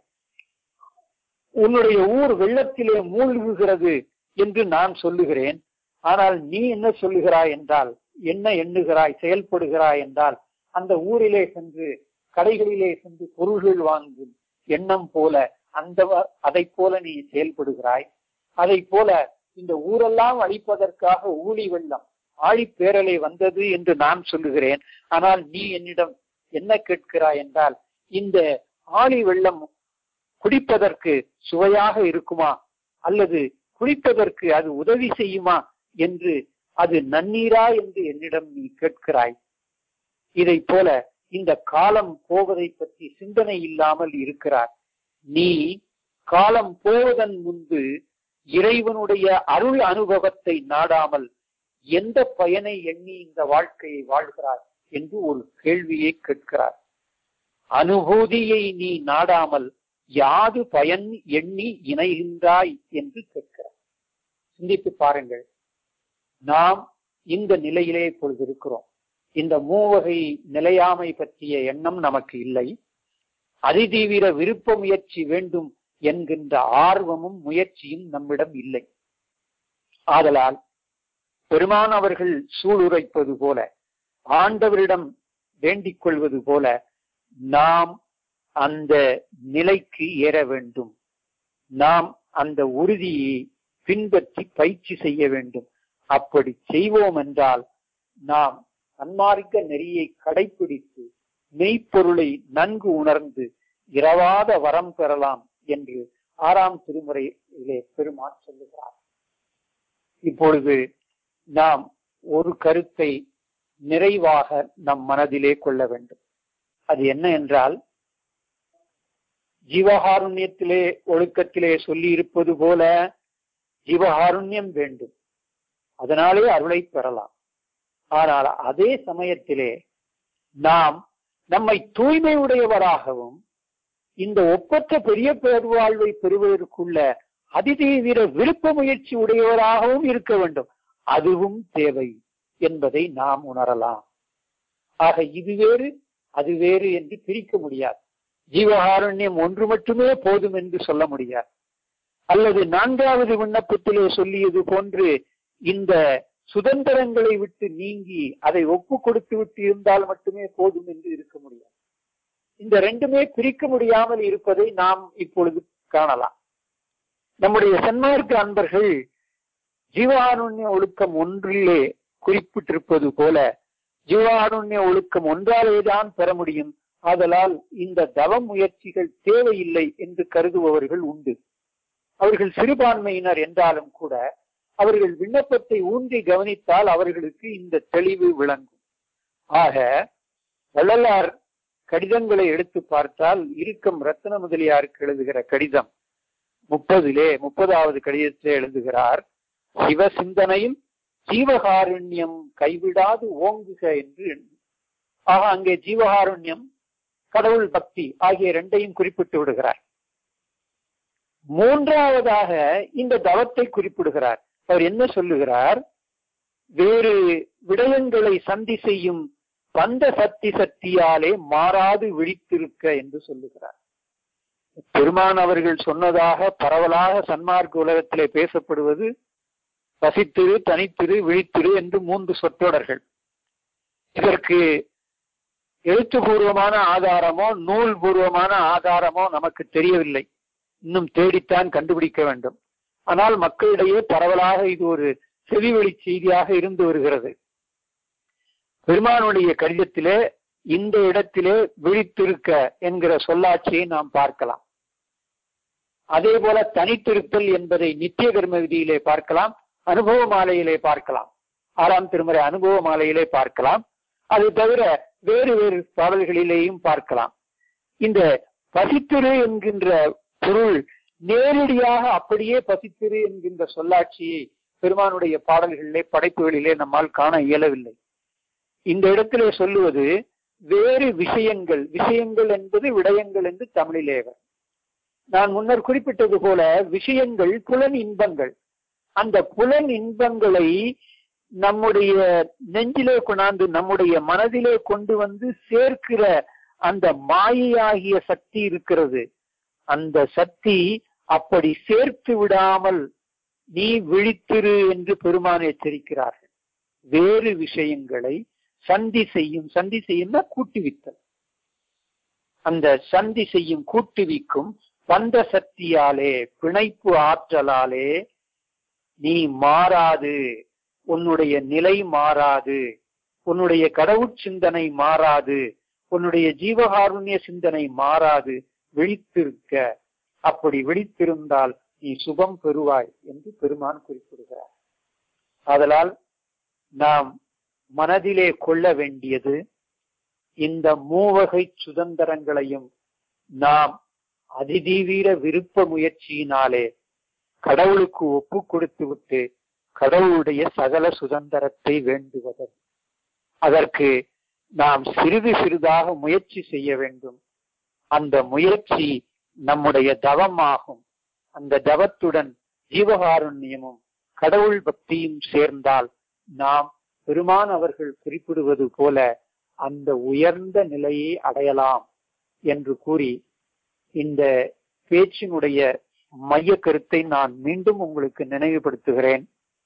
[SPEAKER 3] உன்னுடைய ஊர் வெள்ளத்திலே மூழ்குகிறது என்று நான் சொல்லுகிறேன் ஆனால் நீ என்ன சொல்லுகிறாய் என்றால் என்ன எண்ணுகிறாய் செயல்படுகிறாய் என்றால் அந்த ஊரிலே சென்று கடைகளிலே சென்று பொருள்கள் வாங்கும் எண்ணம் போல அந்த அதை போல நீ செயல்படுகிறாய் அதை போல இந்த ஊரெல்லாம் அழிப்பதற்காக ஊழி வெள்ளம் ஆழிப்பேரலை வந்தது என்று நான் சொல்லுகிறேன் ஆனால் நீ என்னிடம் என்ன கேட்கிறாய் என்றால் இந்த ஆழி வெள்ளம் குடிப்பதற்கு சுவையாக இருக்குமா அல்லது குடிப்பதற்கு அது உதவி செய்யுமா என்று அது நன்னீரா என்று என்னிடம் நீ கேட்கிறாய் இதை போல இந்த காலம் போவதை பற்றி சிந்தனை இல்லாமல் இருக்கிறார் நீ காலம் போவதன் முன்பு இறைவனுடைய அருள் அனுபவத்தை நாடாமல் எந்த பயனை எண்ணி இந்த வாழ்க்கையை வாழ்கிறார் என்று ஒரு கேள்வியை கேட்கிறார் அனுபூதியை நீ நாடாமல் யாது பயன் எண்ணி இணைகின்றாய் என்று கேட்கிறார் சிந்தித்து பாருங்கள் நாம் இந்த நிலையிலே இப்பொழுது இருக்கிறோம் இந்த மூவகை நிலையாமை பற்றிய எண்ணம் நமக்கு இல்லை அதிதீவிர விருப்ப முயற்சி வேண்டும் என்கின்ற ஆர்வமும் முயற்சியும் நம்மிடம் இல்லை ஆதலால் பெருமான் அவர்கள் சூளுரைப்பது போல ஆண்டவரிடம் வேண்டிக் கொள்வது போல நாம் அந்த நிலைக்கு ஏற வேண்டும் நாம் அந்த உறுதியை பின்பற்றி பயிற்சி செய்ய வேண்டும் அப்படி செய்வோம் என்றால் நாம் சன்மார்க்க நெறியை கடைபிடித்து மெய்ப்பொருளை நன்கு உணர்ந்து இரவாத வரம் பெறலாம் என்று ஆறாம் திருமுறையிலே பெருமான் சொல்லுகிறார் இப்பொழுது நாம் ஒரு கருத்தை நிறைவாக நம் மனதிலே கொள்ள வேண்டும் அது என்ன என்றால் ஜீவகாருண்யத்திலே ஒழுக்கத்திலே சொல்லி இருப்பது போல ஜீவகாருண்யம் வேண்டும் அதனாலே அருளை பெறலாம் ஆனால் அதே சமயத்திலே நாம் நம்மை தூய்மை உடையவராகவும் இந்த ஒப்பற்ற பெரிய பெருவாழ்வை பெறுவதற்குள்ள அதிதீவிர விருப்ப முயற்சி உடையவராகவும் இருக்க வேண்டும் அதுவும் தேவை என்பதை நாம் உணரலாம் ஆக இது வேறு அது வேறு என்று பிரிக்க முடியாது ஜீவகாருண்யம் ஒன்று மட்டுமே போதும் என்று சொல்ல முடியாது அல்லது நான்காவது விண்ணப்பத்திலே சொல்லியது போன்று இந்த சுதந்திரங்களை விட்டு நீங்கி அதை ஒப்பு கொடுத்து விட்டு இருந்தால் மட்டுமே போதும் என்று இருக்க முடியாது இந்த ரெண்டுமே பிரிக்க முடியாமல் இருப்பதை நாம் இப்பொழுது காணலாம் நம்முடைய சன்மார்க்க அன்பர்கள் ஜீவாருண்ய ஒழுக்கம் ஒன்றிலே குறிப்பிட்டிருப்பது போல ஜீவாருண்ய ஒழுக்கம் ஒன்றாலேதான் பெற முடியும் ஆதலால் இந்த தவ முயற்சிகள் தேவையில்லை என்று கருதுபவர்கள் உண்டு அவர்கள் சிறுபான்மையினர் என்றாலும் கூட அவர்கள் விண்ணப்பத்தை ஊன்றி கவனித்தால் அவர்களுக்கு இந்த தெளிவு விளங்கும் ஆக வள்ளலார் கடிதங்களை எடுத்து பார்த்தால் இருக்கும் ரத்ன முதலியாருக்கு எழுதுகிற கடிதம் முப்பதிலே முப்பதாவது கடிதத்திலே எழுதுகிறார் சிவ சிந்தனையும் ஜீவகாருண்யம் கைவிடாது ஓங்குக என்று ஆக அங்கே ஜீவகாருண்யம் கடவுள் பக்தி ஆகிய இரண்டையும் குறிப்பிட்டு விடுகிறார் மூன்றாவதாக இந்த தவத்தை குறிப்பிடுகிறார் அவர் என்ன சொல்லுகிறார் வேறு விடயங்களை சந்தி செய்யும் பந்த சக்தி சக்தியாலே மாறாது விழித்திருக்க என்று சொல்லுகிறார் பெருமான் அவர்கள் சொன்னதாக பரவலாக சன்மார்க்க உலகத்திலே பேசப்படுவது பசித்திரு தனித்திரு விழித்திரு என்று மூன்று சொற்றொடர்கள் இதற்கு எழுத்துப்பூர்வமான ஆதாரமோ நூல் பூர்வமான ஆதாரமோ நமக்கு தெரியவில்லை இன்னும் தேடித்தான் கண்டுபிடிக்க வேண்டும் ஆனால் மக்களிடையே பரவலாக இது ஒரு செவிவெளி செய்தியாக இருந்து வருகிறது பெருமானுடைய கடிதத்திலே இந்த இடத்திலே விழித்திருக்க என்கிற சொல்லாட்சியை நாம் பார்க்கலாம் அதே போல தனித்திருத்தல் என்பதை நித்திய கர்ம விதியிலே பார்க்கலாம் அனுபவ மாலையிலே பார்க்கலாம் ஆறாம் திருமுறை அனுபவ மாலையிலே பார்க்கலாம் அது தவிர வேறு வேறு பாடல்களிலேயும் பார்க்கலாம் இந்த பசித்திரு என்கின்ற பொருள் நேரடியாக அப்படியே பசித்திரு என்கின்ற சொல்லாட்சியை பெருமானுடைய பாடல்களிலே படைப்புகளிலே நம்மால் காண இயலவில்லை இந்த இடத்திலே சொல்லுவது வேறு விஷயங்கள் விஷயங்கள் என்பது விடயங்கள் என்று தமிழிலே நான் முன்னர் குறிப்பிட்டது போல விஷயங்கள் புலன் இன்பங்கள் அந்த புலன் இன்பங்களை நம்முடைய நெஞ்சிலே கொண்டாந்து நம்முடைய மனதிலே கொண்டு வந்து சேர்க்கிற அந்த மாயையாகிய சக்தி இருக்கிறது அந்த சக்தி அப்படி சேர்த்து விடாமல் நீ விழித்திரு என்று பெருமான் எச்சரிக்கிறார்கள் வேறு விஷயங்களை சந்தி செய்யும் சந்தி செய்யும்னா கூட்டுவித்தல் அந்த சந்தி செய்யும் கூட்டுவிக்கும் பந்த சக்தியாலே பிணைப்பு ஆற்றலாலே நீ மாறாது உன்னுடைய நிலை மாறாது உன்னுடைய கடவுள் சிந்தனை மாறாது உன்னுடைய ஜீவகாருண்ய சிந்தனை மாறாது விழித்திருக்க அப்படி விழித்திருந்தால் நீ சுகம் பெறுவாய் என்று பெருமான் குறிப்பிடுகிறார் அதனால் நாம் மனதிலே கொள்ள வேண்டியது இந்த மூவகை சுதந்திரங்களையும் நாம் அதிதீவிர விருப்ப முயற்சியினாலே கடவுளுக்கு ஒப்பு கொடுத்து விட்டு கடவுளுடைய சகல சுதந்திரத்தை வேண்டுவது அதற்கு நாம் சிறிது சிறிதாக முயற்சி செய்ய வேண்டும் அந்த முயற்சி நம்முடைய தவமாகும் அந்த தவத்துடன் ஜீவகாருண்யமும் கடவுள் பக்தியும் சேர்ந்தால் நாம் பெருமான் அவர்கள் குறிப்பிடுவது போல அந்த உயர்ந்த நிலையை அடையலாம் என்று கூறி இந்த பேச்சினுடைய மைய கருத்தை நான் மீண்டும் உங்களுக்கு நினைவுபடுத்துகிறேன்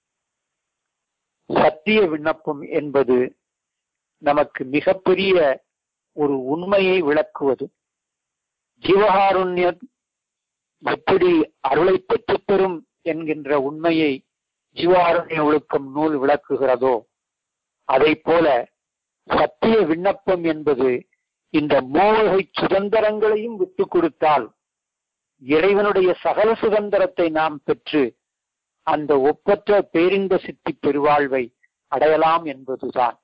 [SPEAKER 3] சத்திய விண்ணப்பம் என்பது நமக்கு மிகப்பெரிய ஒரு உண்மையை விளக்குவது ஜீவகாருண்யம் எப்படி அருளை பெற்றுத்தரும் என்கின்ற உண்மையை ஜீவாருண்ய ஒழுக்கம் நூல் விளக்குகிறதோ அதை போல சத்திய விண்ணப்பம் என்பது இந்த மூவகை சுதந்திரங்களையும் விட்டு கொடுத்தால் இறைவனுடைய சகல சுதந்திரத்தை நாம் பெற்று அந்த ஒப்பற்ற பேரிந்த சித்தி பெருவாழ்வை அடையலாம் என்பதுதான்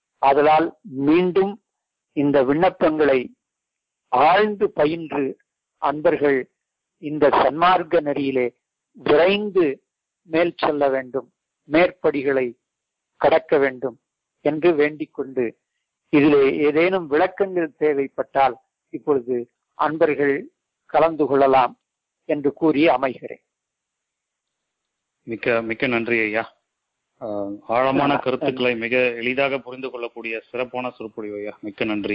[SPEAKER 3] ஆதலால் மீண்டும் இந்த விண்ணப்பங்களை ஆழ்ந்து பயின்று அன்பர்கள் இந்த சன்மார்க்க நெறியிலே விரைந்து மேல் செல்ல வேண்டும் மேற்படிகளை கடக்க வேண்டும் என்று வேண்டிக் கொண்டு இதிலே ஏதேனும் விளக்கங்கள் தேவைப்பட்டால் இப்பொழுது அன்பர்கள் கலந்து கொள்ளலாம் என்று கூறி அமைகிறேன்
[SPEAKER 1] மிக்க மிக்க நன்றி ஐயா ஆஹ் ஆழமான கருத்துக்களை மிக எளிதாக புரிந்து கொள்ளக்கூடிய சிறப்பான சொற்பொழிவு ஐயா மிக்க நன்றி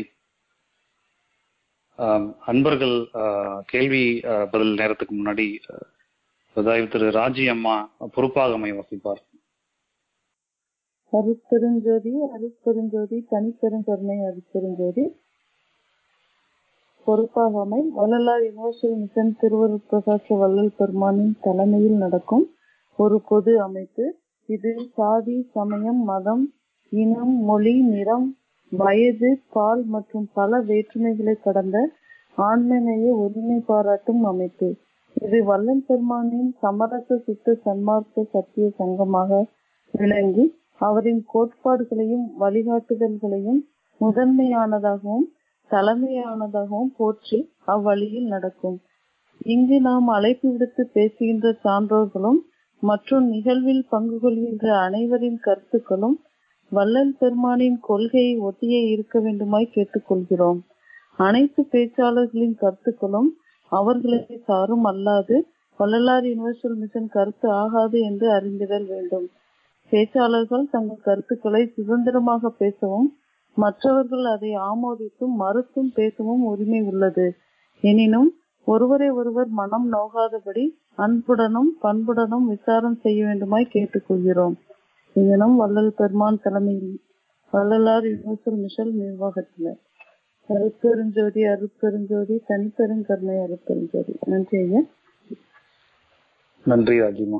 [SPEAKER 1] ஆஹ் அன்பர்கள் ஆஹ் கேள்வி ஆஹ் பதில் நேரத்துக்கு முன்னாடி ஆஹ் அதாவது திரு ராஜி அம்மா பொறுப்பாக அமை வசிப்பார்
[SPEAKER 5] அருட்பெருஞ்சோதி அருட்பெருஞ்சோதி தனிப்பெருங்கருணை அருட்பெருஞ்சோதி பொறுப்பாகாமை வள்ளலார் யுனிவர்சல் மிஷன் திருவருட் பிரகாச வள்ளல் பெருமானின் தலைமையில் நடக்கும் ஒரு பொது அமைப்பு இது சாதி சமயம் மதம் இனம் மொழி நிறம் வயது பால் மற்றும் பல வேற்றுமைகளை கடந்த ஆண்மநேய ஒருமை பாராட்டும் அமைப்பு இது வள்ளல் பெருமானின் சமரச சுத்த சன்மார்க்க சத்திய சங்கமாக விளங்கி அவரின் கோட்பாடுகளையும் வழிகாட்டுதல்களையும் முதன்மையானதாகவும் தலைமையானதாகவும் போற்றி அவ்வழியில் நடக்கும் இங்கு நாம் அழைப்பு விடுத்து பேசுகின்ற சான்றோர்களும் மற்றும் நிகழ்வில் பங்கு கொள்கின்ற அனைவரின் கருத்துக்களும் வள்ளல் பெருமானின் கொள்கையை ஒட்டியே இருக்க வேண்டுமாய் கேட்டுக்கொள்கிறோம் அனைத்து பேச்சாளர்களின் கருத்துக்களும் அவர்களை சாரும் அல்லாது வள்ளலார் யுனிவர்சல் மிஷன் கருத்து ஆகாது என்று அறிந்திடல் வேண்டும் பேச்சாளர்கள் தங்கள் கருத்துக்களை சுதந்திரமாக பேசவும் மற்றவர்கள் அதை ஆமோதித்தும் மறுத்தும் பேசவும் உரிமை உள்ளது எனினும் ஒருவரை ஒருவர் மனம் நோகாதபடி அன்புடனும் பண்புடனும் விசாரம் செய்ய வேண்டுமாய் கேட்டுக்கொள்கிறோம் இதனும் வள்ளல் பெருமான் தலைமையில் வள்ளலார் யுனிவர்சல் மிஷல் நிர்வாகத்தினர் அருட்பெருஞ்சோதி அருட்பெருஞ்சோதி தனிப்பெருங்கருணை அருட்பெருஞ்சோதி நன்றி ஐயா
[SPEAKER 1] நன்றி ராஜிமா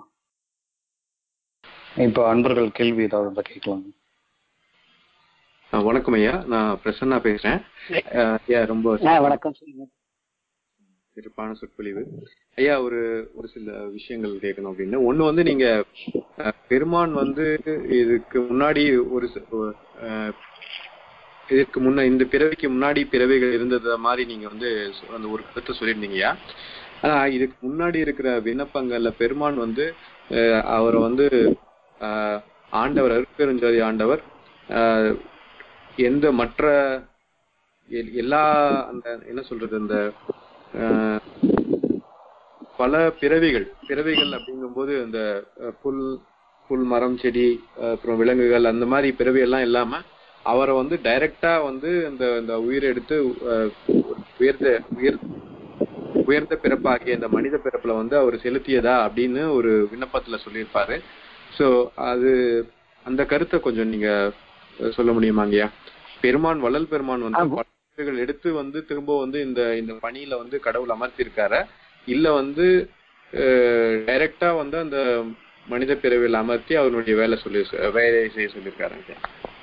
[SPEAKER 1] இப்ப அன்பர்கள் கேள்வி ஏதாவது இருந்தா கேட்கலாம்
[SPEAKER 4] அஹ் வணக்கம் ஐயா நான் பிரசன்னா பேசுறேன் அஹ் ஐயா ரொம்ப
[SPEAKER 3] ஆ, வணக்கம் சொல்லுங்க
[SPEAKER 4] சிறப்பான சொற்பொழிவு ஐயா ஒரு ஒரு சில விஷயங்கள் கேட்கணும் அப்படின்னு ஒண்ணு வந்து நீங்க அஹ், பெருமான் வந்து இதுக்கு முன்னாடி ஒரு ச- அஹ், இதற்கு முன்ன இந்த பிறவிக்கு முன்னாடி பிறவிகள் இருந்தது மாதிரி நீங்க வந்து சொ- அந்த ஒரு கருத்தை சொல்லியிருந்தீங்கய்யா ஆனா இதுக்கு முன்னாடி இருக்கிற விண்ணப்பங்கள்ல பெருமான் வந்து அஹ், அவரை வந்து அஹ், ஆண்டவர் அருட்பெருஞ்சோதி ஆண்டவர் அஹ், எந்த மற்ற எல்- எல்லா அந்த என்ன சொல்றது அந்த அஹ், பல பிறவிகள் பிறவிகள் அப்படிங்கும்போது அந்த அஹ், புல் புல் மரம் செடி அஹ், அப்புறம் விலங்குகள் அந்த மாதிரி பிறவி எல்லாம் இல்லாம அவரை வந்து டைரக்டா வந்து இந்த இந்த உயிரை எடுத்து அஹ், ஒரு உயர்ந்த உயர் உயர்ந்த பிறப்பாகிய இந்த மனித பிறப்புல வந்து அவர் செலுத்தியதா அப்படின்னு ஒரு விண்ணப்பத்துல சொல்லியிருப்பாரு சோ அது அந்த கருத்தை கொஞ்சம் நீங்க அஹ், சொல்ல முடியுமாங்கய்யா பெருமான் வள்ளல் பெருமான் வந்து
[SPEAKER 3] ஆமா.
[SPEAKER 4] பல பிறவிகள் எடுத்து வந்து திரும்ப வந்து இந்த இந்த பணியில வந்து கடவுள் அமர்த்தியிருக்காரு இல்ல வந்து டைரக்டா வந்து அந்த மனித பிறவியில் அமர்த்தி அவருடைய வேலை சொல்லி வேலையை செய்ய சொல்லியிருக்காருங்க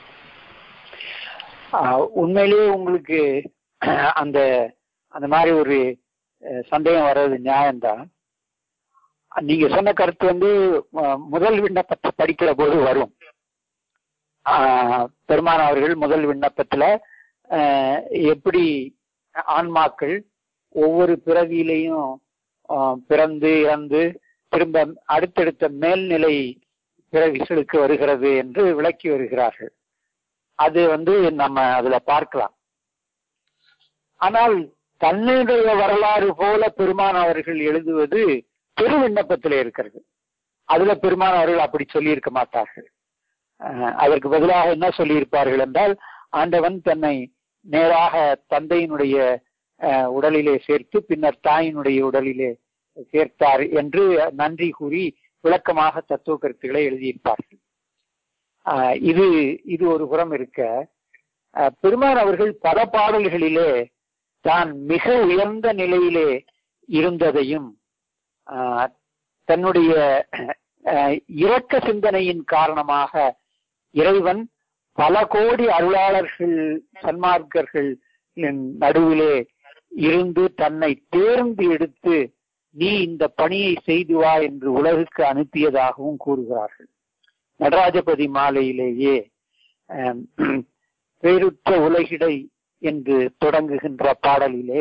[SPEAKER 3] ஆ, உண்மையிலேயே உங்களுக்கு அந்த அந்த மாதிரி ஒரு அஹ், சந்தேகம் வர்றது நியாயம்தான் நீங்க சொன்ன கருத்து வந்து அஹ், முதல் விண்ணப்பத்தை படிக்கிற போது வரும் ஆஹ், பெருமான் அவர்கள் முதல் விண்ணப்பத்துல அஹ், எப்படி ஆன்மாக்கள் ஒவ்வொரு பிறவியிலையும் ஆஹ், பிறந்து இறந்து திரும்ப அடுத்தடுத்த மேல்நிலை பிறவிகளுக்கு வருகிறது என்று விளக்கி வருகிறார்கள் அது வந்து நம்ம அதுல பார்க்கலாம் ஆனால் தன்னுடைய வரலாறு போல பெருமான் அவர்கள் எழுதுவது பெரு விண்ணப்பத்தில் இருக்கிறது அதுல பெருமான் அவர்கள் அப்படி சொல்லியிருக்க மாட்டார்கள் அஹ் அதற்கு பதிலாக என்ன சொல்லியிருப்பார்கள் என்றால் ஆண்டவன் தன்னை நேராக தந்தையினுடைய அஹ், உடலிலே சேர்த்து பின்னர் தாயினுடைய உடலிலே சேர்த்தார் என்று நன்றி கூறி விளக்கமாக தத்துவ கருத்துக்களை எழுதியிருப்பார்கள் ஆஹ் இது இது ஒரு புறம் இருக்க ஆஹ் பெருமான் அவர்கள் பல பாடல்களிலே தான் மிக உயர்ந்த நிலையிலே இருந்ததையும் ஆஹ் தன்னுடைய ஆஹ் இரக்க சிந்தனையின் காரணமாக இறைவன் பல கோடி அருளாளர்கள் சன்மார்க்கர்கள் நடுவிலே இருந்து தன்னை தேர்ந்து எடுத்து நீ இந்த பணியை செய்து வா என்று உலகுக்கு அனுப்பியதாகவும் கூறுகிறார்கள் நடராஜபதி மாலையிலேயே ஆம், பேருற்ற உலகிடை என்று தொடங்குகின்ற பாடலிலே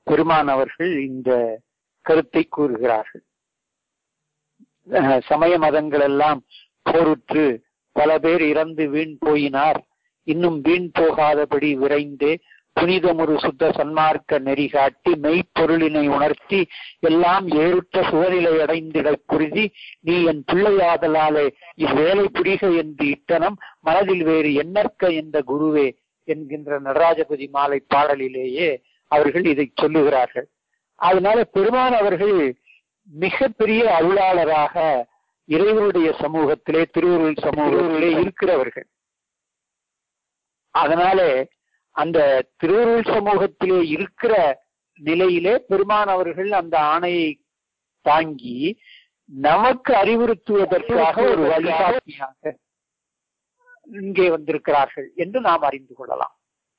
[SPEAKER 3] பெருமான் அவர்கள் இந்த கருத்தை கூறுகிறார்கள் அஹ், சமய மதங்கள் எல்லாம் போருற்று பல பேர் இறந்து வீண் போயினார் இன்னும் வீண் போகாதபடி விரைந்து புனிதமொரு சுத்த சன்மார்க்க நெறி காட்டி மெய்ப்பொருளினை உணர்த்தி எல்லாம் ஏறுற்ற சுவரிலை அடைந்திடக் குருதி நீ என் பிள்ளையாதலாலே இவ்வேலை புரிக என்று இட்டனம் மனதில் வேறு எண்ணற்க என்ற குருவே என்கின்ற நடராஜபதி மாலை பாடலிலேயே அவர்கள் இதை சொல்லுகிறார்கள் அதனால பெருமான் அவர்கள் மிகப்பெரிய அருளாளராக இறைவனுடைய சமூகத்திலே திருவருள் சமூகத்திலே இருக்கிறவர்கள் அதனால அந்த திருவருள் சமூகத்திலே இருக்கிற நிலையிலே பெருமான் அவர்கள் அந்த ஆணையை தாங்கி நமக்கு அறிவுறுத்துவதற்காக ஒரு வழிகாட்டியாக இங்கே வந்திருக்கிறார்கள் என்று நாம் அறிந்து கொள்ளலாம்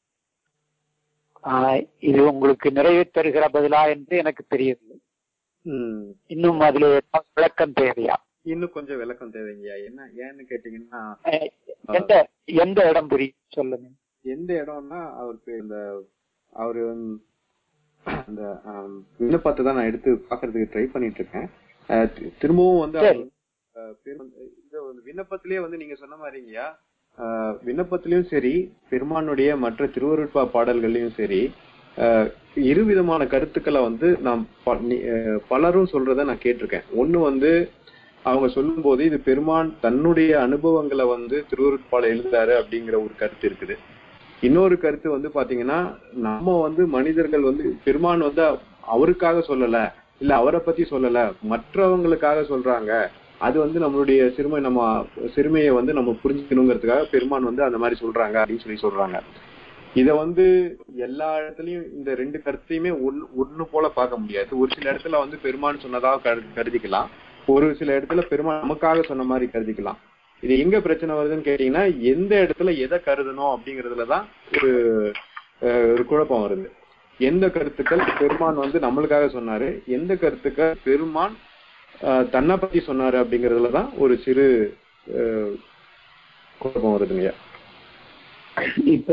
[SPEAKER 3] ஆஹ் இது உங்களுக்கு நிறைவு தருகிற பதிலா என்று எனக்கு தெரியவில்லை
[SPEAKER 4] ம்.
[SPEAKER 3] இன்னும் அதுல ஏதாவது விளக்கம் தேவையா
[SPEAKER 4] இன்னும் கொஞ்சம் விளக்கம் தேவைங்கய்யா என்ன ஏன்னு கேட்டீங்கன்னா
[SPEAKER 3] அஹ் எந்த எந்த இடம் புரியும் சொல்லுங்க
[SPEAKER 4] எந்த இடம்னா அவருக்கு இந்த அவரு வந்து அந்த ஆம், விண்ணப்பத்தை தான் நான் எடுத்து பாக்குறதுக்கு ட்ரை பண்ணிட்டு இருக்கேன் அஹ் தி- திரும்பவும் வந்து அவர்
[SPEAKER 3] சரி.
[SPEAKER 4] அஹ், பெரும்- இந்த ஒரு விண்ணப்பத்திலேயே வந்து நீங்க சொன்ன மாதிரிங்கய்யா அஹ், விண்ணப்பத்திலயும் சரி பெருமானுடைய மற்ற திருவருட்பா பாடல்கள்லயும் சரி அஹ், இருவிதமான கருத்துக்களை வந்து நாம் ப- நி- அஹ், பலரும் சொல்றத நான் கேட்டிருக்கேன் ஒண்ணு வந்து அவங்க சொல்லும்போது இது பெருமான் தன்னுடைய அனுபவங்களை வந்து திருவருட்பால எழுதுறாரு அப்படிங்கிற ஒரு கருத்து இருக்குது இன்னொரு கருத்து வந்து பாத்தீங்கன்னா நம்ம வந்து மனிதர்கள் வந்து பெருமான் வந்து அவருக்காக சொல்லல இல்ல அவரை பத்தி சொல்லல மற்றவங்களுக்காக சொல்றாங்க அது வந்து நம்மளுடைய சிறுமை நம்ம சிறுமையை வந்து நம்ம புரிஞ்சுக்கணுங்கிறதுக்காக பெருமான் வந்து அந்த மாதிரி சொல்றாங்க அப்படின்னு சொல்லி சொல்றாங்க இத வந்து எல்லா இடத்துலயும் இந்த ரெண்டு கருத்தையுமே ஒன்னு ஒண்ணு போல பார்க்க முடியாது ஒரு சில இடத்துல வந்து பெருமான் சொன்னதா கரு- கருதிக்கலாம் ஒரு சில இடத்துல பெருமான் நமக்காக சொன்ன மாதிரி கருதிக்கலாம் இது எங்க பிரச்சனை வருதுன்னு கேட்டீங்கன்னா எந்த இடத்துல எதை கருதணும் அப்படிங்கறதுலதான் ஒரு அஹ், ஒரு குழப்பம் வருது எந்த கருத்துக்கள் பெருமான் வந்து நம்மளுக்காக சொன்னாரு எந்த கருத்துக்கள் பெருமான் அஹ், தன்னை பத்தி சொன்னாரு அப்படிங்கறதுலதான் ஒரு சிறு அஹ், குழப்பம் வருதுங்க
[SPEAKER 3] இப்ப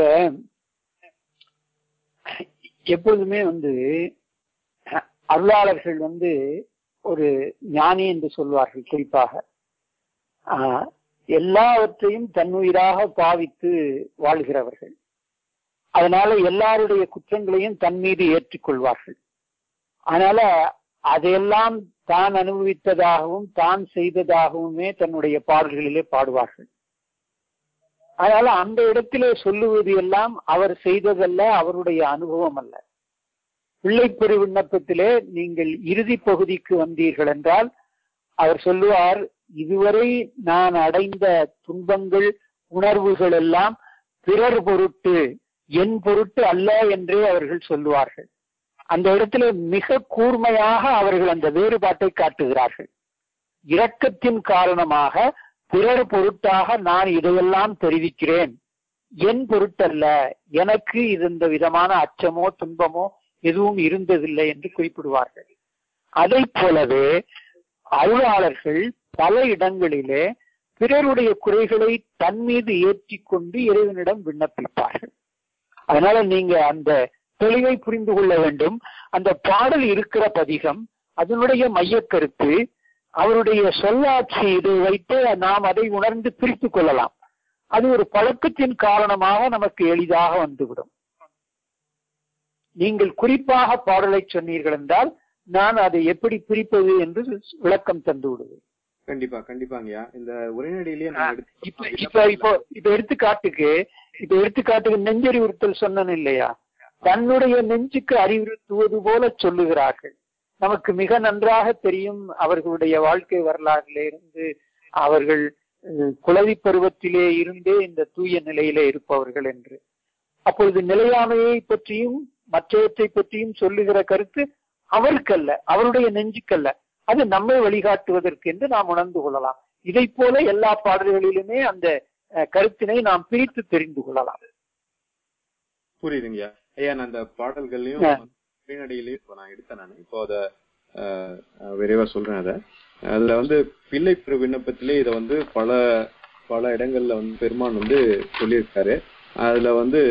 [SPEAKER 3] எப்பொழுதுமே வந்து அஹ், அருளாளர்கள் வந்து ஒரு ஞானி என்று சொல்வார்கள் குறிப்பாக ஆஹ், எல்லாவற்றையும் தன்னுயிராக பாவித்து வாழ்கிறவர்கள் அதனால எல்லாருடைய குற்றங்களையும் தன் மீது ஏற்றுக்கொள்வார்கள் அதனால அதையெல்லாம் தான் அனுபவித்ததாகவும் தான் செய்ததாகவுமே தன்னுடைய பாடல்களிலே பாடுவார்கள் அதனால அந்த இடத்திலே சொல்லுவது எல்லாம் அவர் செய்ததல்ல அவருடைய அனுபவம் அல்ல பிள்ளைப்பெரு விண்ணப்பத்திலே நீங்கள் இறுதி பகுதிக்கு வந்தீர்கள் என்றால் அவர் சொல்லுவார் இதுவரை நான் அடைந்த துன்பங்கள் உணர்வுகள் எல்லாம் பிறர் பொருட்டு என் பொருட்டு அல்ல என்றே அவர்கள் சொல்லுவார்கள் அந்த இடத்துல மிக கூர்மையாக அவர்கள் அந்த வேறுபாட்டை காட்டுகிறார்கள் இரக்கத்தின் காரணமாக பிறர் பொருட்டாக நான் இதையெல்லாம் தெரிவிக்கிறேன் என் பொருட்டல்ல எனக்கு இது இந்த விதமான அச்சமோ துன்பமோ எதுவும் இருந்ததில்லை என்று குறிப்பிடுவார்கள் அதை போலவே அருளாளர்கள் பல இடங்களிலே பிறருடைய குறைகளை தன் மீது ஏற்றிக்கொண்டு இறைவனிடம் விண்ணப்பிப்பார்கள் அதனால நீங்க அந்த தெளிவை புரிந்து கொள்ள வேண்டும் அந்த பாடல் இருக்கிற பதிகம் அதனுடைய மையக்கருத்து அவருடைய சொல்லாட்சி இதை வைத்து நாம் அதை உணர்ந்து பிரித்துக் கொள்ளலாம் அது ஒரு பழக்கத்தின் காரணமாக நமக்கு எளிதாக வந்துவிடும் நீங்கள் குறிப்பாக பாடலை சொன்னீர்கள் என்றால் நான் அதை எப்படி பிரிப்பது என்று விளக்கம் தந்து விடுவேன்
[SPEAKER 4] கண்டிப்பா கண்டிப்பாங்கய்யா இந்த உரைநடையிலேயே நான் எடுத்து
[SPEAKER 3] இப்ப இப்ப இப்போ இப்ப எடுத்துக்காட்டுக்கு இப்ப எடுத்துக்காட்டுக்கு நெஞ்சறிவுறுத்தல் சொன்னேன் இல்லையா தன்னுடைய நெஞ்சுக்கு அறிவுறுத்துவது போல சொல்லுகிறார்கள் நமக்கு மிக நன்றாக தெரியும் அவர்களுடைய வாழ்க்கை வரலாறுல இருந்து அவர்கள் அஹ், குழவி பருவத்திலே இருந்தே இந்த தூய நிலையிலே இருப்பவர்கள் என்று அப்பொழுது நிலையாமையை பற்றியும் மற்றவற்றை பற்றியும் சொல்லுகிற கருத்து அவருக்கல்ல அவருடைய நெஞ்சுக்கல்ல அது நம்மை வழிகாட்டுவதற்கு என்று நாம் உணர்ந்து கொள்ளலாம் இதை போல எல்லா பாடல்களிலுமே அந்த அஹ், கருத்தினை நாம் பிரித்து தெரிந்து கொள்ளலாம்
[SPEAKER 4] புரியுதுங்கய்யா ஐயா நான் அந்த பாடல்கள்லயும்
[SPEAKER 3] ஆ.
[SPEAKER 4] உரைநடையிலயும் இப்போ நான் எடுத்தேன் நான் இப்போ அத அஹ், அஹ், விரைவா சொல்றேன் அத அதுல வந்து பிள்ளை பெரு விண்ணப்பத்திலே இத வந்து பல பல இடங்கள்ல வந்து பெருமான் வந்து சொல்லியிருக்காரு அதுல வந்து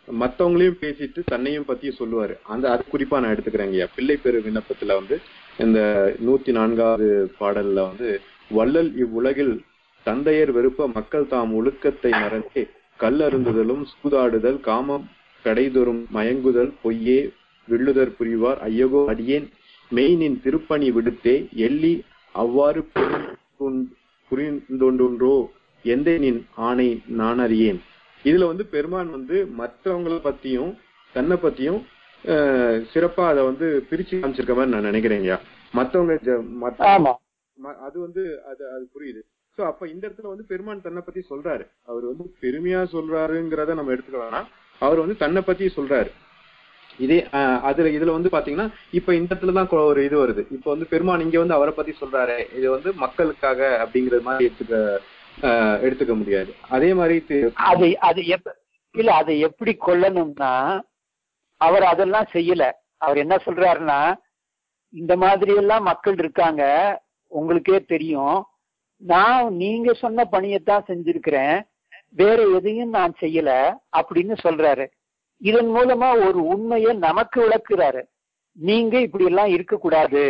[SPEAKER 4] மத்தவங்களையும் பேசிட்டு தன்னையும் பத்தி சொல்லுவாரு அந்த அது குறிப்பா நான் எடுத்துக்கிறேங்க பிள்ளை பெரு விண்ணப்பத்துல வந்து இந்த நூத்தி நான்காவது பாடல்ல வந்து வள்ளல் இவ்வுலகில் தந்தையர் வெறுப்ப மக்கள் தாம் ஒழுக்கத்தை மறந்தே கல்லருந்துதலும் சூதாடுதல் காமம் கடைதொறும் மயங்குதல் பொய்யே வில்லுதற் புரிவார் ஐயகோ அடியேன் மெய்னின் திருப்பணி விடுத்தே எள்ளி அவ்வாறு புரிந்துண்- புரிந்தொன்றுன்றோ எந்த நின் ஆணை நான் அறியேன் இதுல வந்து பெருமான் வந்து மற்றவங்கள பத்தியும் தன்னை பத்தியும் அஹ், சிறப்பா அதை வந்து பிரிச்சு காமிச்சிருக்க மாதிரி நான் நினைக்கிறேன்யா மத்தவங்க ஜ- மத்த-
[SPEAKER 3] ஆமா
[SPEAKER 4] ம- அது வந்து அது அது புரியுது சோ அப்ப இந்த இடத்துல வந்து பெருமான் தன்னை பத்தி சொல்றாரு அவர் வந்து பெருமையா சொல்றாருங்கிறத நம்ம எடுத்துக்க வேணாம் அவர் வந்து தன்னை பத்தி சொல்றாரு இதே அஹ், அதுல இதுல வந்து பாத்தீங்கன்னா இப்ப இந்த இடத்துல தான் கொ- ஒரு இது வருது இப்ப வந்து பெருமான் இங்க வந்து அவரை பத்தி சொல்றாரு இது வந்து மக்களுக்காக அப்படிங்கறது மாதிரி எடுத்துக்க அஹ், எடுத்துக்க முடியாது அதே மாதிரி தி-
[SPEAKER 3] அது அது எப்ப இல்ல அதை எப்படி கொள்ளணும்னா அவர் அதெல்லாம் செய்யல அவர் என்ன சொல்றாருன்னா இந்த மாதிரி எல்லாம் மக்கள் இருக்காங்க உங்களுக்கே தெரியும் நான் நீங்க சொன்ன பணியைத்தான் செஞ்சிருக்கிறேன் வேற எதையும் நான் செய்யல அப்படின்னு சொல்றாரு இதன் மூலமா ஒரு உண்மையை நமக்கு விளக்குறாரு நீங்க இப்படி எல்லாம் இருக்கக்கூடாது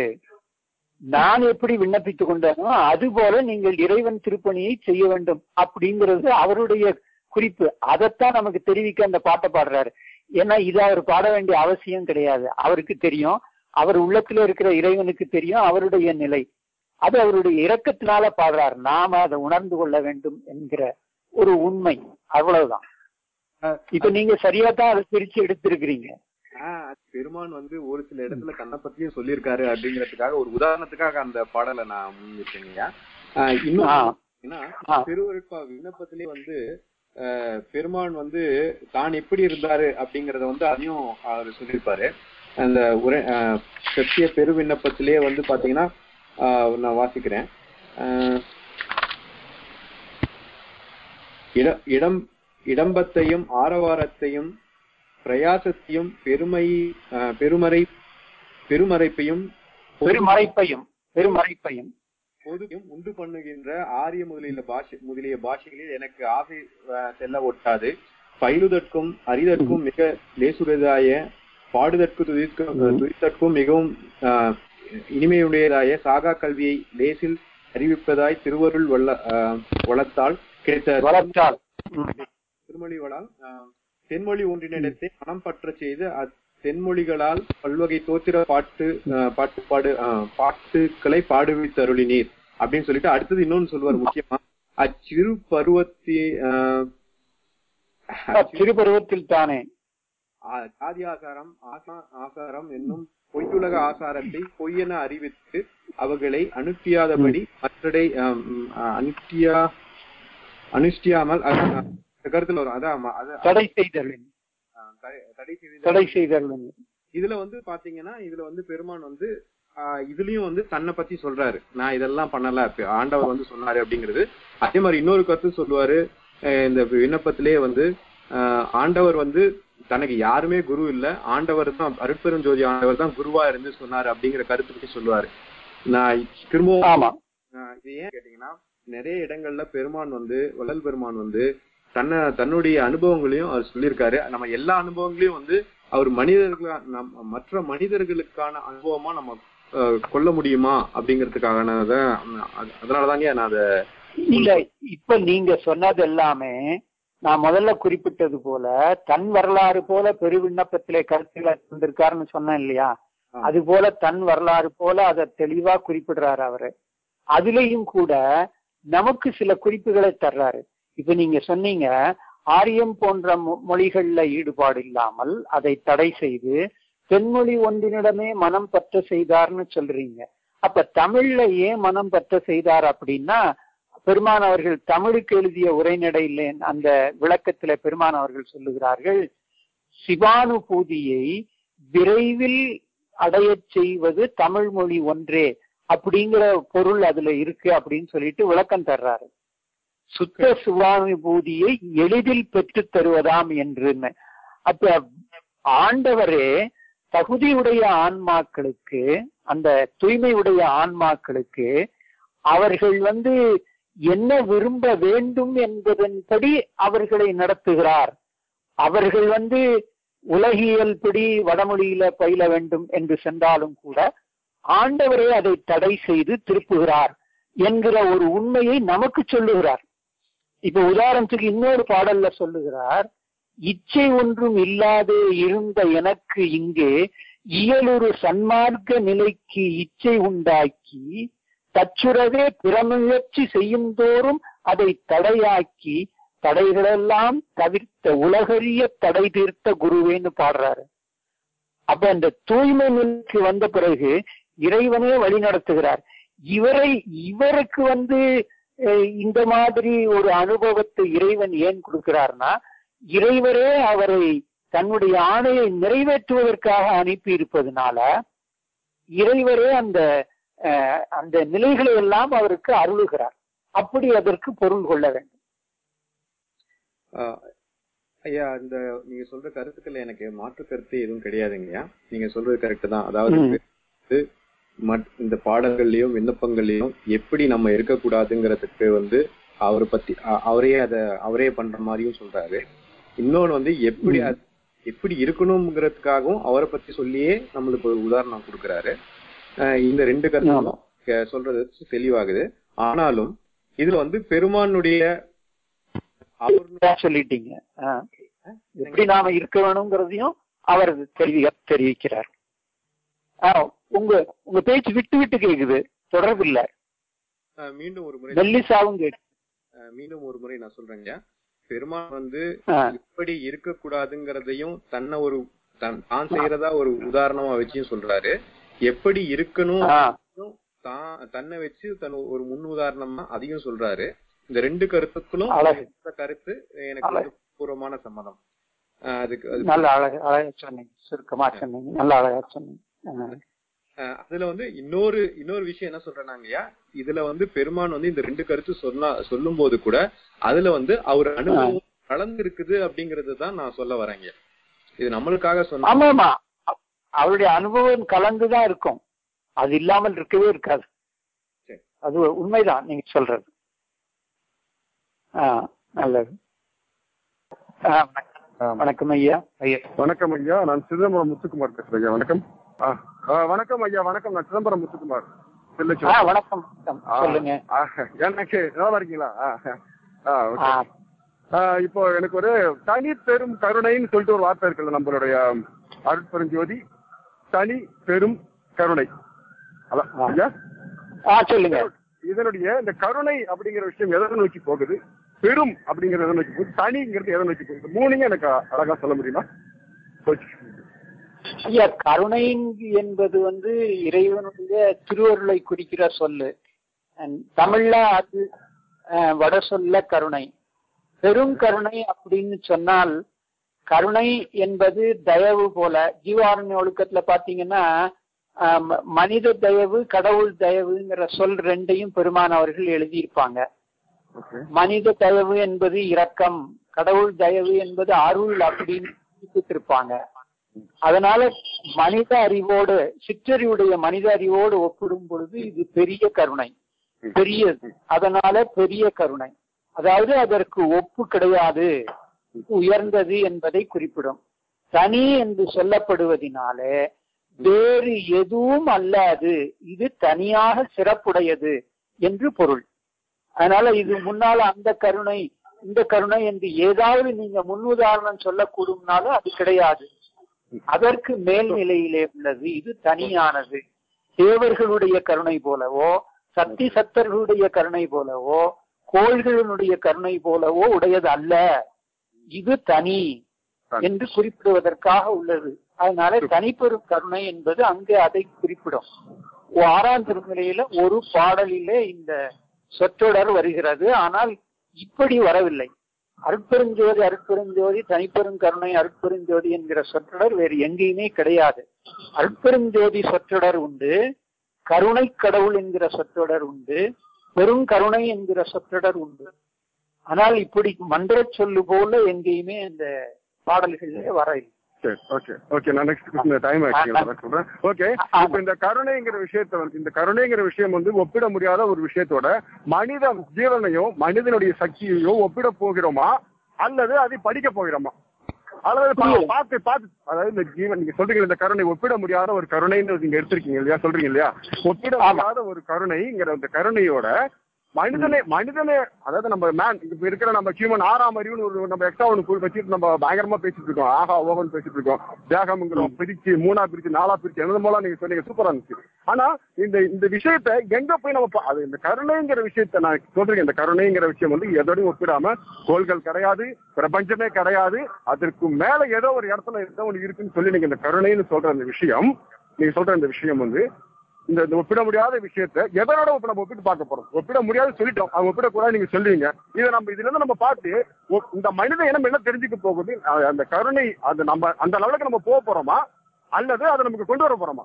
[SPEAKER 3] நான் எப்படி விண்ணப்பித்துக் கொண்டேனோ அது போல நீங்கள் இறைவன் திருப்பணியை செய்ய வேண்டும் அப்படிங்கிறது அவருடைய குறிப்பு அதைத்தான் நமக்கு தெரிவிக்க அந்த பாட்டை பாடுறாரு ஏன்னா இது அவர் பாட வேண்டிய அவசியம் கிடையாது அவருக்கு தெரியும் அவர் உள்ளத்துல இருக்கிற இறைவனுக்கு தெரியும் அவருடைய நிலை அது அவருடைய இரக்கத்தினால பாடுறார் நாம அதை உணர்ந்து கொள்ள வேண்டும் என்கிற ஒரு உண்மை அவ்வளவுதான் இப்ப நீங்க சரியா தான் அதை பிரிச்சு எடுத்திருக்கிறீங்க
[SPEAKER 4] ஆஹ் அது பெருமான் வந்து ஒரு சில இடத்துல கண்ணை பத்தியும் சொல்லியிருக்காரு அப்படிங்கிறதுக்காக ஒரு உதாரணத்துக்காக அந்த பாடலை நான் முன்னிட்டேங்க இன்னும்
[SPEAKER 3] ஆ.
[SPEAKER 4] ஏன்னா
[SPEAKER 3] ஆ.
[SPEAKER 4] திருவருட்பா விண்ணப்பத்திலே வந்து ஆஹ் பெருமான் வந்து தான் எப்படி இருந்தாரு அப்படிங்கறத வந்து அதையும் அவர் சொல்லியிருப்பாரு அந்த உரை ஆஹ் சத்திய பெரு விண்ணப்பத்திலே வந்து பாத்தீங்கன்னா ஆஹ் நான் வாசிக்கிறேன் ஆஹ் இட- இடம் இடம்பத்தையும் ஆரவாரத்தையும் பிரயாசத்தையும் பெருமை ஆஹ் பெருமறை பெருமறைப்பையும்
[SPEAKER 3] பெருமறைப்பையும் பெருமறைப்பையும்
[SPEAKER 4] பொதுவையும் உண்டு பண்ணுகின்ற ஆரிய முதலிய பாஷை முதலிய பாஷைகளில் எனக்கு ஆசை ஆஹ் செல்ல ஒட்டாது பயிலுதற்கும் அறிதற்கும் மிக லேசுரதாய பாடுதற்கு துதிக்க துதித்தற்கும் மிகவும் ஆஹ் இனிமையுடையதாய சாகா கல்வியை லேசில் அறிவிப்பதாய் திருவருள் வல்ல ஆஹ் வளத்தால் கிடைத்த
[SPEAKER 3] வளர்த்தால்
[SPEAKER 4] திருமொழி வளால் ஆஹ், தென்மொழி ஒன்றினிடத்தை மனம் பற்ற செய்து அத் தென்மொழிகளால் பல்வகை தோத்திர பாட்டு ஆஹ், பாட்டு பாடு ஆஹ், பாட்டுக்களை பாடுவித்து அருளினீர் அப்படின்னு சொல்லிட்டு அடுத்தது இன்னொன்னு சொல்லுவார் முக்கியமா அச்சிறு பருவத்தி ஆஹ்,
[SPEAKER 3] திருப்பருவத்தில் தானே
[SPEAKER 4] ஆ- ஆதி ஆசாரம் ஆசா ஆசாரம் என்னும் பொய்யுலக ஆசாரத்தை பொய்யென அறிவித்து அவர்களை அனுப்பியாதபடி மற்றடை ஆம், ஆஹ், அனுப்பியா அனுஷ்டியாமல் அதான், இந்த கருத்துல வரும் அதான் ஆமா, அது
[SPEAKER 3] தடை செய்தருளின்
[SPEAKER 4] ஆஹ், தடை- தடை செய்து
[SPEAKER 3] தடை செய்தருளின்
[SPEAKER 4] இதுல வந்து பாத்தீங்கன்னா இதுல வந்து பெருமான் வந்து ஆஹ், இதுலயும் வந்து தன்னை பத்தி சொல்றாரு நான் இதெல்லாம் பண்ணல இப்ப ஆண்டவர் வந்து சொன்னாரு அப்படிங்கிறது அதே மாதிரி இன்னொரு கருத்து சொல்லுவாரு அஹ், இந்த விண்ணப்பத்திலேயே வந்து ஆஹ், ஆண்டவர் வந்து தனக்கு யாருமே குரு இல்ல ஆண்டவர் தான் அருட்பெருஞ்சோதி ஆண்டவர் தான் குருவா இருந்து சொன்னாரு அப்படிங்கிற கருத்து பத்தி சொல்லுவாரு நான் திரும்பவும்
[SPEAKER 3] ஆமா
[SPEAKER 4] ஆஹ் இது ஏன் கேட்டீங்கன்னா நிறைய இடங்கள்ல பெருமான் வந்து வள்ளல் பெருமான் வந்து தன்னை தன்னுடைய அனுபவங்களையும் அவர் சொல்லியிருக்காரு நம்ம எல்லா அனுபவங்களையும் வந்து அவர் மனிதர்களா நம் மற்ற மனிதர்களுக்கான அனுபவமா நம்ம ஆஹ் கொள்ள முடியுமா அப்படிங்கிறதுக்கானத அதனாலதாங்க நான் அதை
[SPEAKER 3] இல்ல இப்ப நீங்க சொன்னது எல்லாமே நான் முதல்ல குறிப்பிட்டது போல தன் வரலாறு போல பெரு விண்ணப்பத்திலே கருத்துக்களை தந்திருக்காருன்னு சொன்னேன் இல்லையா அது போல தன் வரலாறு போல அதை தெளிவா குறிப்பிடுறாரு அவரு அதுலயும் கூட நமக்கு சில குறிப்புகளை தர்றாரு இப்ப நீங்க சொன்னீங்க ஆரியம் போன்ற மொ- மொழிகள்ல ஈடுபாடு இல்லாமல் அதை தடை செய்து தென்மொழி ஒன்றினிடமே மனம் பற்ற செய்தார்னு சொல்றீங்க அப்ப தமிழ்ல ஏன் மனம் பற்ற செய்தார் அப்படின்னா பெருமான் அவர்கள் தமிழுக்கு எழுதிய உரைநடையில அந்த விளக்கத்தில பெருமான் அவர்கள் சொல்லுகிறார்கள் சிவானுபூதியை விரைவில் அடையச் செய்வது தமிழ் மொழி ஒன்றே அப்படிங்கிற பொருள் அதுல இருக்கு அப்படின்னு சொல்லிட்டு விளக்கம் தர்றாரு சுத்த சிவானுபூதியை எளிதில் பெற்றுத் தருவதாம் என்றுன்னு அப்ப ஆண்டவரே தகுதியுடைய ஆன்மாக்களுக்கு அந்த தூய்மையுடைய ஆன்மாக்களுக்கு அவர்கள் வந்து என்ன விரும்ப வேண்டும் என்பதன்படி அவர்களை நடத்துகிறார் அவர்கள் வந்து உலகியல் படி வடமொழியில பயில வேண்டும் என்று சென்றாலும் கூட ஆண்டவரே அதை தடை செய்து திருப்புகிறார் என்கிற ஒரு உண்மையை நமக்கு சொல்லுகிறார் இப்ப உதாரணத்துக்கு இன்னொரு பாடல்ல சொல்லுகிறார் இச்சை ஒன்றும் இல்லாதே இருந்த எனக்கு இங்கே இயலுறு சன்மார்க்க நிலைக்கு இச்சை உண்டாக்கி தச்சுரவே பிறமுயற்சி செய்யும் தோறும் அதை தடையாக்கி தடைகளெல்லாம் தவிர்த்த உலகறிய தடை தீர்த்த குருவேன்னு பாடுறாரு அப்ப அந்த தூய்மை நிலைக்கு வந்த பிறகு இறைவனே வழி நடத்துகிறார் இவரை இவருக்கு வந்து அஹ், இந்த மாதிரி ஒரு அனுபவத்தை இறைவன் ஏன் கொடுக்கிறார்னா இறைவரே அவரை தன்னுடைய ஆணையை நிறைவேற்றுவதற்காக அனுப்பி இருப்பதனால இறைவரே அந்த அஹ், அந்த நிலைகளை எல்லாம் அவருக்கு அருளுகிறார் அப்படி அதற்கு பொருள் கொள்ள வேண்டும்
[SPEAKER 4] ஆஹ் ஐயா இந்த நீங்க சொல்ற கருத்துக்கள் எனக்கு மாற்று கருத்து எதுவும் கிடையாதுங்கய்யா நீங்க சொல்றது கரெக்ட் தான் அதாவது
[SPEAKER 3] ம்.
[SPEAKER 4] வந்து மட்- இந்த பாடல்கள்லயும் விண்ணப்பங்கள்லயும் எப்படி நம்ம இருக்கக்கூடாதுங்கிறதுக்கு வந்து அவரை பத்தி அ- அவரே அத அவரே பண்ற மாதிரியும் சொல்றாரு இன்னொன்னு வந்து எப்படி
[SPEAKER 3] ம்.
[SPEAKER 4] அது- எப்படி இருக்கணுங்கிறதுக்காகவும் அவரை பத்தி சொல்லியே நம்மளுக்கு ஒரு உதாரணம் கொடுக்கறாரு ஆஹ் இந்த ரெண்டு கருத்தும் க- சொல்றது தெளிவாகுது ஆனாலும் இதுல வந்து பெருமானுடைய அவர்
[SPEAKER 3] சரியா சொல்லிட்டீங்க ஆ. எப்படி நாம இருக்க வேணுங்கிறதையும் அவர் தெரிவி தெரிவிக்கிறார் ஆ, உங்க உங்க பேச்சு விட்டு விட்டு கேக்குது தொடர்பு இல்ல
[SPEAKER 4] ஆஹ் மீண்டும் ஒரு முறை
[SPEAKER 3] மெல்லிசாவும் கேக்கு
[SPEAKER 4] ஆஹ் மீண்டும் ஒரு முறை நான் சொல்றேங்க பெருமான் வந்து
[SPEAKER 3] ஆ.
[SPEAKER 4] எப்படி இருக்கக்கூடாதுங்கிறதையும் தன்னை ஒரு தன் தான் செய்யறதா ஒரு உதாரணமா வச்சும் சொல்றாரு எப்படி இருக்கணும்
[SPEAKER 3] ஆ,
[SPEAKER 4] தான் தன்னை வச்சு தன் ஒரு முன் உதாரணமா அதையும் சொல்றாரு இந்த ரெண்டு கருத்துக்களும்
[SPEAKER 3] அழகு.
[SPEAKER 4] இந்த கருத்து எனக்கு
[SPEAKER 3] அழகு.
[SPEAKER 4] வந்து பூர்வமான சம்மதம் ஆஹ் அதுக்கு அது
[SPEAKER 3] நல்ல அழகு அழகா சொன்னீங்க சுருக்கமா சொன்னீங்க நல்ல அழகா சொன்னீங்க ஆ.
[SPEAKER 4] அஹ் அதுல வந்து இன்னொரு இன்னொரு விஷயம் என்ன சொல்றேனாங்கய்யா இதுல வந்து பெருமான் வந்து இந்த ரெண்டு கருத்து சொன்னா சொல்லும் போது கூட அதுல வந்து அவர் அனுபவம் கலந்து இருக்குது அப்படிங்கறது தான் நான் சொல்ல வரேங்க இது நம்மளுக்காக சொன்ன
[SPEAKER 3] ஆமா ஆமா அ- அவருடைய அனுபவம் கலந்துதான் இருக்கும் அது இல்லாமல் இருக்கவே இருக்காது
[SPEAKER 4] சரி.
[SPEAKER 3] அது உண்மைதான் நீங்க சொல்றது ஆ நல்லது ஆ, வணக்கம். வணக்கம் ஐயா ஐயா
[SPEAKER 6] வணக்கம் ஐயா நான் சிதம்பரம் முத்துக்குமார் பேசுறேன் ஐயா வணக்கம் ஆ, ஆ, வணக்கம் ஐயா வணக்கம் நான் சிதம்பரம் முத்துக்குமார்
[SPEAKER 3] ஆ
[SPEAKER 6] தில்லைச்சூர்.
[SPEAKER 3] வணக்கம் வணக்கம்
[SPEAKER 6] ஆ,
[SPEAKER 3] சொல்லுங்க
[SPEAKER 6] ஆ, எனக்கு நல்லா இருக்கீங்களா ஆ, ஆ, ஓகே.
[SPEAKER 3] ஆ,
[SPEAKER 6] ஆ, இப்போ எனக்கு ஒரு தனி பெரும் கருணைன்னு சொல்லிட்டு ஒரு வார்த்தை இருக்குல்ல நம்மளுடைய அருட்பெருஞ்சோதி தனி பெரும் கருணை அதான்
[SPEAKER 3] ஆ.
[SPEAKER 6] ஐயா
[SPEAKER 3] ஆ சொல்லுங்க
[SPEAKER 6] இதனுடைய இந்த கருணை அப்படிங்கிற விஷயம் எதை நோக்கி போகுது பெரும் அப்படிங்கறது எதை நோக்கி போகுது தனிங்கிறது எதை நோக்கி போகுது மூணையும் எனக்கு அழகா சொல்ல முடியுமா போச்சு.
[SPEAKER 3] ஐயா கருணை என்பது வந்து இறைவனுடைய திருவருளை குறிக்கிற சொல்லு அண்ட் தமிழ்ல அது அஹ், வட சொல்ல கருணை பெரும் கருணை அப்படின்னு சொன்னால் கருணை என்பது தயவு போல ஜீவாரண்ய ஒழுக்கத்துல பாத்தீங்கன்னா ஆஹ், ம- மனித தயவு கடவுள் தயவுங்கிற சொல் ரெண்டையும் பெருமான் அவர்கள் எழுதியிருப்பாங்க
[SPEAKER 6] ஓகே
[SPEAKER 3] மனித தயவு என்பது இரக்கம் கடவுள் தயவு என்பது அருள் அப்படின்னு குறிப்பிட்டிருப்பாங்க அதனால மனித அறிவோடு சிற்றறிவுடைய மனித அறிவோடு ஒப்பிடும் பொழுது இது பெரிய கருணை பெரியது அதனால பெரிய கருணை அதாவது அதற்கு ஒப்பு கிடையாது உயர்ந்தது என்பதை குறிப்பிடும் தனி என்று சொல்லப்படுவதினாலே வேறு எதுவும் அல்லாது இது தனியாக சிறப்புடையது என்று பொருள் அதனால இது முன்னால அந்த கருணை இந்த கருணை என்று ஏதாவது நீங்க முன்னுதாரணம் சொல்லக்கூடும்னாலும் அது கிடையாது அதற்கு மேல் நிலையிலே உள்ளது இது தனியானது தேவர்களுடைய கருணை போலவோ சக்தி சத்தர்களுடைய கருணை போலவோ கோள்களினுடைய கருணை போலவோ உடையது அல்ல இது தனி என்று குறிப்பிடுவதற்காக உள்ளது அதனால தனிப்பெரும் கருணை என்பது அங்கே அதை குறிப்பிடும் ஆறாம் திருமுறையில ஒரு பாடலிலே இந்த சொற்றொடர் வருகிறது ஆனால் இப்படி வரவில்லை அருட்பெருஞ்சோதி அருட்பெருஞ்சோதி தனிப்பெரும் கருணை அருட்பெருஞ்சோதி என்கிற சொற்றொடர் வேறு எங்கேயுமே கிடையாது அருட்பெருஞ்சோதி சொற்றொடர் உண்டு கருணை கடவுள் என்கிற சொற்றொடர் உண்டு பெரும் கருணை என்கிற சொற்றொடர் உண்டு ஆனால் இப்படி மந்திர சொல்லு போல எங்கேயுமே அந்த பாடல்களிலே வர இல்லை
[SPEAKER 6] சரி ஓகே ஓகே நான் நெக்ஸ்ட் கொஸ்டின் டைம் ஆயிடுச்சு நான் சொல்றேன் ஓகே
[SPEAKER 3] ஆ.
[SPEAKER 6] இப்போ இந்த கருணைங்கிற விஷயத்தை வந்து இந்த கருணைங்கிற விஷயம் வந்து ஒப்பிட முடியாத ஒரு விஷயத்தோட மனித ஜீவனையும் மனிதனுடைய சக்தியையும் ஒப்பிட போகிறோமா அல்லது அதை படிக்க போகிறோமா அதாவது பா-
[SPEAKER 3] புரியல.
[SPEAKER 6] பார்த்து பார்த்து அதாவது இந்த ஜீவன் நீங்க சொல்றீங்க இந்த கருணை ஒப்பிட முடியாத ஒரு கருணைன்னு நீங்க எடுத்திருக்கீங்க இல்லையா சொல்றீங்க இல்லையா ஒப்பிட
[SPEAKER 3] ஆமா.
[SPEAKER 6] முடியாத ஒரு கருணைங்கிற அந்த கருணையோட மனிதனே மனிதனே அதாவது நம்ம மேன் இப்ப இருக்கிற நம்ம ஹியூமன் ஆறாம் அறிவுன்னு ஒரு நம்ம எக்ஸ்ட்ரா ஒன்று வச்சுட்டு நம்ம பயங்கரமா பேசிட்டு இருக்கோம் ஆஹா ஓகோன்னு பேசிட்டு இருக்கோம் தேகம்ங்கிறோம் பிரிச்சு மூணா பிரிச்சு நாலா பிரிச்சு என்னது மூலம் நீங்க சொன்னீங்க சூப்பரா இருந்துச்சு ஆனா இந்த இந்த விஷயத்த எங்க போய் நம்ம பா- அது இந்த கருணைங்கிற விஷயத்த நான் சொல்றேன் இந்த கருணைங்கிற விஷயம் வந்து எதோடையும் ஒப்பிடாம கோள்கள் கிடையாது பிரபஞ்சமே கிடையாது அதற்கு மேல ஏதோ ஒரு இடத்துல ஏதோ ஒன்று இருக்குன்னு சொல்லி நீங்க இந்த கருணைன்னு சொல்ற அந்த விஷயம் நீங்க சொல்ற இந்த விஷயம் வந்து இந்த இந்த ஒப்பிட முடியாத விஷயத்த எதனோட ஒப்ப- நம்ம ஒப்பிட்டு பார்க்க போறோம் ஒப்பிட முடியாது சொல்லிட்டோம் அவங்க ஒப்பிடக்கூடாது நீங்க சொல்லுவீங்க இதை நம்ம இதுல இருந்து நம்ம பார்த்து ஒ- இந்த மனித இனம் என்ன தெரிஞ்சுக்க போகுது அ- அந்த கருணை அது நம்ம அந்த லெவலுக்கு நம்ம போக போறோமா அல்லது அதை நமக்கு கொண்டு வர போறோமா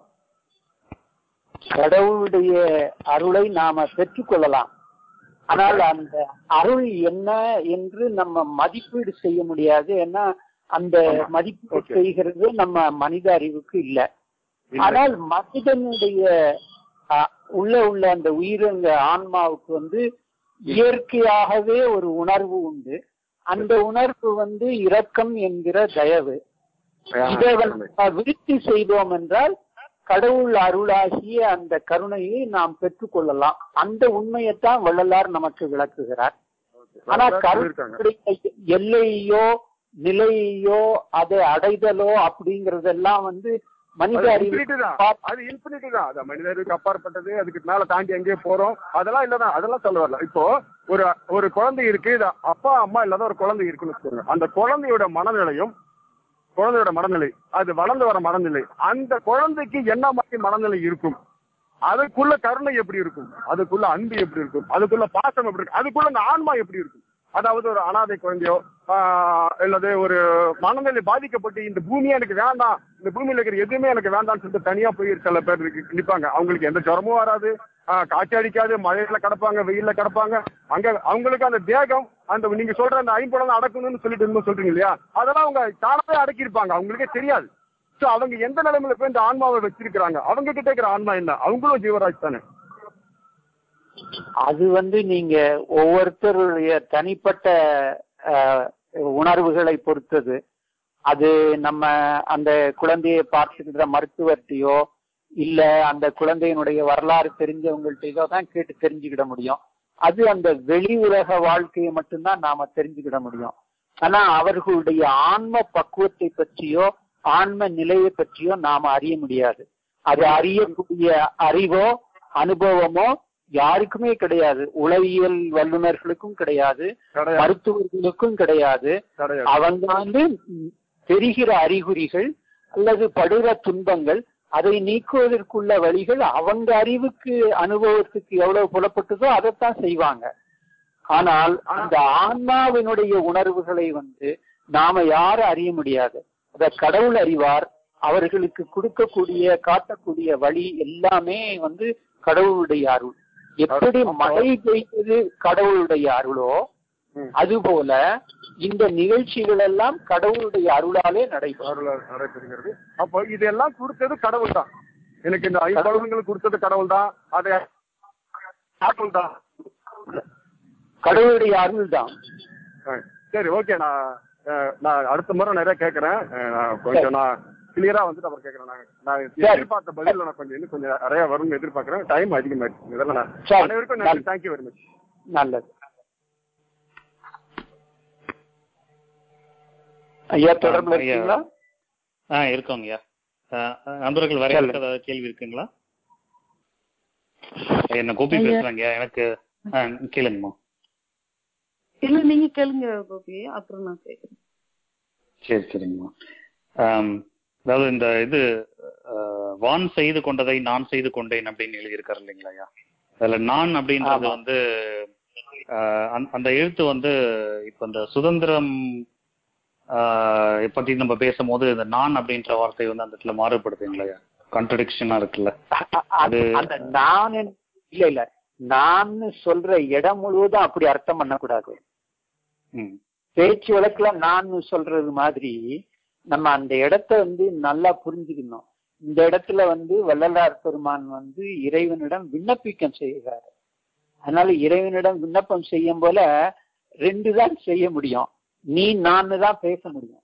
[SPEAKER 3] கடவுளுடைய அருளை நாம பெற்றுக்கொள்ளலாம் ஆனால் அந்த அருள் என்ன என்று நம்ம மதிப்பீடு செய்ய முடியாது ஏன்னா அந்த மதிப்பீடு
[SPEAKER 6] Okay.
[SPEAKER 3] செய்கிறது நம்ம மனித அறிவுக்கு இல்ல ஆனால் மனிதனுடைய அ, உள்ள உள்ள அந்த உயிரங்க ஆன்மாவுக்கு வந்து இயற்கையாகவே ஒரு உணர்வு உண்டு அந்த உணர்வு வந்து இரக்கம் என்கிற தயவு இதை வந்து நாம் விருத்தி செய்தோம் என்றால் கடவுள் அருளாகிய அந்த கருணையை நாம் பெற்றுக்கொள்ளலாம் அந்த உண்மையைத்தான் வள்ளலார் நமக்கு விளக்குகிறார் ஆனா
[SPEAKER 6] சொல்லியிருக்காங்க.
[SPEAKER 3] கருத்துடைய எல்லையோ நிலையோ அதை அடைதலோ அப்படிங்கறதெல்லாம் வந்து மனித
[SPEAKER 6] அது
[SPEAKER 3] அறிவு
[SPEAKER 6] infinity தான். அது இன்ஃபினிட்டி தான் அது மனிதருக்கு அப்பாற்பட்டது அதுக்கு மேல தாண்டி எங்கேயோ போறோம் அதெல்லாம் இல்லதான் அதெல்லாம் சொல்ல வரல இப்போ ஒரு ஒரு குழந்தை இருக்கு இது அப்பா அம்மா இல்லாத ஒரு குழந்தை இருக்குன்னு வச்சுக்கோங்க அந்த குழந்தையோட மனநிலையும் குழந்தையோட மனநிலை அது வளர்ந்து வர மனநிலை அந்த குழந்தைக்கு என்ன மாதிரி மனநிலை இருக்கும் அதுக்குள்ள கருணை எப்படி இருக்கும் அதுக்குள்ள அன்பு எப்படி இருக்கும் அதுக்குள்ள பாசம் எப்படி இருக்கும் அதுக்குள்ள அந்த ஆன்மா எப்படி இருக்கும் அதாவது ஒரு அனாதை குழந்தையோ ஆஹ் அல்லது ஒரு மனநிலை பாதிக்கப்பட்டு இந்த பூமியே எனக்கு வேண்டாம் இந்த பூமியில இருக்கிற எதுவுமே எனக்கு வேண்டாம்னு சொல்லிட்டு தனியா போய் சில பேர் இருக்கு- நிப்பாங்க அவங்களுக்கு எந்த ஜுரமும் வராது ஆஹ் காய்ச்சல் அடிக்காது மழையில கிடப்பாங்க வெயில்ல கிடப்பாங்க அங்க அவங்களுக்கு அந்த தேகம் அந்த நீங்க சொல்ற அந்த ஐம்படம் அடக்கணும்னு சொல்லிட்டு இன்னும் சொல்றீங்க இல்லையா அதெல்லாம் அவங்க தானாவே அடக்கியிருப்பாங்க அவங்களுக்கே தெரியாது சோ அவங்க எந்த நிலைமையில போய் இந்த ஆன்மாவை வச்சிருக்கிறாங்க அவங்க கிட்ட இருக்கிற ஆன்மா என்ன அவங்களும் ஜீவராஜ் தானே
[SPEAKER 3] அது வந்து நீங்க ஒவ்வொருத்தருடைய தனிப்பட்ட அஹ், உணர்வுகளை பொறுத்தது அது நம்ம அந்த குழந்தையை பார்த்துக்கிற மருத்துவர்கிட்டயோ இல்ல அந்த குழந்தையினுடைய வரலாறு தெரிஞ்சவங்கள்ட்டயோ தான் கேட்டு தெரிஞ்சுக்கிட முடியும் அது அந்த வெளி உலக வாழ்க்கையை மட்டும்தான் நாம தெரிஞ்சுக்கிட முடியும் ஆனா அவர்களுடைய ஆன்ம பக்குவத்தை பற்றியோ ஆன்ம நிலையை பற்றியோ நாம அறிய முடியாது அது அறியக்கூடிய அறிவோ அனுபவமோ யாருக்குமே கிடையாது உளவியல் வல்லுநர்களுக்கும் கிடையாது
[SPEAKER 6] கிடையாது
[SPEAKER 3] மருத்துவர்களுக்கும் கிடையாது
[SPEAKER 6] கிடையாது
[SPEAKER 3] அவங்க வந்து ம், தெரிகிற அறிகுறிகள் அல்லது படுகிற துன்பங்கள் அதை நீக்குவதற்குள்ள வழிகள் அவங்க அறிவுக்கு அனுபவத்துக்கு எவ்வளவு புலப்பட்டதோ அதைத்தான் செய்வாங்க ஆனால் அந்த ஆன்மாவினுடைய உணர்வுகளை வந்து நாம யாரும் அறிய முடியாது அத கடவுள் அறிவார் அவர்களுக்கு கொடுக்கக்கூடிய காட்டக்கூடிய வழி எல்லாமே வந்து கடவுளுடைய அருள் எப்படி மழை பெய்வது கடவுளுடைய அருளோ
[SPEAKER 6] ம்.
[SPEAKER 3] அதுபோல இந்த நிகழ்ச்சிகள் எல்லாம் கடவுளுடைய அருளாலே நடைபெறும்
[SPEAKER 6] அருளால் நடைபெறுகிறது அப்போ இதெல்லாம் கொடுத்தது கடவுள் தான் எனக்கு இந்த ஐம்பலன்கள் கொடுத்தது கடவுள் தான் அதை கடவுள் தான்
[SPEAKER 3] கடவுளுடைய அருள் தான்
[SPEAKER 6] ஆ, சரி ஓகே நான் அஹ், நான் அடுத்த முறை நிறைய கேட்கறேன் அஹ், நான் கொஞ்சம் நான் கிளியரா வந்துட்டு அப்புறம் கேட்கறேன் நான் நான்
[SPEAKER 3] சரி.
[SPEAKER 6] எதிர்பார்த்த பதில நான் கொஞ்சம் இன்னும் கொஞ்சம் நிறைய வரும்னு எதிர்பார்க்கறேன் டைம் அதிகமாயிடுச்சு இதெல்லாம் நான்
[SPEAKER 3] சரி.
[SPEAKER 6] அனைவருக்கும் நன்றி தேங்க்யூ வெரி மச்
[SPEAKER 3] நல்லது ஐயா தொடர்புல
[SPEAKER 1] ஐயா.
[SPEAKER 3] இருக்கீங்களா
[SPEAKER 1] ஆ இருக்கோங்க ஐயா ஆ, நண்பர்கள் வேற யாருக்கு ஏதாவது கேள்வி இருக்குங்களா என்ன கோபி
[SPEAKER 5] ஐயா.
[SPEAKER 1] பேசுறாங்க எனக்கு ஆ, கேளுங்கம்மா
[SPEAKER 5] இல்ல நீங்க கேளுங்க கோபி அப்புறம் நான் கேக்குறேன்
[SPEAKER 1] சரி சரிங்கம்மா ஆம், அதாவது இந்த இது ஆ, வான் செய்து கொண்டதை நான் செய்து கொண்டேன் அப்படின்னு எழுதியிருக்காரு இல்லைங்களா ஐயா அதுல நான் அப்படின்றது
[SPEAKER 3] ஆமா.
[SPEAKER 1] வந்து ஆ, அந்த- அந்த எழுத்து வந்து இப்ப இந்த சுதந்திரம் ஆ, பத்தி நம்ம பேசும்போது இந்த நான் அப்படின்ற வார்த்தை வந்து அந்த இடத்துல மாறுபடுதுங்களா ஐயா கான்ட்ரடிக்ஷனா இருக்குல்ல
[SPEAKER 3] அ- அது அந்த நான் என்- இல்ல இல்ல நான் சொல்ற இடம் முழுவதும் அப்படி அர்த்தம் பண்ணக்கூடாது
[SPEAKER 1] ம்
[SPEAKER 3] பேச்சு வழக்குல நான் சொல்றது மாதிரி நம்ம அந்த இடத்த வந்து நல்லா புரிஞ்சுக்கணும் இந்த இடத்துல வந்து வள்ளலார் பெருமான் வந்து இறைவனிடம் விண்ணப்பிக்கம் செய்கிறார் அதனால இறைவனிடம் விண்ணப்பம் செய்யும் போல ரெண்டு தான் செய்ய முடியும் நீ நான் தான் பேச முடியும்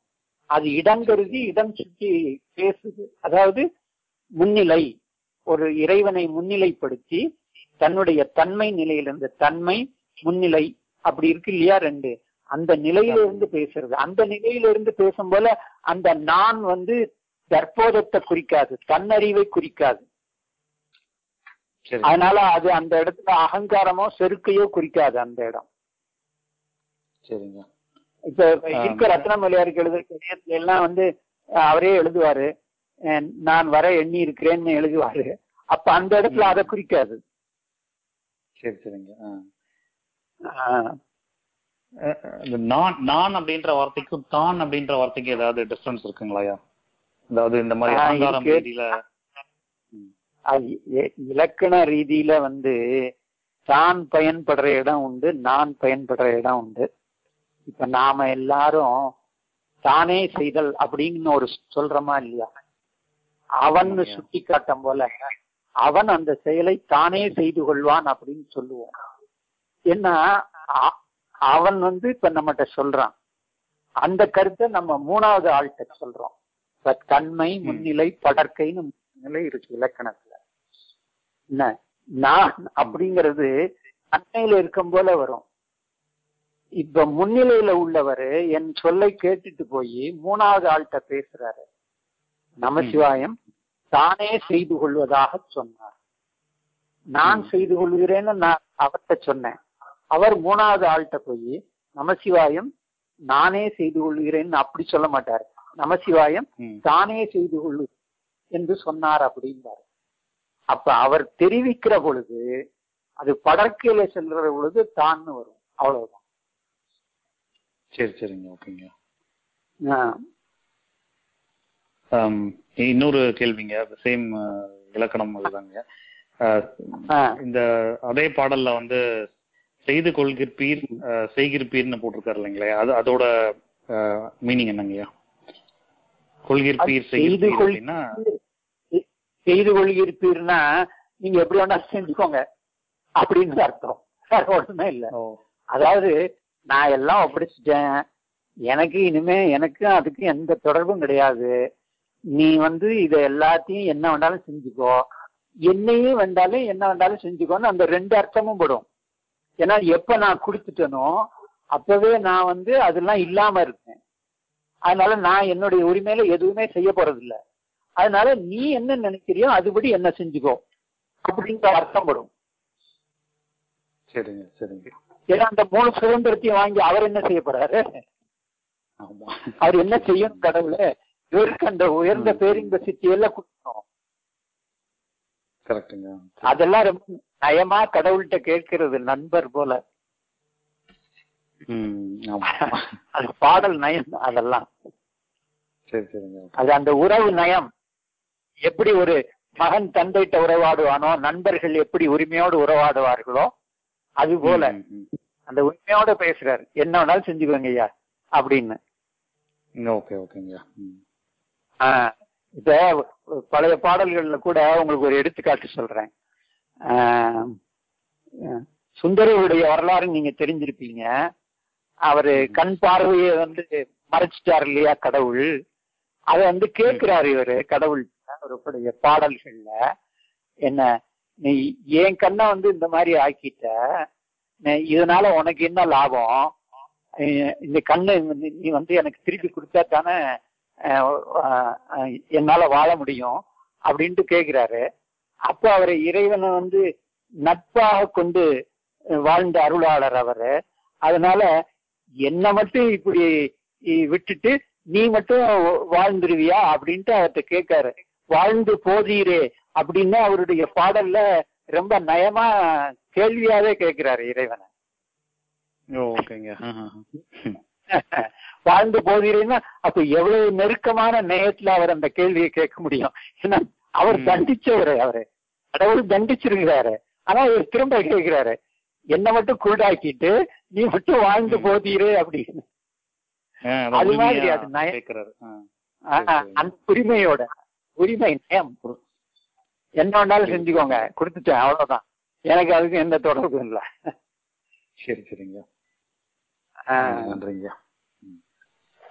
[SPEAKER 3] அது இடங்கருதி இடம் சுற்றி பேசுது அதாவது முன்னிலை ஒரு இறைவனை முன்னிலைப்படுத்தி தன்னுடைய தன்மை நிலையிலிருந்து தன்மை முன்னிலை அப்படி இருக்கு இல்லையா ரெண்டு அந்த நிலையில இருந்து பேசுறது அந்த நிலையில இருந்து பேசும் போல அந்த நான் வந்து தற்போதத்தை குறிக்காது தன்னறிவை குறிக்காது
[SPEAKER 1] சரி
[SPEAKER 3] அதனால அது அந்த இடத்துல அகங்காரமோ செருக்கையோ குறிக்காது அந்த இடம்
[SPEAKER 1] சரிங்க
[SPEAKER 3] இப்ப இருக்க ரத்னமலையாருக்கு எழுதுற கடிதத்துல எல்லாம் வந்து அஹ், அவரே எழுதுவாரு அஹ், நான் வர எண்ணி இருக்கிறேன்னு எழுதுவாரு அப்ப அந்த இடத்துல அதை குறிக்காது
[SPEAKER 1] சரி சரிங்க ஆ.
[SPEAKER 3] ஆஹ்,
[SPEAKER 1] அஹ், இந்த நான் நான் அப்படின்ற வார்த்தைக்கும் தான் அப்படின்ற வார்த்தைக்கு ஏதாவது டிஃபரன்ஸ் இருக்குங்களாயா அதாவது இந்த மாதிரி
[SPEAKER 3] ஆ,
[SPEAKER 1] அகங்காரம்
[SPEAKER 3] இருக்கு.
[SPEAKER 1] ரீதியில
[SPEAKER 3] அது இ- இலக்கண ரீதியில வந்து தான் பயன்படுற இடம் உண்டு நான் பயன்படுற இடம் உண்டு இப்ப நாம எல்லாரும் தானே செய்தல் அப்படின்னு ஒரு சொல்றோமா இல்லையா அவன்
[SPEAKER 1] ஆமாய்யா.
[SPEAKER 3] சுட்டி காட்டும் போல அவன் அந்த செயலை தானே செய்து கொள்வான் அப்படின்னு சொல்லுவோம் ஏன்னா அ- அவன் வந்து இப்ப நம்மகிட்ட சொல்றான் அந்த கருத்தை நம்ம மூணாவது ஆள்கிட்ட சொல்றோம் இப்ப தன்மை முன்னிலை படற்கைன்னு நிலை இருக்கு இலக்கணத்துல என்ன நான் அப்படிங்கிறது தன்மையில இருக்கும் போல வரும் இப்ப முன்னிலையில உள்ளவர் என் சொல்லை கேட்டுட்டு போய் மூணாவது ஆள்கிட்ட பேசுறாரு நமசிவாயம் தானே செய்து கொள்வதாக சொன்னார் நான் செய்து கொள்கிறேன்னு நான் அவர்கிட்ட சொன்னேன் அவர் மூணாவது ஆள்கிட்ட போய் நமசிவாயம் நானே செய்து கொள்கிறேன்னு அப்படி சொல்ல மாட்டார் நமசிவாயம்
[SPEAKER 1] ம்.
[SPEAKER 3] தானே செய்து கொள்ளு என்று சொன்னார் அப்படின்றார் அப்ப அவர் தெரிவிக்கிற பொழுது அது படற்கையில செல்ற பொழுது தான்னு வரும் அவ்வளவுதான்
[SPEAKER 1] சரி சரிங்க ஓகேங்க
[SPEAKER 3] ஆஹ்
[SPEAKER 1] ஆம், இன்னொரு கேள்விங்க சேம் இலக்கணம் அதுதாங்க அஹ்,
[SPEAKER 3] ஆஹ்
[SPEAKER 1] இந்த அதே பாடல்ல வந்து செய்து கொள்கிற்பீர் அஹ், செய்கிற்பீர்னு போட்டிருக்காரு இல்லைங்களா அது அதோட மீனிங் என்னங்கய்யா கொள்கிற்பீர்
[SPEAKER 3] அது செய்து
[SPEAKER 1] செய்கிற்பீர்
[SPEAKER 3] கொள்-
[SPEAKER 1] அப்படின்னா
[SPEAKER 3] செ- செய்து கொள்கிறீர்னா நீங்க எப்படி வேணா செஞ்சுக்கோங்க அப்படின்னு அர்த்தம் வேற ஒண்ணுமே இல்ல
[SPEAKER 1] ஓ
[SPEAKER 3] அதாவது நான் எல்லாம் ஒப்படைச்சிட்டேன் எனக்கு இனிமே எனக்கும் அதுக்கும் எந்த தொடர்பும் கிடையாது நீ வந்து இத எல்லாத்தையும் என்ன வேண்டாலும் செஞ்சுக்கோ என்னையும் வேண்டாலும் என்ன வேண்டாலும் செஞ்சுக்கோன்னு அந்த ரெண்டு அர்த்தமும் படும் ஏன்னா எப்ப நான் கொடுத்துட்டேனோ அப்பவே நான் வந்து அதெல்லாம் இல்லாம இருக்கேன் அதனால நான் என்னுடைய உரிமையில எதுவுமே செய்ய போறது இல்ல அதனால நீ என்ன நினைக்கிறியோ அதுபடி என்ன செஞ்சுக்கோ அப்படின்ற அர்த்தம் படும்
[SPEAKER 1] சரிங்க சரிங்க
[SPEAKER 3] ஏன்னா அந்த மூணு சுதந்திரத்தையும் வாங்கி அவர் என்ன செய்ய போறாரு
[SPEAKER 1] ஆமா
[SPEAKER 3] அவர் என்ன செய்யணும் கடவுளே இவருக்கு அந்த உயர்ந்த
[SPEAKER 1] ம்.
[SPEAKER 3] பேரின்ப சித்தியெல்லாம் கொடுக்கணும்
[SPEAKER 1] கரெக்டுங்க
[SPEAKER 3] அதெல்லாம் ரொம்ப நயமா கடவுள்கிட்ட கேட்கிறது நண்பர் போல
[SPEAKER 1] ம் ஆமா
[SPEAKER 3] அது பாடல் நயம் அதெல்லாம்
[SPEAKER 1] சரி சரிங்க
[SPEAKER 3] அது அந்த உறவு நயம் எப்படி ஒரு மகன் தந்தைட்ட உறவாடுவானோ நண்பர்கள் எப்படி உரிமையோடு உறவாடுவார்களோ அது போல
[SPEAKER 1] ம், ம்,
[SPEAKER 3] அந்த உரிமையோட பேசுறாரு என்ன வேணாலும் செஞ்சுக்கோங்க ஐயா அப்படின்னு
[SPEAKER 1] ம். ஓகே ஓகேங்க ம்
[SPEAKER 3] ஆஹ் இப்ப பழைய பாடல்கள்ல கூட உங்களுக்கு ஒரு எடுத்துக்காட்டு சொல்றேன் ஆஹ் அஹ் சுந்தரருடைய வரலாறு நீங்க தெரிஞ்சிருப்பீங்க அவரு கண் பார்வையை வந்து மறைச்சிட்டாரு இல்லையா கடவுள் அத வந்து கேட்கிறாரு இவரு கடவுள் அவருடைய பாடல்கள்ல என்ன நீ என் கண்ணை வந்து இந்த மாதிரி ஆக்கிட்ட நீ- இதனால உனக்கு என்ன லாபம் அஹ் இந்த கண்ணை வந்து நீ வந்து எனக்கு திருப்பி கொடுத்தா தானே அஹ் அஹ் என்னால வாழ முடியும் அப்படின்ட்டு கேக்குறாரு அப்போ அவரை இறைவனை வந்து நட்பாக கொண்டு அஹ் வாழ்ந்த அருளாளர் அவரு அதனால என்ன மட்டும் இப்படி இ- விட்டுட்டு நீ மட்டும் வாழ்ந்துருவியா அப்படின்ட்டு அவர்கிட்ட கேட்காரு வாழ்ந்து போதீரே அப்படின்னு அவருடைய பாடல்ல ரொம்ப நயமா கேள்வியாவே கேட்கிறாரு இறைவனை
[SPEAKER 1] ஓகேங்க
[SPEAKER 3] வாழ்ந்து போகிறீன்னா அப்ப எவ்வளவு நெருக்கமான நேயத்துல அவர் அந்த கேள்வியை கேட்க முடியும் ஏன்னா அவர்
[SPEAKER 1] ம்.
[SPEAKER 3] தண்டிச்சவரு அவரு கடவுள் தண்டிச்சிருக்கிறாரு ஆனா இவர் திரும்ப கேட்கிறாரு என்ன மட்டும் குருடாக்கிட்டு நீ மட்டும் வாழ்ந்து
[SPEAKER 1] ம்.
[SPEAKER 3] போதீரே அப்படின்னு
[SPEAKER 1] ஆ, அதான்
[SPEAKER 3] அது மாதிரி
[SPEAKER 1] உரிமையா
[SPEAKER 3] அது நய-
[SPEAKER 1] கேக்குறாரு ஆ,
[SPEAKER 3] ஆஹ்,
[SPEAKER 1] சரி.
[SPEAKER 3] அந்த உரிமையோட உரிமை நயம் என்ன வேணாலும் செஞ்சுக்கோங்க கொடுத்துட்டேன் அவ்வளவுதான் எனக்கு அதுக்கு எந்த தொடர்பும் இல்லை
[SPEAKER 1] சரி சரிங்க
[SPEAKER 3] ஆஹ்,
[SPEAKER 1] நன்றிங்க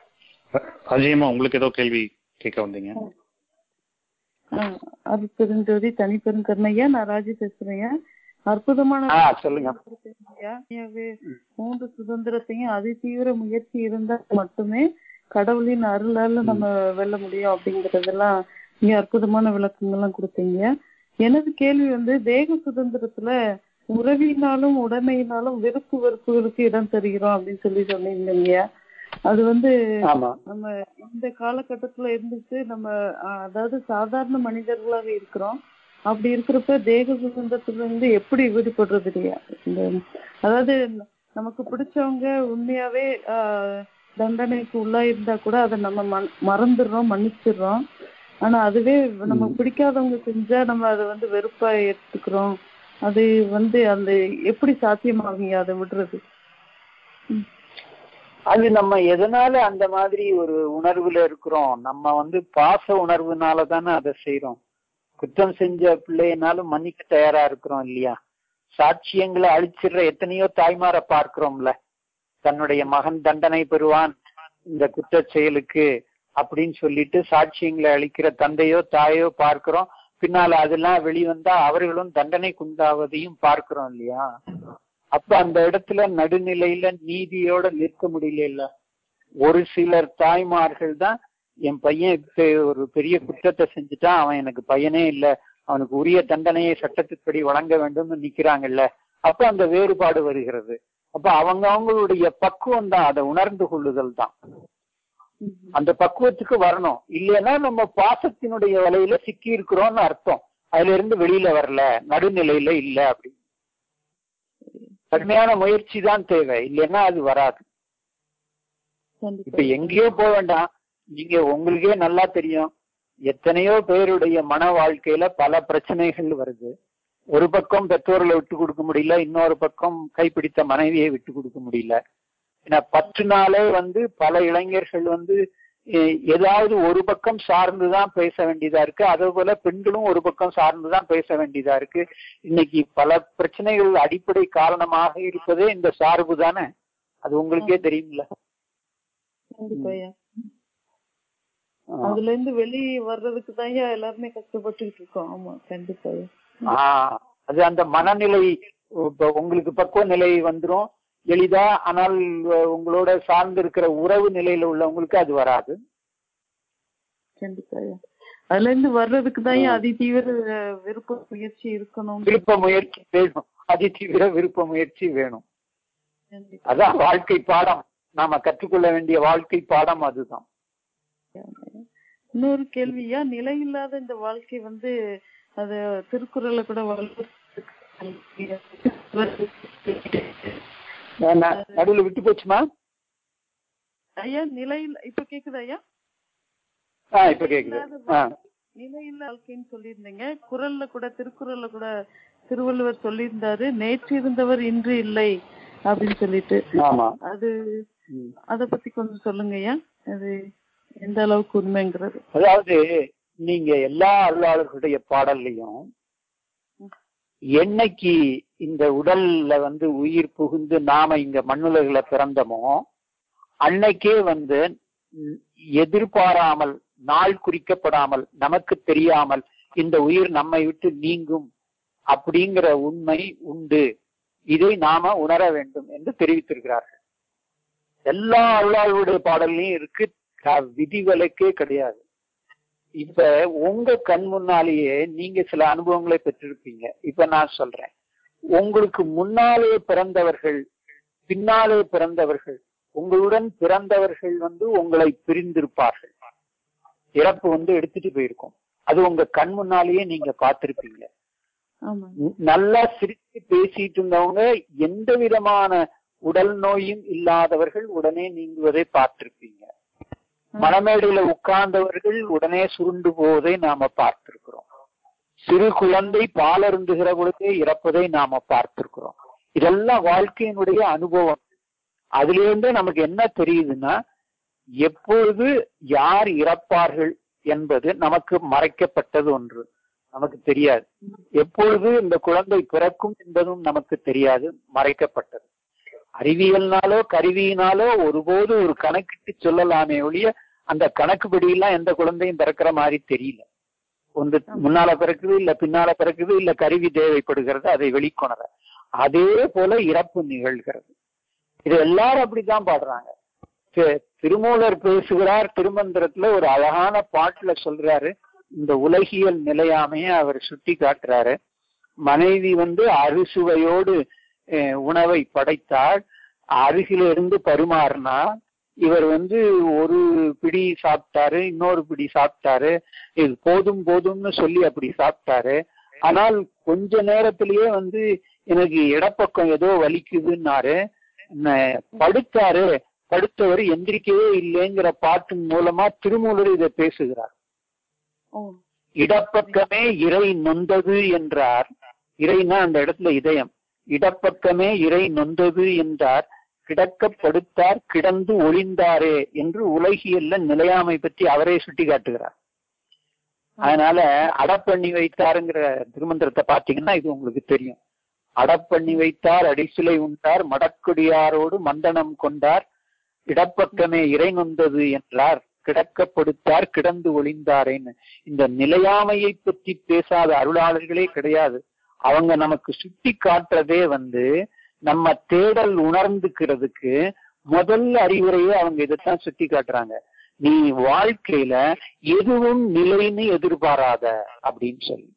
[SPEAKER 1] அஜயமா உங்களுக்கு ஏதோ கேள்வி கேட்க வந்தீங்க
[SPEAKER 5] ஆஹ் அருட்பெருஞ்சோதி தனிப்பெருங்கருணையா நான் ராஜி பேசுறேன் அற்புதமான
[SPEAKER 3] ஆ சொல்லுங்க
[SPEAKER 5] ஐயா. ஐயாவே, மூன்று சுதந்திரத்தையும் அதிதீவிர முயற்சி இருந்தா மட்டுமே கடவுளின் அருளால நம்ம வெல்ல முடியும் அப்படிங்கறதெல்லாம் நீங்க அற்புதமான விளக்கங்கள்லாம் கொடுத்தீங்க எனது கேள்வி வந்து தேக சுதந்திரத்துல உறவினாலும் உடைமையினாலும் வெறுப்பு வெறுப்புகளுக்கு இடம் தருகிறோம் அப்படின்னு சொல்லி சொன்னீங்க அது வந்து
[SPEAKER 3] ஆமா
[SPEAKER 5] நம்ம இந்த காலகட்டத்துல இருந்துட்டு நம்ம ஆஹ், அதாவது சாதாரண மனிதர்களாக இருக்கிறோம் அப்படி இருக்கிறப்ப தேக சுதந்திரத்துல இருந்து எப்படி விடுபடுறது இல்லையா இந்த அதாவது நமக்கு பிடிச்சவங்க உண்மையாவே ஆஹ், தண்டனைக்கு உள்ளா இருந்தா கூட அதை நம்ம மன்- மறந்துடுறோம் மன்னிச்சிடுறோம் ஆனா அதுவே நமக்கு பிடிக்காதவங்க செஞ்சா நம்ம அதை வந்து வெறுப்பா எடுத்துக்கிறோம் அது வந்து அந்த எப்படி சாத்தியமாகுங்க அதை விடுறது
[SPEAKER 3] அது நம்ம எதனால அந்த மாதிரி ஒரு உணர்வுல இருக்கிறோம் நம்ம வந்து பாச உணர்வுனால தானே அதை செய்றோம் குற்றம் செஞ்ச பிள்ளைனாலும் மன்னிக்க தயாரா இருக்கிறோம் இல்லையா சாட்சியங்களை அழிச்சிடுற எத்தனையோ தாய்மாரை பார்க்கிறோம்ல தன்னுடைய மகன் தண்டனை பெறுவான் இந்த குற்றச் செயலுக்கு அப்படின்னு சொல்லிட்டு சாட்சியங்களை அளிக்கிற தந்தையோ தாயோ பார்க்கிறோம் பின்னால அதெல்லாம் வெளிவந்தா அவர்களும் தண்டனைக்குண்டாவதையும் பார்க்கிறோம் இல்லையா அப்ப அந்த இடத்துல நடுநிலையில நீதியோட நிற்க முடியல ஒரு சிலர் தாய்மார்கள் தான் என் பையன் இப்ப ஒரு பெரிய குற்றத்தை செஞ்சுட்டான் அவன் எனக்கு பையனே இல்ல அவனுக்கு உரிய தண்டனையை சட்டத்தின்படி வழங்க வேண்டும்னு நிக்கிறாங்கல்ல அப்ப அந்த வேறுபாடு வருகிறது அப்ப அவங்க அவங்களுடைய பக்குவம் தான் அதை உணர்ந்து கொள்ளுதல் தான் அந்த பக்குவத்துக்கு வரணும் இல்லைன்னா நம்ம பாசத்தினுடைய வலையில சிக்கி இருக்கிறோம்னு அர்த்தம் அதுல இருந்து வெளியில வரல நடுநிலையில இல்ல அப்படி கடுமையான முயற்சி தான் தேவை இல்லைன்னா அது வராது இப்ப
[SPEAKER 5] கண்டிப்பா
[SPEAKER 3] எங்கேயோ போக வேண்டாம் நீங்க உங்களுக்கே நல்லா தெரியும் எத்தனையோ பேருடைய மன வாழ்க்கையில பல பிரச்சனைகள் வருது ஒரு பக்கம் பெற்றோர்களை விட்டு கொடுக்க முடியல இன்னொரு பக்கம் கைப்பிடித்த மனைவியை விட்டு கொடுக்க முடியல ஏன்னா பத்து நாளே வந்து பல இளைஞர்கள் வந்து எ- ஏதாவது ஒரு பக்கம் சார்ந்துதான் பேச வேண்டியதா இருக்கு அதே போல பெண்களும் ஒரு பக்கம் சார்ந்துதான் பேச வேண்டியதா இருக்கு இன்னைக்கு பல பிரச்சனைகள் அடிப்படை காரணமாக இருப்பதே இந்த சார்பு தானே அது உங்களுக்கே தெரியும்ல
[SPEAKER 5] கண்டிப்பா ஐயா
[SPEAKER 3] ஆ.
[SPEAKER 5] அதுல இருந்து வெளியே வர்றதுக்கு தான் ஐயா எல்லாருமே கஷ்டப்பட்டுக்கிட்டு இருக்கோம் ஆமா கண்டிப்பா ஐயா
[SPEAKER 3] ஆஹ் அது அந்த மனநிலை இப்ப உங்களுக்கு பக்குவ நிலை வந்துரும் எளிதா ஆனால் உங்களோட சார்ந்து இருக்கிற உறவு நிலையில உள்ளவங்களுக்கு அது வராது
[SPEAKER 5] கண்டிப்பா ஐயா அதுல இருந்து வர்றதுக்கு தான் ஐயா அதி தீவிர விருப்ப முயற்சி இருக்கணும்
[SPEAKER 3] விருப்ப முயற்சி வேணும் அதிதீவிர விருப்ப முயற்சி வேணும்
[SPEAKER 5] கண்டிப்பா
[SPEAKER 3] அதான் வாழ்க்கை பாடம் நாம கற்றுக்கொள்ள வேண்டிய வாழ்க்கை பாடம் அதுதான்
[SPEAKER 5] இன்னொரு கேள்வியா நிலையில்லாத இந்த வாழ்க்கை வந்து அது திருக்குறள்ல கூட
[SPEAKER 3] ந- நடுவுல விட்டு போச்சுமா
[SPEAKER 5] ஐயா நிலையில் இப்ப கேக்குதா ஐயா
[SPEAKER 3] ஆ இப்ப கேக்குது ஆ
[SPEAKER 5] நிலையில்ல வாழ்க்கைன்னு சொல்லியிருந்தீங்க குரல்ல கூட திருக்குறள்ல கூட திருவள்ளுவர் சொல்லியிருந்தாரு நேற்று இருந்தவர் இன்று இல்லை அப்படின்னு சொல்லிட்டு
[SPEAKER 3] ஆமா
[SPEAKER 5] அது
[SPEAKER 3] ம்.
[SPEAKER 5] அத பத்தி கொஞ்சம் சொல்லுங்க ஐயா அது எந்த அளவுக்கு உண்மைங்கிறது
[SPEAKER 3] அதாவது நீங்க எல்லா அருளாளர்களுடைய பாடல்லையும் என்னைக்கு இந்த உடல்ல வந்து உயிர் புகுந்து நாம இங்க மண்ணுலகில பிறந்தோமோ அன்னைக்கே வந்து ம், எதிர்பாராமல் நாள் குறிக்கப்படாமல் நமக்கு தெரியாமல் இந்த உயிர் நம்மை விட்டு நீங்கும் அப்படிங்கிற உண்மை உண்டு இதை நாம உணர வேண்டும் என்று தெரிவித்திருக்கிறார்கள் எல்லா அருளாளருடைய பாடல்லையும் இருக்கு க- விதிவிலக்கே கிடையாது இப்ப உங்க கண் முன்னாலேயே நீங்க சில அனுபவங்களை பெற்றிருப்பீங்க இப்ப நான் சொல்றேன் உங்களுக்கு முன்னாலே பிறந்தவர்கள் பின்னாலே பிறந்தவர்கள் உங்களுடன் பிறந்தவர்கள் வந்து உங்களை பிரிந்திருப்பார்கள் இறப்பு வந்து எடுத்துட்டு போயிருக்கும் அது உங்க கண் முன்னாலேயே நீங்க பார்த்திருப்பீங்க
[SPEAKER 5] ஆமா
[SPEAKER 3] ந- நல்லா சிரித்து பேசிட்டு இருந்தவங்க எந்த விதமான உடல் நோயும் இல்லாதவர்கள் உடனே நீங்குவதை பார்த்திருப்பீங்க மணமேடையில உட்கார்ந்தவர்கள் உடனே சுருண்டு போவதை நாம பார்த்திருக்கிறோம் சிறு குழந்தை பால் அருந்துகிற பொழுதே இறப்பதை நாம பார்த்திருக்கிறோம் இதெல்லாம் வாழ்க்கையினுடைய அனுபவம் அதுல இருந்து நமக்கு என்ன தெரியுதுன்னா எப்பொழுது யார் இறப்பார்கள் என்பது நமக்கு மறைக்கப்பட்டது ஒன்று நமக்கு தெரியாது எப்பொழுது இந்த குழந்தை பிறக்கும் என்பதும் நமக்கு தெரியாது மறைக்கப்பட்டது அறிவியல்னாலோ கருவியினாலோ ஒருபோது ஒரு கணக்கிட்டு சொல்லலாமே ஒழிய அந்த கணக்குப்படி எல்லாம் எந்த குழந்தையும் பிறக்கிற மாதிரி தெரியல ஒன்று முன்னால பிறக்குது இல்ல பின்னால பிறக்குது இல்ல கருவி தேவைப்படுகிறது அதை வெளிக்கொணர அதே போல இறப்பு நிகழ்கிறது இது எல்லாரும் அப்படித்தான் பாடுறாங்க தி- திருமூலர் பேசுகிறார் திருமந்திரத்துல ஒரு அழகான பாட்டுல சொல்றாரு இந்த உலகியல் நிலையாமைய அவர் சுட்டி காட்டுறாரு மனைவி வந்து அறுசுவையோடு அஹ், உணவை படைத்தால் அருகில இருந்து பரிமாறினா இவர் வந்து ஒரு பிடி சாப்பிட்டாரு இன்னொரு பிடி சாப்பிட்டாரு இது போதும் போதும்னு சொல்லி அப்படி சாப்பிட்டாரு ஆனால் கொஞ்ச நேரத்திலேயே வந்து எனக்கு இடப்பக்கம் ஏதோ வலிக்குதுன்னாரு ந- படுத்தாரு படுத்தவர் எந்திரிக்கவே இல்லைங்கிற பாட்டின் மூலமா திருமூலர் இதை பேசுகிறார்
[SPEAKER 5] ஓ
[SPEAKER 3] இடப்பக்கமே இறை நொந்தது என்றார் இறைனா அந்த இடத்துல இதயம் இடப்பக்கமே இறை நொந்தது என்றார் கிடக்க படுத்தார் கிடந்து ஒளிந்தாரே என்று உலகியல்ல நிலையாமை பற்றி அவரே சுட்டி காட்டுகிறார் அதனால அடப்பண்ணி வைத்தாருங்கிற திருமந்திரத்தை பாத்தீங்கன்னா இது உங்களுக்கு தெரியும் அடப்பண்ணி வைத்தார் அடிசிலை உண்டார் மடக்குடியாரோடு மந்தனம் கொண்டார் இடப்பக்கமே இறை நொந்தது என்றார் கிடக்கப்படுத்தார் கிடந்து ஒளிந்தாரேன்னு இந்த நிலையாமையை பற்றி பேசாத அருளாளர்களே கிடையாது அவங்க நமக்கு சுட்டி காட்டுறதே வந்து நம்ம தேடல் உணர்ந்துக்கிறதுக்கு முதல் அறிவுரையே அவங்க இதைத்தான் சுட்டி காட்டுறாங்க நீ வாழ்க்கையில எதுவும் நிலைன்னு எதிர்பாராத அப்படின்னு சொல்லி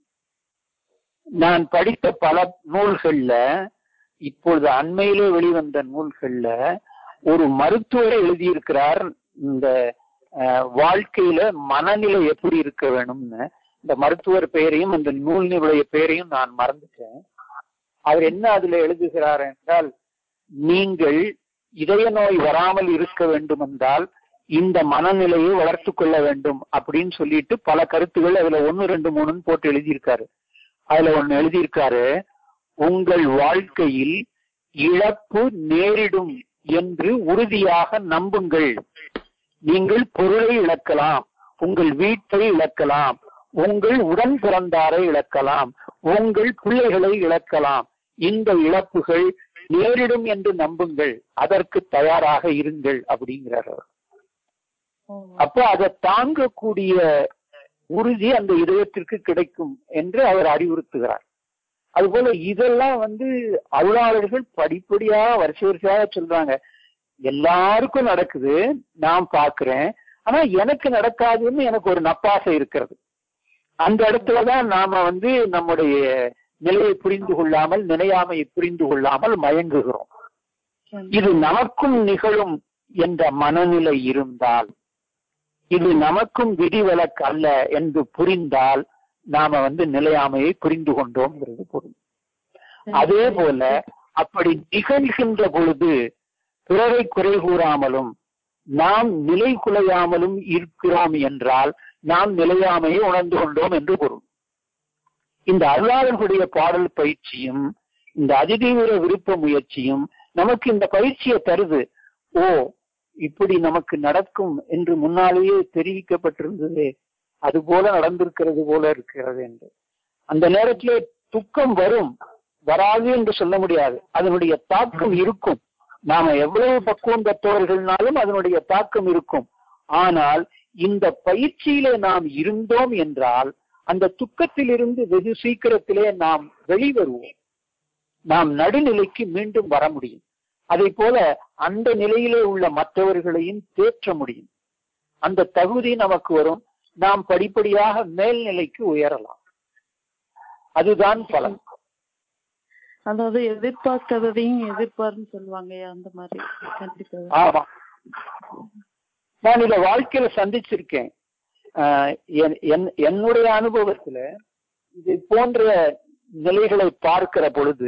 [SPEAKER 3] நான் படித்த பல நூல்கள்ல இப்பொழுது அண்மையிலே வெளிவந்த நூல்கள்ல ஒரு மருத்துவரை எழுதியிருக்கிறார் இந்த அஹ், வாழ்க்கையில மனநிலை எப்படி இருக்க வேணும்னு இந்த மருத்துவர் பெயரையும் அந்த நூலினுடைய பெயரையும் நான் மறந்துட்டேன் அவர் என்ன அதுல எழுதுகிறார் என்றால் நீங்கள் இதய நோய் வராமல் இருக்க வேண்டும் என்றால் இந்த மனநிலையை வளர்த்து கொள்ள வேண்டும் அப்படின்னு சொல்லிட்டு பல கருத்துகள் அதுல ஒன்னு ரெண்டு மூணுன்னு போட்டு எழுதியிருக்காரு அதுல ஒண்ணு எழுதியிருக்காரு உங்கள் வாழ்க்கையில் இழப்பு நேரிடும் என்று உறுதியாக நம்புங்கள் நீங்கள் பொருளை இழக்கலாம் உங்கள் வீட்டை இழக்கலாம் உங்கள் உடன் பிறந்தாரை இழக்கலாம் உங்கள் பிள்ளைகளை இழக்கலாம் இந்த இழப்புகள் நேரிடும் என்று நம்புங்கள் அதற்கு தயாராக இருங்கள் அப்படிங்கிறார் அவர்
[SPEAKER 5] ஓ
[SPEAKER 3] அப்போ அதை தாங்கக்கூடிய உறுதி அந்த இதயத்திற்கு கிடைக்கும் என்று அவர் அறிவுறுத்துகிறார் அதுபோல இதெல்லாம் வந்து அருளாளர்கள் படிப்படியாக வரிசை வரிசையாக சொல்றாங்க எல்லாருக்கும் நடக்குது நான் பாக்குறேன் ஆனா எனக்கு நடக்காதுன்னு எனக்கு ஒரு நப்பாசை இருக்கிறது அந்த இடத்துலதான் நாம வந்து நம்முடைய நிலையை புரிந்து கொள்ளாமல் நினையாமையை புரிந்து கொள்ளாமல் மயங்குகிறோம் இது நமக்கும் நிகழும் என்ற மனநிலை இருந்தால் இது நமக்கும் விதிவிலக்கு அல்ல என்று புரிந்தால் நாம வந்து நிலையாமையை புரிந்து கொண்டோம்ங்கிறது பொருள் அதே போல அப்படி நிகழ்கின்ற பொழுது பிறரை குறை கூறாமலும் நாம் நிலை குலையாமலும் இருக்கிறோம் என்றால் நாம் நிலையாமையை உணர்ந்து கொண்டோம் என்று பொருள் இந்த அருளாளர்களுடைய பாடல் பயிற்சியும் இந்த அதிதீவிர விருப்ப முயற்சியும் நமக்கு இந்த பயிற்சியை தருது ஓ இப்படி நமக்கு நடக்கும் என்று முன்னாலேயே தெரிவிக்கப்பட்டிருந்ததே அது போல நடந்திருக்கிறது போல இருக்கிறது என்று அந்த நேரத்திலே துக்கம் வரும் வராது என்று சொல்ல முடியாது அதனுடைய தாக்கம் இருக்கும் நாம எவ்வளவு பக்குவம் பெற்றவர்கள்னாலும் அதனுடைய தாக்கம் இருக்கும் ஆனால் இந்த பயிற்சியிலே நாம் இருந்தோம் என்றால் அந்த துக்கத்திலிருந்து வெகு சீக்கிரத்திலே நாம் வெளிவருவோம் நாம் நடுநிலைக்கு மீண்டும் வர முடியும் அதை போல அந்த நிலையிலே உள்ள மற்றவர்களையும் தேற்ற முடியும் அந்த தகுதி நமக்கு வரும் நாம் படிப்படியாக மேல்நிலைக்கு உயரலாம் அதுதான் பலன்
[SPEAKER 5] அதாவது எதிர்பார்க்காததையும் எதிர்பார்ன்னு சொல்லுவாங்கய்யா அந்த மாதிரி கண்டிப்பா
[SPEAKER 3] ஆமா நான் இத வாழ்க்கையில சந்திச்சிருக்கேன் ஆஹ் என்- என்- என்னுடைய அனுபவத்துல இது போன்ற நிலைகளை பார்க்கிற பொழுது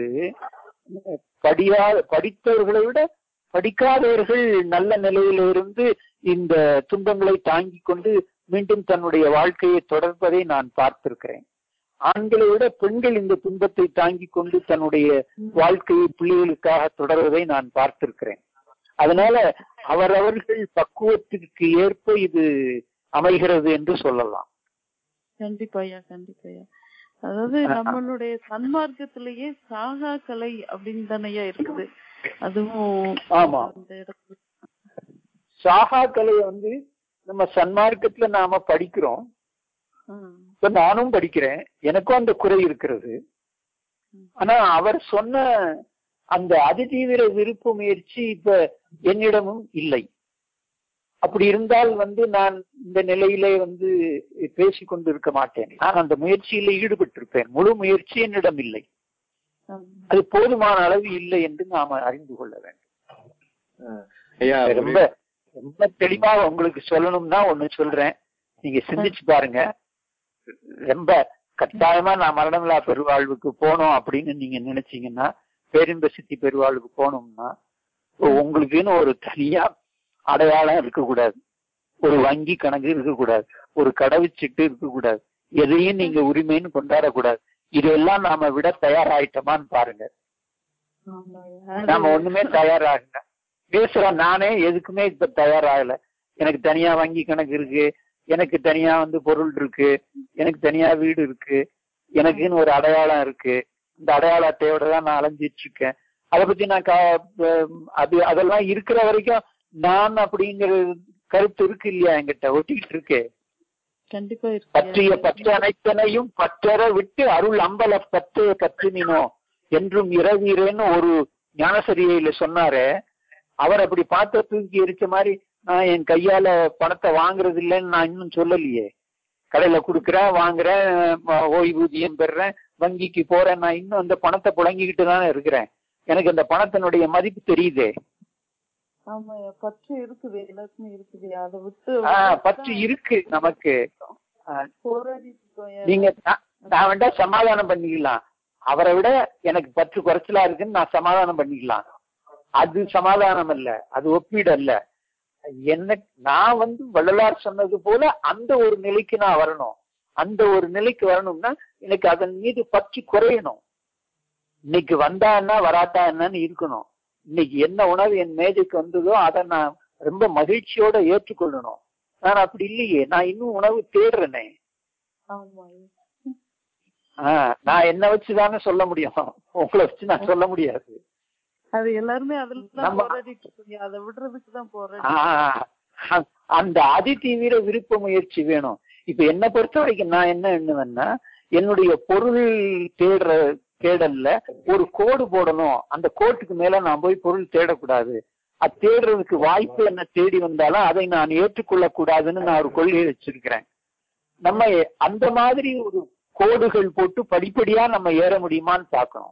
[SPEAKER 3] படியா படித்தவர்களை விட படிக்காதவர்கள் நல்ல நிலையிலிருந்து இந்த துன்பங்களை தாங்கிக் கொண்டு மீண்டும் தன்னுடைய வாழ்க்கையை தொடர்வதை நான் பார்த்திருக்கிறேன் ஆண்களை விட பெண்கள் இந்த துன்பத்தை தாங்கிக் கொண்டு தன்னுடைய வாழ்க்கையை பிள்ளைகளுக்காக தொடர்வதை நான் பார்த்திருக்கிறேன் அதனால அவரவர்கள் பக்குவத்திற்கு ஏற்ப இது அமைகிறது என்று சொல்லலாம்
[SPEAKER 5] கண்டிப்பாய்யா கண்டிப்பாய்யா அதாவது நம்மளுடைய சன்மார்க்கத்திலேயே சாகா கலை அப்படின்னு தானையா இருக்குது அதுவும்
[SPEAKER 3] ஆமா.
[SPEAKER 5] அந்த இடத்துல
[SPEAKER 3] சாகா கலையை வந்து நம்ம சன்மார்க்கத்துல நாம படிக்கிறோம்
[SPEAKER 5] ம்,
[SPEAKER 3] இப்ப நானும் படிக்கிறேன் எனக்கும் அந்த குறை இருக்கிறது ஆனா அவர் சொன்ன அந்த அதிதீவிர விருப்பு முயற்சி இப்ப என்னிடமும் இல்லை அப்படி இருந்தால் வந்து நான் இந்த நிலையிலே வந்து பேசிக் கொண்டிருக்க மாட்டேன் நான் அந்த முயற்சியில ஈடுபட்டிருப்பேன் முழு முயற்சி என்னிடம் இல்லை
[SPEAKER 5] ம்.
[SPEAKER 3] அது போதுமான அளவு இல்லை என்று நாம அறிந்து கொள்ள வேண்டும்
[SPEAKER 4] ஐயா ஒரு-
[SPEAKER 3] ரொம்ப ரொம்ப தெளிவா உங்களுக்கு சொல்லணும்னா ஒண்ணு சொல்றேன் நீங்க சிந்திச்சு பாருங்க ரொம்ப கட்டாயமா நான் மரணமில்லா பெருவாழ்வுக்கு போகணும் அப்படின்னு நீங்க நினைச்சீங்கன்னா பேரின்ப சித்தி பெருவாழ்வுக்கு போகணும்னா இப்போ உங்களுக்குன்னு ஒரு தனியா அடையாளம் இருக்கக்கூடாது ஒரு வங்கி கணக்கு இருக்கக்கூடாது ஒரு கடவுச்சீட்டு இருக்கக்கூடாது எதையும் நீங்க உரிமைன்னு கொண்டாடக்கூடாது இதெல்லாம் நாம விட தயாராயிட்டோமான்னு பாருங்க
[SPEAKER 5] ஆமாய்யா.
[SPEAKER 3] நாம ஒண்ணுமே தயாராகல பேசுறேன் நானே எதுக்குமே இப்ப தயாராகல எனக்கு தனியா வங்கி கணக்கு இருக்கு எனக்கு தனியா வந்து பொருள் இருக்கு எனக்கு தனியா வீடு இருக்கு எனக்குன்னு ஒரு அடையாளம் இருக்கு இந்த அடையாளத்தையோட தான் நான் அலைஞ்சிட்டு இருக்கேன் அதை பத்தி நான் கா- அஹ் அது அதெல்லாம் இருக்கிற வரைக்கும் நான் அப்படிங்கிற கருத்து இருக்கு இல்லையா என்கிட்ட ஒட்டிக்கிட்டு இருக்கு
[SPEAKER 5] கண்டிப்பா
[SPEAKER 3] பற்றிய
[SPEAKER 5] இருக்கு
[SPEAKER 3] பற்று அனைத்தனையும் பற்றற விட்டு அருள் அம்பல பற்று பற்றினோ என்றும் இரவீரேன்னு ஒரு ஞானசரியையில சொன்னாரு அவர் அப்படி பார்த்த தூக்கி எரிச்ச மாதிரி நான் என் கையால பணத்தை வாங்குறது இல்லைன்னு நான் இன்னும் சொல்லலையே கடையில குடுக்கறேன் வாங்குறேன் ம- ஓய்வூதியம் பெறுறேன் வங்கிக்கு போறேன் நான் இன்னும் அந்த பணத்தை புழங்கிக்கிட்டு தானே இருக்கிறேன் எனக்கு அந்த பணத்தினுடைய மதிப்பு தெரியுதே
[SPEAKER 5] ஆமாய்யா பற்று இருக்குது எல்லாருக்குமே இருக்குது அதை விட்டு
[SPEAKER 3] ஆஹ் பற்று இருக்கு நமக்கு ஆஹ்
[SPEAKER 5] போராடிட்டு இருக்கோம்யா.
[SPEAKER 3] நீங்க நான் நான் வேண்டா சமாதானம் பண்ணிக்கலாம் அவரை விட எனக்கு பற்று குறைச்சலா இருக்குன்னு நான் சமாதானம் பண்ணிக்கலாம் அது சமாதானம் அல்ல அது ஒப்பீடு அல்ல என்ன நான் வந்து வள்ளலார் சொன்னது போல அந்த ஒரு நிலைக்கு நான் வரணும் அந்த ஒரு நிலைக்கு வரணும்னா எனக்கு அதன் மீது பற்று குறையணும் இன்னைக்கு வந்தா என்ன வராட்டா என்னன்னு இருக்கணும் இன்னைக்கு என்ன உணவு என் மேஜைக்கு வந்ததோ அதை நான் ரொம்ப மகிழ்ச்சியோட ஏற்றுக்கொள்ளணும் நான் அப்படி இல்லையே நான் இன்னும் உணவு தேடுறேனே
[SPEAKER 5] ஆமாய்யா.
[SPEAKER 3] ஆஹ் நான் என்ன வச்சுதானே சொல்ல முடியும் உங்களை வச்சு நான் சொல்ல முடியாது
[SPEAKER 5] அது எல்லாருமே அதுல தான்
[SPEAKER 3] நம்ம-
[SPEAKER 5] போராடிட்டு இருக்கோம் அதை விடுறதுக்கு தான் போராடி
[SPEAKER 3] ஆஹ் அ- அந்த அதிதீவிர விருப்ப முயற்சி வேணும் இப்ப என்ன பொறுத்த வரைக்கும் நான் என்ன எண்ணுவேன்னா என்னுடைய பொருள் தேடுற தேடல்ல ஒரு கோடு போடணும் அந்த கோட்டுக்கு மேல நான் போய் பொருள் தேடக்கூடாது அது தேடுறதுக்கு வாய்ப்பு என்ன தேடி வந்தாலும் அதை நான் ஏற்றுக்கொள்ள கூடாதுன்னு நான் ஒரு கொள்கையை வச்சிருக்கிறேன் நம்ம அந்த மாதிரி ஒரு கோடுகள் போட்டு படிப்படியா நம்ம ஏற முடியுமான்னு பார்க்கணும்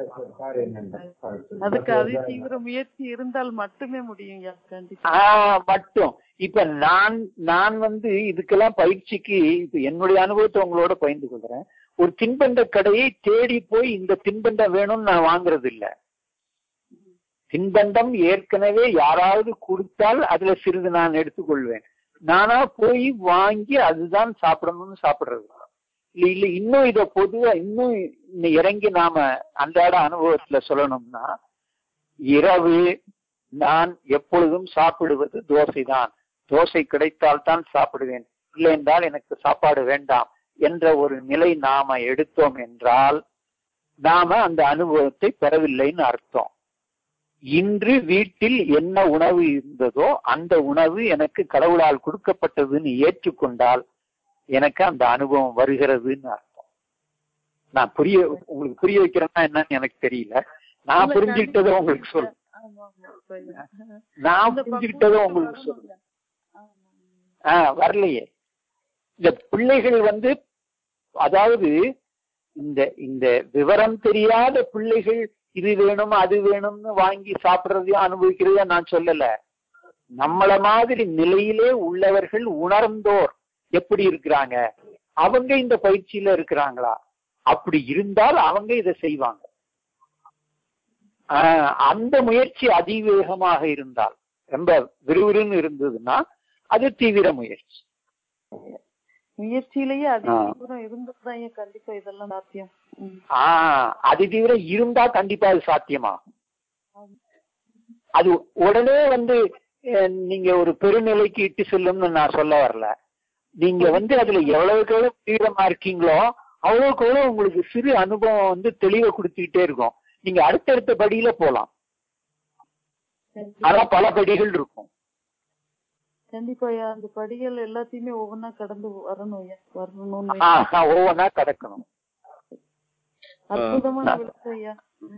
[SPEAKER 5] அதுக்கு அதி தீவிர முயற்சி இருந்தால் மட்டுமே முடியும் யா, கண்டிப்பா
[SPEAKER 3] ஆஹ் மட்டும் இப்ப நான் நான் வந்து இதுக்கெல்லாம் பயிற்சிக்கு இப்ப என்னுடைய அனுபவத்தை உங்களோட பகிர்ந்து கொள்றேன் ஒரு தின்பண்ட கடையை தேடி போய் இந்த தின்பண்டம் வேணும்னு நான் வாங்குறது இல்ல தின்பண்டம் ஏற்கனவே யாராவது கொடுத்தால் அதுல சிறிது நான் எடுத்துக்கொள்வேன் நானா போய் வாங்கி அதுதான் சாப்பிடணும்னு சாப்பிடுறது இல்ல இல்ல இன்னும் இத பொதுவா இன்னும் இன்னும் இறங்கி நாம அன்றாட அனுபவத்துல சொல்லணும்னா இரவு நான் எப்பொழுதும் சாப்பிடுவது தோசைதான் தோசை கிடைத்தால் தான் சாப்பிடுவேன் இல்லை என்றால் எனக்கு சாப்பாடு வேண்டாம் என்ற ஒரு நிலை நாம எடுத்தோம் என்றால் நாம அந்த அனுபவத்தை பெறவில்லைன்னு அர்த்தம் இன்று வீட்டில் என்ன உணவு இருந்ததோ அந்த உணவு எனக்கு கடவுளால் கொடுக்கப்பட்டதுன்னு ஏற்றுக்கொண்டால் எனக்கு அந்த அனுபவம் வருகிறதுன்னு அர்த்தம் நான் புரிய உங்களுக்கு புரிய வைக்கிறேன்னா என்னன்னு எனக்கு தெரியல நான்
[SPEAKER 5] இல்ல,
[SPEAKER 3] புரிஞ்சுக்கிட்டதை
[SPEAKER 5] கண்டிப்பா
[SPEAKER 3] உங்களுக்கு சொல்றேன்
[SPEAKER 5] ஆமா, ஆமா, சரியா.
[SPEAKER 3] நான்
[SPEAKER 5] அந்த
[SPEAKER 3] புரிஞ்சுக்கிட்டதை
[SPEAKER 5] பக்குவம்
[SPEAKER 3] உங்களுக்கு
[SPEAKER 5] வரணும்
[SPEAKER 3] சொல்றேன்
[SPEAKER 5] யா. ஆமா.
[SPEAKER 3] ஆஹ் வரலையே இந்த பிள்ளைகள் வந்து அதாவது இந்த இந்த விவரம் தெரியாத பிள்ளைகள் இது வேணும் அது வேணும்னு வாங்கி சாப்பிடுறதையும் அனுபவிக்கிறதையும் நான் சொல்லல நம்மள மாதிரி நிலையிலே உள்ளவர்கள் உணர்ந்தோர் எப்படி இருக்கிறாங்க அவங்க இந்த பயிற்சியில இருக்கிறாங்களா அப்படி இருந்தால் அவங்க இதை செய்வாங்க ஆஹ் அந்த முயற்சி அதிவேகமாக இருந்தால் ரொம்ப விறுவிறுன்னு இருந்ததுன்னா அது தீவிர முயற்சி
[SPEAKER 5] முயற்சியிலேயே அதிக
[SPEAKER 3] ஆ.
[SPEAKER 5] தூரம் இருந்ததுதான் ஏன் கண்டிப்பா இதெல்லாம் சாத்தியம் ம்.
[SPEAKER 3] ஆஹ் அதி தீவிரம் இருந்தா கண்டிப்பா அது சாத்தியமாகும் அது உடனே வந்து அஹ், நீங்க ஒரு பெருநிலைக்கு இட்டு செல்லும்னு நான் சொல்ல வரல நீங்க வந்து அதுல எவ்வளவுக்கு எவ்வளவு தீவிரமா இருக்கீங்களோ அவ்வளவுக்கு எவ்வளவு உங்களுக்கு சிறு அனுபவம் வந்து தெளிவை கொடுத்துக்கிட்டே இருக்கும் நீங்க அடுத்தடுத்த படியில போலாம் ஆனா பல படிகள் இருக்கும்
[SPEAKER 5] கண்டிப்பா ஐயா அந்த படிகள் எல்லாத்தையுமே ஒவ்வொன்றா கடந்து வரணும் ஐயா வரணும்னு
[SPEAKER 3] ஆஹ் ஒவ்வொன்றா கடக்கணும்
[SPEAKER 5] அற்புதமான விளக்கம் ஐயா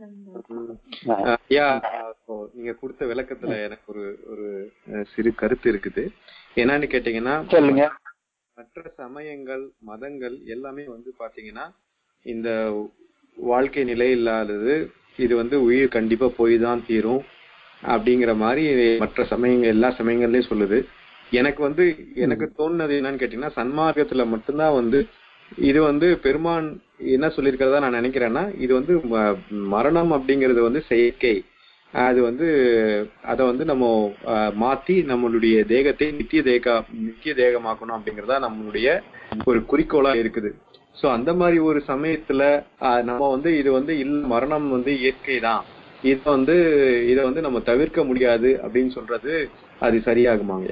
[SPEAKER 4] அஹ் ஐயா இப்போ நீங்க கொடுத்த விளக்கத்துல எனக்கு ஒரு ஒரு அஹ், சிறு கருத்து இருக்குது என்னன்னு கேட்டீங்கன்னா
[SPEAKER 3] சொல்லுங்க
[SPEAKER 4] மற்ற சமயங்கள் மதங்கள் எல்லாமே வந்து பாத்தீங்கன்னா இந்த வாழ்க்கை நிலை இல்லாதது இது வந்து உயிர் கண்டிப்பா போய் தான் தீரும் அப்படிங்கிற மாதிரி மற்ற சமயங்கள் எல்லா சமயங்கள்லயும் சொல்லுது எனக்கு வந்து எனக்கு தோணுனது என்னன்னு கேட்டீங்கன்னா சன்மார்க்கத்துல மட்டும்தான் வந்து இது வந்து பெருமான் என்ன சொல்லியிருக்கிறதா நான் நினைக்கிறேன்னா இது வந்து ம- மரணம் அப்படிங்கிறது வந்து செயற்கை அது வந்து அதை வந்து நம்ம அஹ், மாத்தி நம்மளுடைய தேகத்தை நித்திய தேக நித்திய தேகமாக்கணும் அப்படிங்கறதா நம்மளுடைய ஒரு குறிக்கோளா இருக்குது சோ அந்த மாதிரி ஒரு சமயத்துல அஹ், நம்ம வந்து இது வந்து இல்ல மரணம் வந்து இயற்கை தான் இது வந்து இதை வந்து நம்ம தவிர்க்க முடியாது அப்படின்னு சொல்றது அது சரியாகுமாங்க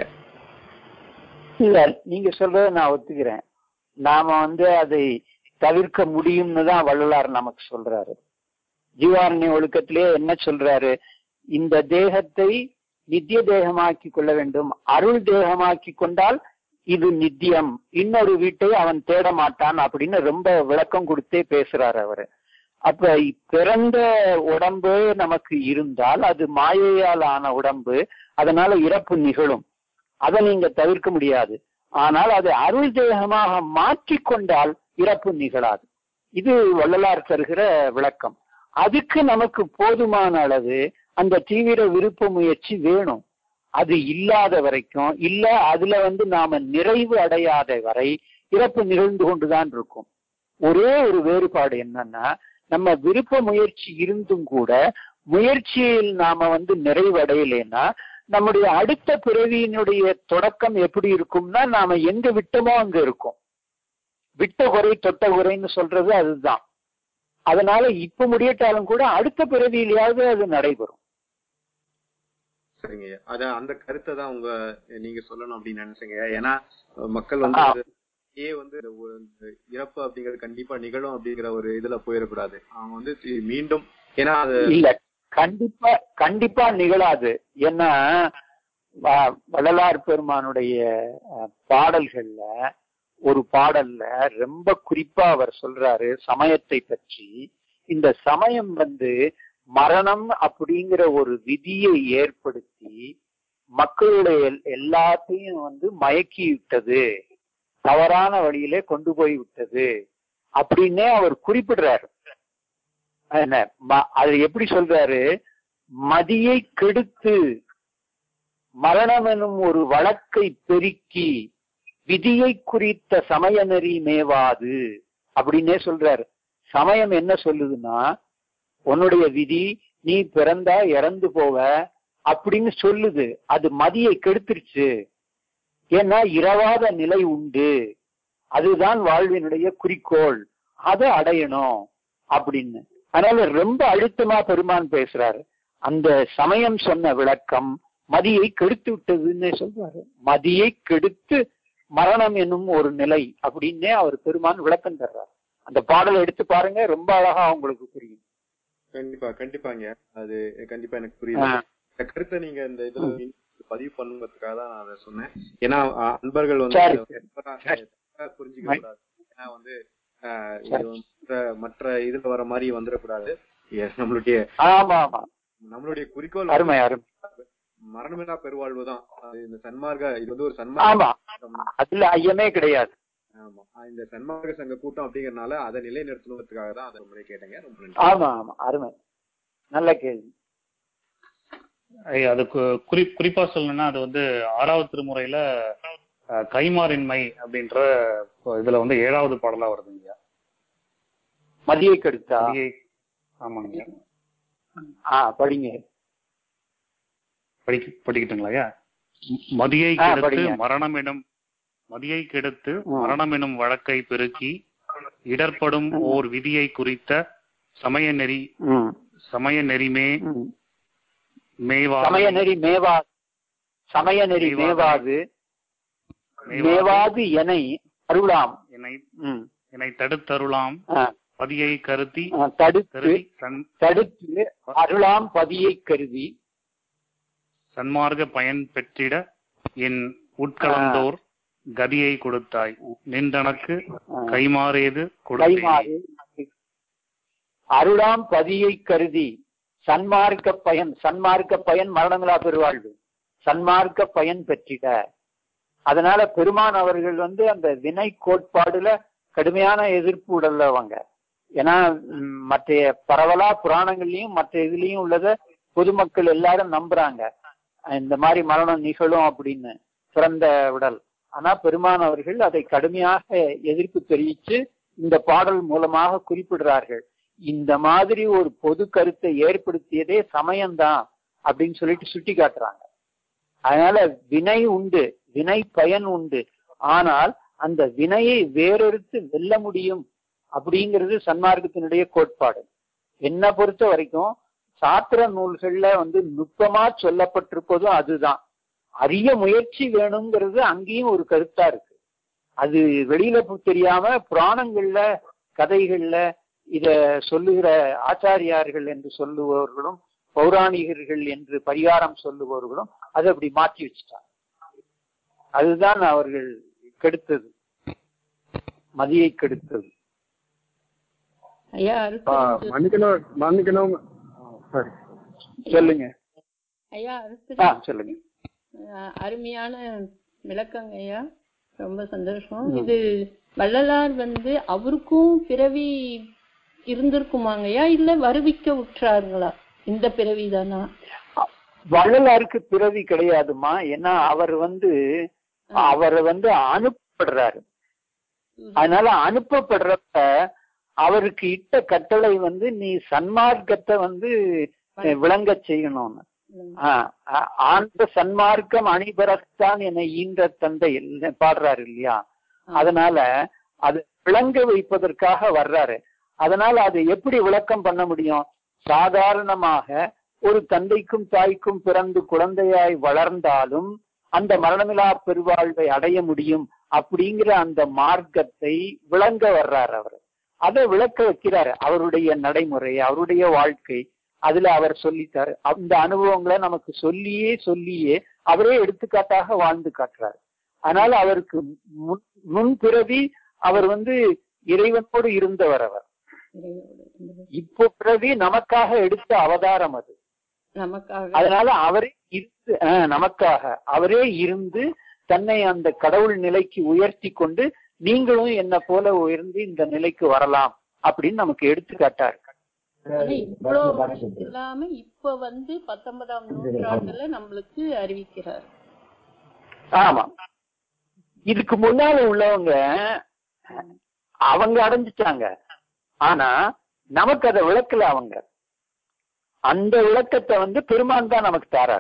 [SPEAKER 3] இல்ல நீங்க சொல்றத நான் ஒத்துக்கிறேன் நாம வந்து அதை தவிர்க்க முடியும்னு தான் வள்ளலார் நமக்கு சொல்றாரு ஜீவாரண்ய ஒழுக்கத்திலே என்ன சொல்றாரு இந்த தேகத்தை நித்திய தேகமாக்கி கொள்ள வேண்டும் அருள் தேகமாக்கி கொண்டால் இது நித்தியம் இன்னொரு வீட்டை அவன் தேட மாட்டான் அப்படின்னு ரொம்ப விளக்கம் கொடுத்தே பேசுறாரு அவரு அப்ப பிறந்த உடம்பு நமக்கு இருந்தால் அது மாயையால் ஆன உடம்பு அதனால இறப்பு நிகழும் அதை நீங்க தவிர்க்க முடியாது ஆனால் அதை அருள் தேகமாக மாற்றிக்கொண்டால் இறப்பு நிகழாது இது வள்ளலார் தருகிற விளக்கம் அதுக்கு நமக்கு போதுமான அளவு அந்த தீவிர விருப்ப முயற்சி வேணும் அது இல்லாத வரைக்கும் இல்ல அதுல வந்து நாம நிறைவு அடையாத வரை இறப்பு நிகழ்ந்து கொண்டுதான் இருக்கும் ஒரே ஒரு வேறுபாடு என்னன்னா நம்ம விருப்ப முயற்சி இருந்தும் கூட முயற்சியில் நாம வந்து நிறைவடையலைன்னா நம்முடைய அடுத்த பிறவியினுடைய தொடக்கம் எப்படி இருக்கும்னா நாம எங்க விட்டோமோ அங்க இருக்கும் விட்ட குறை தொட்ட குறைன்னு சொல்றது அதுதான் அதனால இப்ப முடியட்டாலும் கூட அடுத்த பிறவியிலேயாவது அது நடைபெறும்
[SPEAKER 4] சரிங்க அத அந்த கருத்தை தான் உங்க நீங்க சொல்லணும் அப்படின்னு நினைச்சீங்க ஏன்னா அஹ், மக்கள் வந்து
[SPEAKER 3] ஆ.
[SPEAKER 4] அது ஏ வந்து இந்த ஒரு இந்த இறப்பு அப்படிங்கிறது கண்டிப்பா நிகழும் அப்படிங்கிற ஒரு இதுல போயிடக்கூடாது அவங்க வந்து தி- மீண்டும் ஏன்னா அது
[SPEAKER 3] இல்ல கண்டிப்பா கண்டிப்பா நிகழாது ஏன்னா வ- வள்ளலார் பெருமானுடைய அஹ், பாடல்கள்ல ஒரு பாடல்ல ரொம்ப குறிப்பா அவர் சொல்றாரு சமயத்தை பற்றி இந்த சமயம் வந்து மரணம் அப்படிங்கிற ஒரு விதியை ஏற்படுத்தி மக்களுடைய எல்- எல்லாத்தையும் வந்து மயக்கி விட்டது தவறான வழியிலே கொண்டு போய் விட்டது அப்படின்னே அவர் குறிப்பிடுறாரு என்ன ம- அது எப்படி சொல்றாரு மதியை கெடுத்து மரணம் எனும் ஒரு வழக்கை பெருக்கி விதியை குறித்த சமய நெறி மேவாது அப்படின்னே சொல்றாரு சமயம் என்ன சொல்லுதுன்னா உன்னுடைய விதி நீ பிறந்தா இறந்து போவ அப்படின்னு சொல்லுது அது மதியை கெடுத்துருச்சு ஏன்னா இரவாத நிலை உண்டு அதுதான் வாழ்வினுடைய குறிக்கோள் அதை அடையணும் அப்படின்னு அதனால ரொம்ப அழுத்தமா பெருமான் பேசுறாரு அந்த சமயம் சொன்ன விளக்கம் மதியை கெடுத்து விட்டதுன்னு சொல்றாரு மதியை கெடுத்து மரணம் என்னும் ஒரு நிலை அப்படின்னே அவர் பெருமான் விளக்கம் தர்றார் அந்த பாடலை எடுத்து பாருங்க ரொம்ப அழகா உங்களுக்கு புரியும்
[SPEAKER 4] கண்டிப்பா கண்டிப்பாங்க அது கண்டிப்பா எனக்கு புரியுது
[SPEAKER 3] ஆ.
[SPEAKER 4] இந்த கருத்தை நீங்க இந்த இதுல பதிவு பண்ணுங்கிறதுக்காக தான் நான் அதை சொன்னேன் ஏன்னா அஹ், அன்பர்கள் வந்து
[SPEAKER 3] சரி,
[SPEAKER 4] இதை
[SPEAKER 3] சரி.
[SPEAKER 4] தவறா-
[SPEAKER 3] சரி.
[SPEAKER 4] தவறா புரிஞ்சுக்க கூடாது ஏன்னா வந்து அஹ், இது வந்து மற்ற- மற்ற இதுல வர மாதிரி வந்துடக்கூடாது ஏ, நம்மளுடைய
[SPEAKER 3] ஆமா ஆமா
[SPEAKER 4] நம்மளுடைய குறிக்கோள் வந்து
[SPEAKER 3] அருமை அருமை
[SPEAKER 4] மரணமில்லா பெருவாழ்வு தான் அது இந்த சன்மார்க்க இது வந்து ஒரு சன்மார்க்க
[SPEAKER 3] ஆமா அதுல ஐயமே கிடையாது
[SPEAKER 4] ஆமா இந்த சன்மார்க்க சங்க கூட்டம் அப்படிங்கறதுனால அதை நிலைநிறுத்தணுங்கிறதுக்காக தான் அதை முறை கேட்டேங்க ரொம்ப நன்றி
[SPEAKER 3] ஆமா ஆமா அருமை நல்ல கேள்வி
[SPEAKER 1] ஐயா, அது கு- குறி குறிப்பா சொல்லணும்னா அது வந்து ஆறாவது திருமுறையில அஹ், கைமாறின்மை அப்படின்ற இதுல வந்து ஏழாவது பாடலா வருதுங்க
[SPEAKER 3] மதியை கெடுத்தா
[SPEAKER 1] மதியை ஆமாங்க
[SPEAKER 3] ஆ படிங்க
[SPEAKER 1] படிக்க படிக்கட்டுங்களா ஐயா ம- மதியை
[SPEAKER 3] ஆ,
[SPEAKER 1] கெடுத்து
[SPEAKER 3] படிங்க.
[SPEAKER 1] மரணம் எனும் மதியை கெடுத்து
[SPEAKER 3] ம்.
[SPEAKER 1] மரணம் எனும் வழக்கை பெருக்கி இடர்படும் ஓர் விதியை குறித்த சமய நெறி
[SPEAKER 3] ம்,
[SPEAKER 1] சமய நெறிமே
[SPEAKER 3] ம்.
[SPEAKER 1] மேவா
[SPEAKER 3] சமய நெறி மேவா சமய நெறி மேவாது மேவாது எனை அருளாம்
[SPEAKER 1] என்னை
[SPEAKER 3] ம்,
[SPEAKER 1] என்னை தடுத்தருளாம்
[SPEAKER 3] ஆ,
[SPEAKER 1] பதியை கருதி
[SPEAKER 3] ஆ, தடுத்து
[SPEAKER 1] கருதி தன்
[SPEAKER 3] தடுத்து அருளாம் பதியை கருதி
[SPEAKER 1] சன்மார்க்க பயன் பெற்றிட என் உட்கலந்தோர் கதியை கொடுத்தாய் நின்றனக்கு கைமாறேது கொடுத்தேன்
[SPEAKER 3] கைமாறு அருளாம் பதியை கருதி சன்மார்க்க பயன் சன்மார்க்க பயன் மரணமில்லா பெருவாழ்வு சன்மார்க்க பயன் பெற்றிட அதனால பெருமான் அவர்கள் வந்து அந்த வினை கோட்பாடுல கடுமையான எதிர்ப்பு உடல்லவங்க ஏன்னா ம், மற்ற பரவலா புராணங்கள்லயும் மற்ற இதுலயும் உள்ளத பொதுமக்கள் எல்லாரும் நம்புறாங்க இந்த மாதிரி மரணம் நிகழும் அப்படின்னு பிறந்த உடல் ஆனா பெருமான் அவர்கள் அதை கடுமையாக எதிர்ப்பு தெரிவித்து இந்த பாடல் மூலமாக குறிப்பிடுறார்கள் இந்த மாதிரி ஒரு பொது கருத்தை ஏற்படுத்தியதே சமயம்தான் அப்படின்னு சொல்லிட்டு சுட்டி காட்டுறாங்க அதனால வினை உண்டு வினை பயன் உண்டு ஆனால் அந்த வினையை வேறொருத்து வெல்ல முடியும் அப்படிங்கிறது சன்மார்க்கத்தினுடைய கோட்பாடு என்ன பொறுத்த வரைக்கும் சாத்திர நூல்கள்ல வந்து நுட்பமா சொல்லப்பட்டிருப்பதும் அதுதான் அரிய முயற்சி வேணுங்கிறது அங்கேயும் ஒரு கருத்தா இருக்கு அது வெளியில பு- தெரியாம புராணங்கள்ல கதைகள்ல இத சொல்லுகிற ஆச்சாரியார்கள் என்று சொல்லுபவர்களும் பௌராணிகர்கள் என்று பரிகாரம் சொல்லுபவர்களும் அதை அப்படி மாற்றி வச்சுட்டாங்க அதுதான் அவர்கள் கெடுத்தது மதியை கெடுத்தது
[SPEAKER 7] ஐயா
[SPEAKER 6] ஆ,
[SPEAKER 7] அருட்பெரும்
[SPEAKER 6] மன்னிக்கணும் மன்னிக்கணும் சரி
[SPEAKER 3] சொல்லுங்க
[SPEAKER 7] ஐயா
[SPEAKER 3] ஆ
[SPEAKER 7] அருட்பெரும்
[SPEAKER 3] சொல்லுங்க
[SPEAKER 7] அஹ் அருமையான விளக்கங்க ஐயா ரொம்ப சந்தோஷம் இது வள்ளலார் வந்து அவருக்கும் பிறவி இருந்திருக்குமாங்க ஐயா இல்ல வருவிக்க உற்றாருங்களா இந்த பிறவி தானா
[SPEAKER 3] வள்ளலாருக்கு பிறவி கிடையாதுமா ஏன்னா அவர் வந்து அவர் வந்து அனுப்பப்படுறாரு அதனால அனுப்பப்படுறப்ப அவருக்கு இட்ட கட்டளை வந்து நீ சன்மார்க்கத்தை வந்து அஹ், விளங்கச் செய்யணும்னு ஆஹ் ஆஹ், ஆண்ட சன்மார்க்கம் அணிபரத்தான் என ஈன்ற தந்தை இல்ல- பாடுறாரு இல்லையா அதனால அது விளங்க வைப்பதற்காக வர்றாரு அதனால அதை எப்படி விளக்கம் பண்ண முடியும் சாதாரணமாக ஒரு தந்தைக்கும் தாய்க்கும் பிறந்து குழந்தையாய் வளர்ந்தாலும் அந்த மரணமிலா பெருவாழ்வை அடைய முடியும் அப்படிங்கிற அந்த மார்க்கத்தை விளங்க வர்றார் அவர் அதை விளக்க வைக்கிறாரு அவருடைய நடைமுறை அவருடைய வாழ்க்கை அதுல அவர் சொல்லிட்டாரு அந்த அனுபவங்களை நமக்கு சொல்லியே சொல்லியே அவரே எடுத்துக்காட்டாக வாழ்ந்து காட்டுறாரு அதனால அவருக்கு முன் முன்பிறவி அவர் வந்து இறைவனோடு இருந்தவர் அவர் இப்போ பிறவி நமக்காக எடுத்த அவதாரம் அது
[SPEAKER 7] நமக்காக
[SPEAKER 3] அதனால அவரே இருந்து ஆஹ், நமக்காக அவரே இருந்து தன்னை அந்த கடவுள் நிலைக்கு உயர்த்தி கொண்டு நீங்களும் என்ன போல உயர்ந்து இந்த நிலைக்கு வரலாம் அப்படின்னு நமக்கு எடுத்துக்காட்டாரு
[SPEAKER 7] ஆனா இவ்வளவு வருஷம் இல்லாம இப்ப வந்து பத்தொன்பதாம் நூற்றாண்டுல நம்மளுக்கு அறிவிக்கிறார்
[SPEAKER 3] ஆமா இதுக்கு முன்னால உள்ளவங்க அவங்க அடைஞ்சிட்டாங்க ஆனா நமக்கு அதை விளக்கல அவங்க அந்த விளக்கத்தை வந்து பெருமான் தான் நமக்கு தாரார்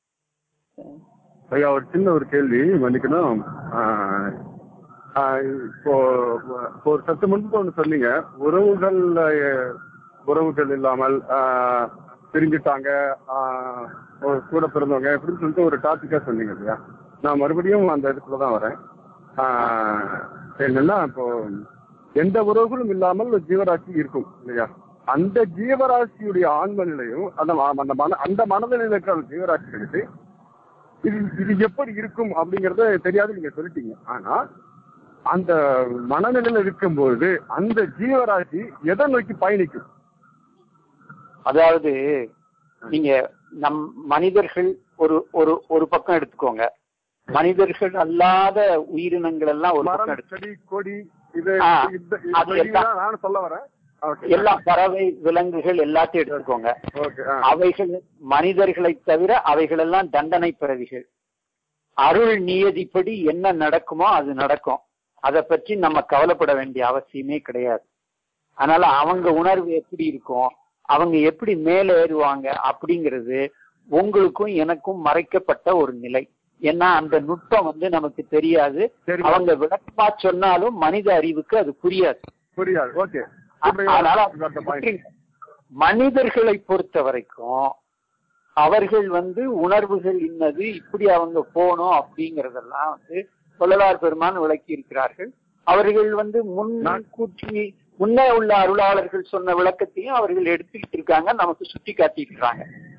[SPEAKER 6] ஐயா ஒரு சின்ன ஒரு கேள்வி மன்னிக்கணும் ஆஹ், ஆஹ், இப்போ இப்போ ஒரு சத்து முன்பு ஒன்று சொன்னீங்க உறவுகள் அஹ், உறவுகள் இல்லாமல் ஆஹ், பிரிஞ்சுட்டாங்க ஆஹ், ஒரு கூட பிறந்தவங்க இப்படின்னு சொல்லிட்டு ஒரு டாபிக்கா சொன்னீங்க இல்லையா நான் மறுபடியும் அந்த இதுக்குள்ள தான் வரேன் ஆஹ், என்னன்னா இப்போ எந்த உறவுகளும் இல்லாமல் ஒரு ஜீவராசி இருக்கும் இல்லையா அந்த ஜீவராசியுடைய ஆன்ம நிலையும் அந்த ம- அந்த மன அந்த மனநிலையில் இருக்கிற அந்த ஜீவராசிகளுக்கு இது இது எப்படி இருக்கும் அப்படிங்கறத தெரியாது நீங்க சொல்லிட்டீங்க ஆனா அந்த மனநிலையில இருக்கும்போது அந்த ஜீவராசி எதை நோக்கி பயணிக்கும்
[SPEAKER 3] அதாவது நீங்க நம் மனிதர்கள் ஒரு ஒரு ஒரு பக்கம் எடுத்துக்கோங்க மனிதர்கள் அல்லாத உயிரினங்கள் எல்லாம் ஒரு பக்கம்
[SPEAKER 6] மரம்
[SPEAKER 3] எடுத்து
[SPEAKER 6] செடி கொடி இது
[SPEAKER 3] ஆ,
[SPEAKER 6] இந்த
[SPEAKER 3] அது எல்லாம்.
[SPEAKER 6] நானும் சொல்ல வரேன்
[SPEAKER 3] எல்லா பறவை விலங்குகள் எல்லாத்தையும் எடுத்துக்கோங்க
[SPEAKER 6] ஓகே
[SPEAKER 3] அவைகள் மனிதர்களை தவிர அவைகளெல்லாம் தண்டனை பிறவிகள் அருள் நியதிப்படி என்ன நடக்குமோ அது நடக்கும் அதை பற்றி நம்ம கவலைப்பட வேண்டிய அவசியமே கிடையாது அதனால அவங்க உணர்வு எப்படி இருக்கும் அவங்க எப்படி மேலே ஏறுவாங்க அப்படிங்கிறது உங்களுக்கும் எனக்கும் மறைக்கப்பட்ட ஒரு நிலை ஏன்னா அந்த நுட்பம் வந்து நமக்கு தெரியாது
[SPEAKER 6] சரி
[SPEAKER 3] அவங்க விளக்கமா சொன்னாலும் மனித அறிவுக்கு அது புரியாது
[SPEAKER 6] புரியாது ஓகே
[SPEAKER 3] அதனால மனிதர்களை பொறுத்த வரைக்கும் அவர்கள் வந்து உணர்வுகள் இன்னது இப்படி அவங்க போகணும் அப்படிங்கறதெல்லாம் வந்து சொல்லலார் பெருமான் விளக்கி இருக்கிறார்கள் அவர்கள் வந்து முன் கூட்டி முன்னே உள்ள அருளாளர்கள் சொன்ன விளக்கத்தையும் அவர்கள் எடுத்துக்கிட்டு இருக்காங்க நமக்கு சுட்டி காட்டியிருக்கிறாங்க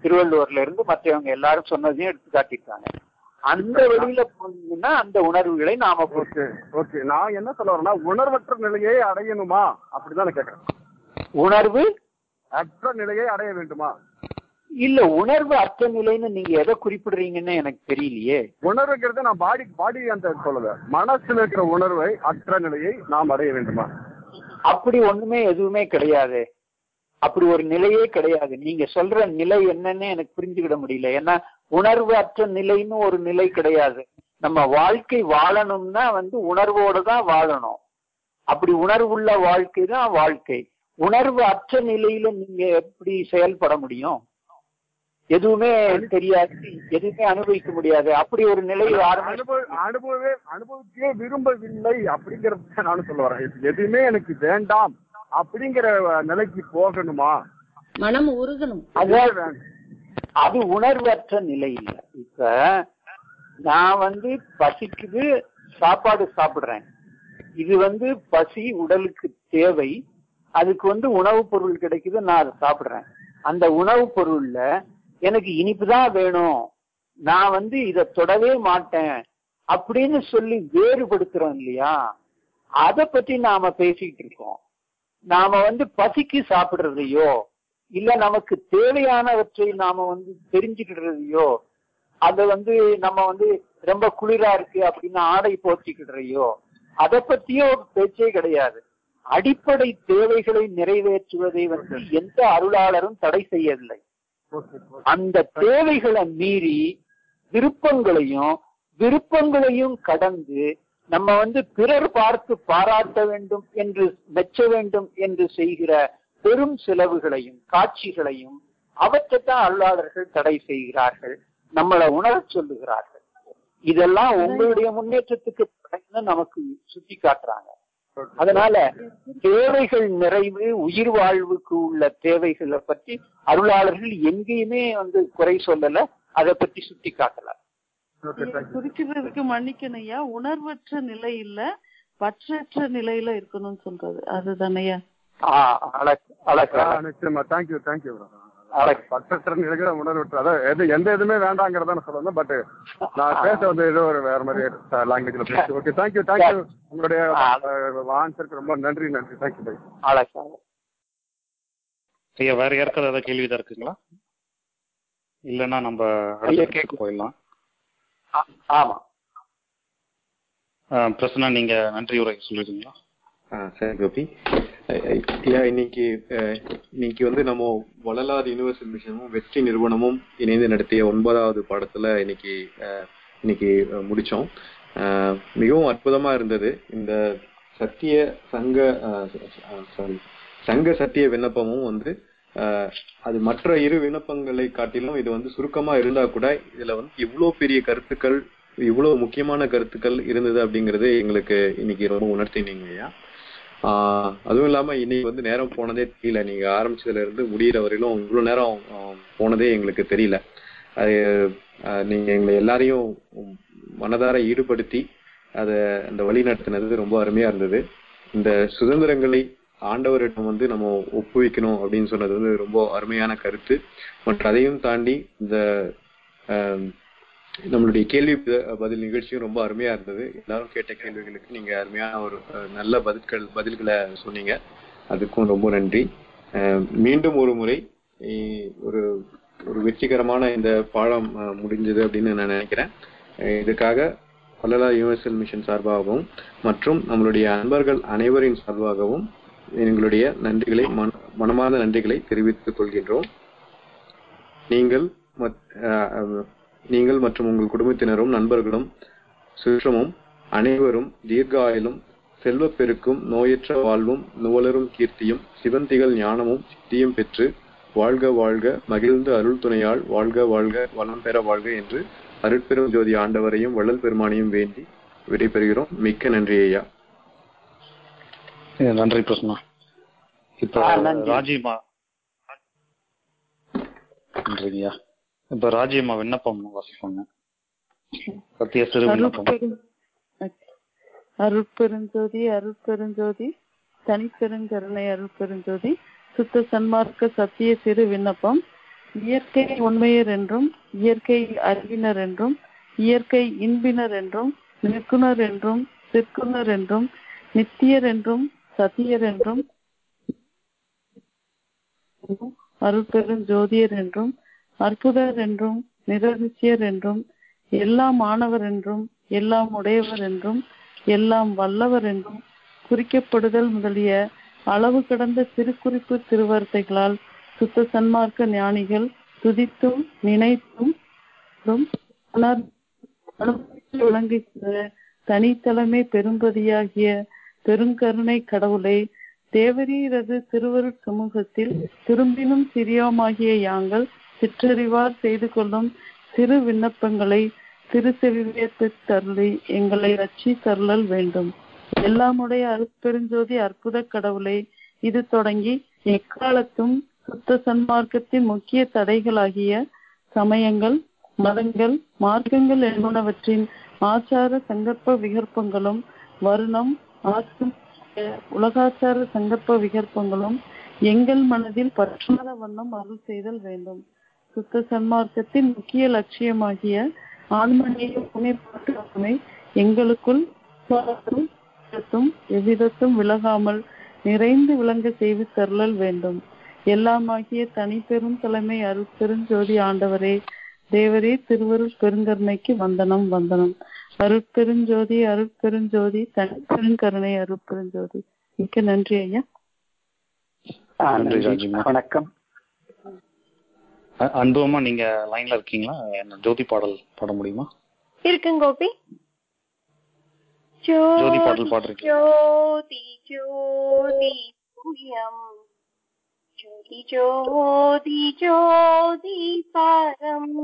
[SPEAKER 3] திருவள்ளுவர்ல இருந்து மற்றவங்க எல்லாரும் சொன்னதையும் எடுத்து காட்டியிருக்காங்க அந்த வழியில போனீங்கன்னா அந்த உணர்வுகளை நாம பொறுத்து
[SPEAKER 6] ஓகே ஓகே நான் என்ன சொல்ல வரேன்னா உணர்வற்ற நிலையை அடையணுமா அப்படிதான் நான் கேட்கறேன்
[SPEAKER 3] உணர்வு
[SPEAKER 6] அற்ற நிலையை அடைய வேண்டுமா
[SPEAKER 3] இல்ல உணர்வு அற்ற நிலைன்னு நீங்க எதை குறிப்பிடுறீங்கன்னு எனக்கு தெரியலையே
[SPEAKER 6] உணர்வுங்கிறது நான் பாடி பாடி அந்த சொல்லல மனசுல இருக்கிற உணர்வை அற்ற நிலையை நாம் அடைய வேண்டுமா
[SPEAKER 3] அப்படி ஒண்ணுமே எதுவுமே கிடையாது அப்படி ஒரு நிலையே கிடையாது நீங்க சொல்ற நிலை என்னன்னு எனக்கு புரிஞ்சுக்கிட முடியல ஏன்னா உணர்வு அற்ற நிலைன்னு ஒரு நிலை கிடையாது நம்ம வாழ்க்கை வாழணும்னா வந்து உணர்வோட தான் வாழணும் அப்படி உணர்வுள்ள வாழ்க்கை தான் வாழ்க்கை உணர்வு அற்ற நிலையில நீங்க எப்படி செயல்பட முடியும் எதுவுமே தெரியாது எதுவுமே அனுபவிக்க முடியாது அப்படி ஒரு நிலை யாருமே
[SPEAKER 6] அனுபவ அனுபவவே அனுபவிக்கவே விரும்பவில்லை அப்படிங்கறது நானும் சொல்ல வரேன் இது எதுவுமே எனக்கு வேண்டாம் அப்படிங்கிற நிலைக்கு போகணுமா
[SPEAKER 7] மனம் உருகணும்
[SPEAKER 3] அதாவது அது உணர்வற்ற நிலை இல்ல இப்ப நான் வந்து பசிக்குது சாப்பாடு சாப்பிடுறேன் இது வந்து பசி உடலுக்கு தேவை அதுக்கு வந்து உணவுப் பொருள் கிடைக்குது நான் அதை சாப்பிடுறேன் அந்த உணவுப் பொருள்ல எனக்கு இனிப்பு தான் வேணும் நான் வந்து இதை தொடவே மாட்டேன் அப்படின்னு சொல்லி வேறுபடுத்துறோம் இல்லையா அதை பத்தி நாம பேசிக்கிட்டு இருக்கோம் நாம வந்து பசிக்கு சாப்பிடுறதையோ இல்ல நமக்கு தேவையானவற்றை நாம வந்து தெரிஞ்சுக்கிடுறதையோ அத வந்து நம்ம வந்து ரொம்ப குளிரா இருக்கு அப்படின்னு ஆடை போர்த்திக்கிடுறையோ அதை பத்தியோ பேச்சே கிடையாது அடிப்படை தேவைகளை நிறைவேற்றுவதை வந்து எந்த அருளாளரும் தடை செய்யவில்லை அந்த தேவைகளை மீறி விருப்பங்களையும் விருப்பங்களையும் கடந்து நம்ம வந்து பிறர் பார்த்து பாராட்ட வேண்டும் என்று மெச்ச வேண்டும் என்று செய்கிற பெரும் செலவுகளையும் காட்சிகளையும் அவற்றைத்தான் அருளாளர்கள் தடை செய்கிறார்கள் நம்மளை உணரச் சொல்லுகிறார்கள் இதெல்லாம் உங்களுடைய முன்னேற்றத்துக்கு தடைன்னு நமக்கு சுட்டி காட்டுறாங்க அதனால தேவைகள் நிறைவு உயிர் வாழ்வுக்கு உள்ள தேவைகளை பற்றி அருளாளர்கள் எங்கேயுமே வந்து குறை சொல்லல அதை பற்றி சுட்டி காட்டல
[SPEAKER 5] குறிக்கிறதுக்கு மன்னிக்கணையா உணர்வற்ற நிலை இல்ல பற்றற்ற நிலையில இருக்கணும்னு சொல்றது அதுதானையா
[SPEAKER 3] ஆஹ் அழகு அழகு
[SPEAKER 6] ஆ,
[SPEAKER 3] அழகு.
[SPEAKER 6] நிச்சயமா தேங்க்யூ தேங்க்யூ
[SPEAKER 3] அழகு.
[SPEAKER 6] பற்றற்ற நிலைகளை உணர்வு அதாவது எது எந்த எதுவுமே வேண்டாங்கிறத நான் சொல்லணும் பட் நான் பேச வந்து ஏதோ ஒரு வேற மாதிரி லாங்குவேஜ்ல பேசி ஓகே தேங்க்யூ தேங்க்யூ உங்களுடைய ஆன்சருக்கு ரொம்ப நன்றி நன்றி தேங்க்யூ பை
[SPEAKER 3] அழகு அழகு.
[SPEAKER 1] ஐயா வேற யாருக்காவது ஏதாவது கேள்வி தான் இருக்குங்களா இல்லைன்னா நம்ம
[SPEAKER 3] ஐயா,
[SPEAKER 1] அடுத்த கேட்க போயிடலாம்
[SPEAKER 3] ஆ- ஆமா
[SPEAKER 1] ஆஹ் பிரசன்னா நீங்க நன்றி உரை சொல்லிடுங்களா
[SPEAKER 4] ஆ சரி கோபி அஹ் ஐயா இன்னைக்கு அஹ், இன்னைக்கு வந்து நம்ம வள்ளலார் யூனிவர்சல் மிஷனும் வெற்றி நிறுவனமும் இணைந்து நடத்திய ஒன்பதாவது பாடத்துல இன்னைக்கு அஹ், இன்னைக்கு அஹ், முடிச்சோம் அஹ், மிகவும் அற்புதமா இருந்தது இந்த சத்திய சங்க சாரி சங்க சத்திய விண்ணப்பமும் வந்து அஹ், அது மற்ற இரு விண்ணப்பங்களை காட்டிலும் இது வந்து சுருக்கமா இருந்தா கூட இதுல வந்து இவ்வளவு பெரிய கருத்துக்கள் இவ்வளவு முக்கியமான கருத்துக்கள் இருந்தது அப்படிங்கறது எங்களுக்கு இன்னைக்கு ரொம்ப உணர்த்தினீங்க ஐயா ஆஹ் அதுவும் இல்லாம இன்னைக்கு வந்து நேரம் போனதே தெரியல நீங்க ஆரம்பிச்சதுல இருந்து முடியிற வரையிலும் இவ்வளவு நேரம் ஆஹ், போனதே எங்களுக்கு தெரியல அது ஆஹ், நீங்க எங்களை எல்லாரையும் மனதார ஈடுபடுத்தி அத அந்த வழி நடத்தினது ரொம்ப அருமையா இருந்தது இந்த சுதந்திரங்களை ஆண்டவரிடம் வந்து நம்ம ஒப்புவிக்கணும் அப்படின்னு சொன்னது வந்து ரொம்ப அருமையான கருத்து மற்றும் அதையும் தாண்டி இந்த ஆஹ், நம்மளுடைய கேள்வி ப- பதில் நிகழ்ச்சியும் ரொம்ப அருமையா இருந்தது எல்லாரும் கேட்ட கேள்விகளுக்கு நீங்க அருமையான ஒரு அஹ், நல்ல பதில்கள் பதில்களை சொன்னீங்க அதுக்கும் ரொம்ப நன்றி அஹ், மீண்டும் ஒரு முறை இ- ஒரு ஒரு வெற்றிகரமான இந்த பாடம் அஹ், முடிஞ்சது அப்படின்னு நான் நினைக்கிறேன் அஹ், இதுக்காக பல்லலா யூனிவர்சல் மிஷன் சார்பாகவும் மற்றும் நம்மளுடைய அன்பர்கள் அனைவரின் சார்பாகவும் எங்களுடைய நன்றிகளை மன- மனமார்ந்த நன்றிகளை தெரிவித்துக் கொள்கின்றோம் நீங்கள் மத்- அஹ், அஹ், நீங்கள் மற்றும் உங்கள் குடும்பத்தினரும் நண்பர்களும் சுற்றமும் அனைவரும் தீர்க்க ஆயுளும் செல்வப் பெருக்கும் நோயற்ற வாழ்வும் நுவலரும் கீர்த்தியும் சிவந்திகள் ஞானமும் சித்தியும் பெற்று வாழ்க வாழ்க மகிழ்ந்து அருள் துணையால் வாழ்க வாழ்க வளம் பெற வாழ்க என்று அருட்பெரும் ஜோதி ஆண்டவரையும் வள்ளல் பெருமானையும் வேண்டி விடைபெறுகிறோம் மிக்க நன்றி ஐயா
[SPEAKER 1] ஏ, நன்றி பிரசன்னா இப்ப
[SPEAKER 3] ஆ, நன்றி.
[SPEAKER 1] ராஜிமா நன்றிங்கய்யா இப்ப ராஜியம்மா விண்ணப்பம் வாசிப்பாங்க சத்திய சிறு விண்ணப்பம்
[SPEAKER 5] அருட்பெரும் அருட்பெருஞ்சோதி அருட்பெருஞ்சோதி தனிப்பெருங்கருணை அருட்பெருஞ்சோதி சுத்த சன்மார்க்க சத்திய சிறு விண்ணப்பம் இயற்கை உண்மையர் என்றும் இயற்கை அறிவினர் என்றும் இயற்கை இன்பினர் என்றும் நிற்குணர் என்றும் சிற்குணர் என்றும் நித்தியர் என்றும் சத்தியர் என்றும் அருட்பெரும் ஜோதியர் என்றும் அற்புதர் என்றும் நிரதிசியர் என்றும் எல்லாம் மாணவர் என்றும் எல்லாம் உடையவர் என்றும் எல்லாம் வல்லவர் என்றும் குறிக்கப்படுதல் முதலிய அளவு கடந்த திருக்குறிப்பு திருவார்த்தைகளால் சுத்த சன்மார்க்க ஞானிகள் துதித்தும் நினைத்தும் உணர் அனுபவித்து விளங்குகிற தனித்தலைமை பெரும்பதியாகிய பெருங்கருணை கடவுளை தேவரீரது திருவருட் சமூகத்தில் திரும்பினும் சிறியோமாகிய யாங்கள் சிற்றறிவார் செய்து கொள்ளும் சிறு விண்ணப்பங்களை திருச்செவிவேற்று தருளி எங்களை ரட்சி தருளல் வேண்டும் எல்லாமுடைய அருட்பெருஞ்சோதி அற்புத கடவுளை இது தொடங்கி எக்காலத்தும் சுத்த சன்மார்க்கத்தின் முக்கிய தடைகளாகிய சமயங்கள் மதங்கள் மார்க்கங்கள் என்பனவற்றின் ஆச்சார சங்கற்ப விகற்பங்களும் வருணம் ஆற்றும் உலகாச்சார சங்கற்ப விகற்பங்களும் எங்கள் மனதில் பற்றாத வண்ணம் அருள் செய்தல் வேண்டும் சுத்த சன்மார்க்கத்தின் முக்கிய லட்சியமாகிய ஆன்மநேய புனைப்பாட்டுமை எங்களுக்குள் எவ்விதத்தும் விலகாமல் நிறைந்து விளங்க செய்து தருளல் வேண்டும் எல்லாமாகிய தனிப்பெரும் தலைமை அருட்பெருஞ்சோதி ஆண்டவரே தேவரே திருவருள் பெருங்கருணைக்கு வந்தனம் வந்தனம் அருட்பெருஞ்சோதி அருட்பெருஞ்சோதி தனிப்பெருங்கருணை அருட்பெருஞ்சோதி மிக்க நன்றி ஐயா
[SPEAKER 1] நன்றி ராஜிமா
[SPEAKER 3] வணக்கம்
[SPEAKER 1] அ- அன்புமா நீங்க லைன்ல இருக்கீங்களா என்ன ஜோதி பாடல் பாட முடியுமா
[SPEAKER 8] இருக்குங்க கோபி
[SPEAKER 1] ஜோதி பாடல் பாடுறீங்க
[SPEAKER 8] ஜோதி ஜோதி புயம் ஜோதி ஜோதி ஜோதி பரம்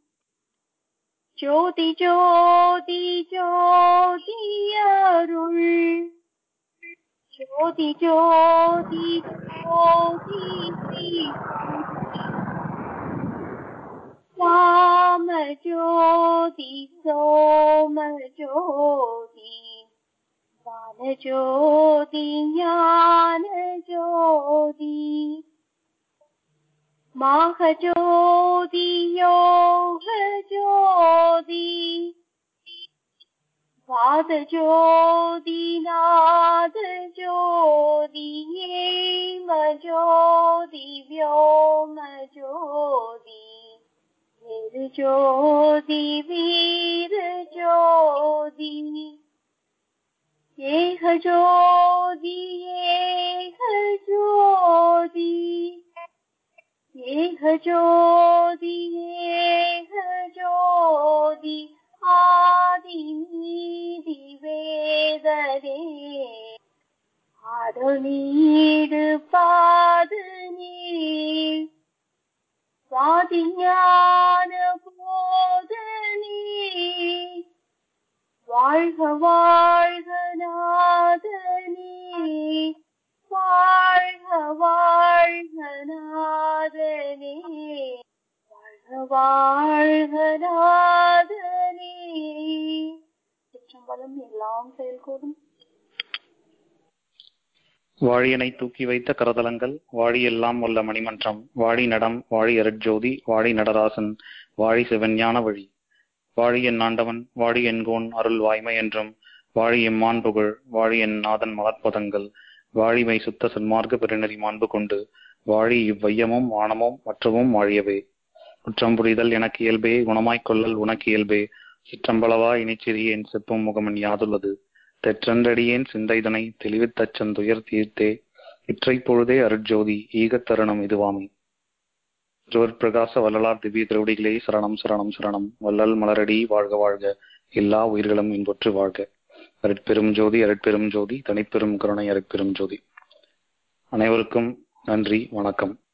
[SPEAKER 8] ஜோதி ஜோதி ஜோதி அருள் ஜோதி ஜோதி ஜோதி ஸ்ரீ வாம ஜோதி சோம ஜோதி வான ஜோதி ஞான ஜோதி மாக ஜோதி யோக ஜோதி வாத ஜோதி நாத ஜோதி ஏம ஜோதி व्योम ஜோதி வீர ஜோதி வீர ஜோதி ஏக ஜோதி ஏக ஜோதி ஏக ஜோதி ஏக ஜோதி ஆதி நீதி வேதரே ஆடலீடு பாது நீர் வாதி ஞான போதனே வாழ்க வாழ்க நாதனே வாழ்க வாழ்க நாதனே வாழ்க வாழ்க நாதனே சிற்றம்பலம் எல்லாம் செயல்கூடும்
[SPEAKER 1] வாழியனை தூக்கி வைத்த கரதலங்கள் வாழி எல்லாம் உள்ள மணிமன்றம் வாழி நடம் வாழி அருட்ஜோதி வாழி நடராசன் வாழி சிவஞான வழி வாழி என் ஆண்டவன் வாழி என்கோன் அருள் வாய்மை என்றும் வாழி எம்மான் புகழ் வாழி என் நாதன் மலர்பதங்கள் வாழிமை சுத்த சன்மார்க்க பெருநெறி மாண்பு கொண்டு வாழி இவ்வையமும் வானமும் மற்றவும் வாழியவே குற்றம் புரிதல் எனக்கு இயல்பே குணமாய்க் கொள்ளல் உனக்கு இயல்பே சிற்றம்பளவா இனிச்சிறியேன் செப்பும் முகமன் யாதுள்ளது தெற்றன்றடியேன் சிந்தைதனை தெளிவித்தச்சன் துயர் தீர்த்தே இற்றை பொழுதே அருட்ஜோதி ஈகத் தருணம் இதுவாமி திருவர் பிரகாச வள்ளலார் திவ்ய திருவடிகளே சரணம் சரணம் சரணம் வள்ளல் மலரடி வாழ்க வாழ்க எல்லா உயிர்களும் இன்புற்று வாழ்க அருட்பெரும் ஜோதி அருட்பெரும் ஜோதி தனிப்பெரும் கருணை அருட்பெரும் ஜோதி அனைவருக்கும் நன்றி வணக்கம்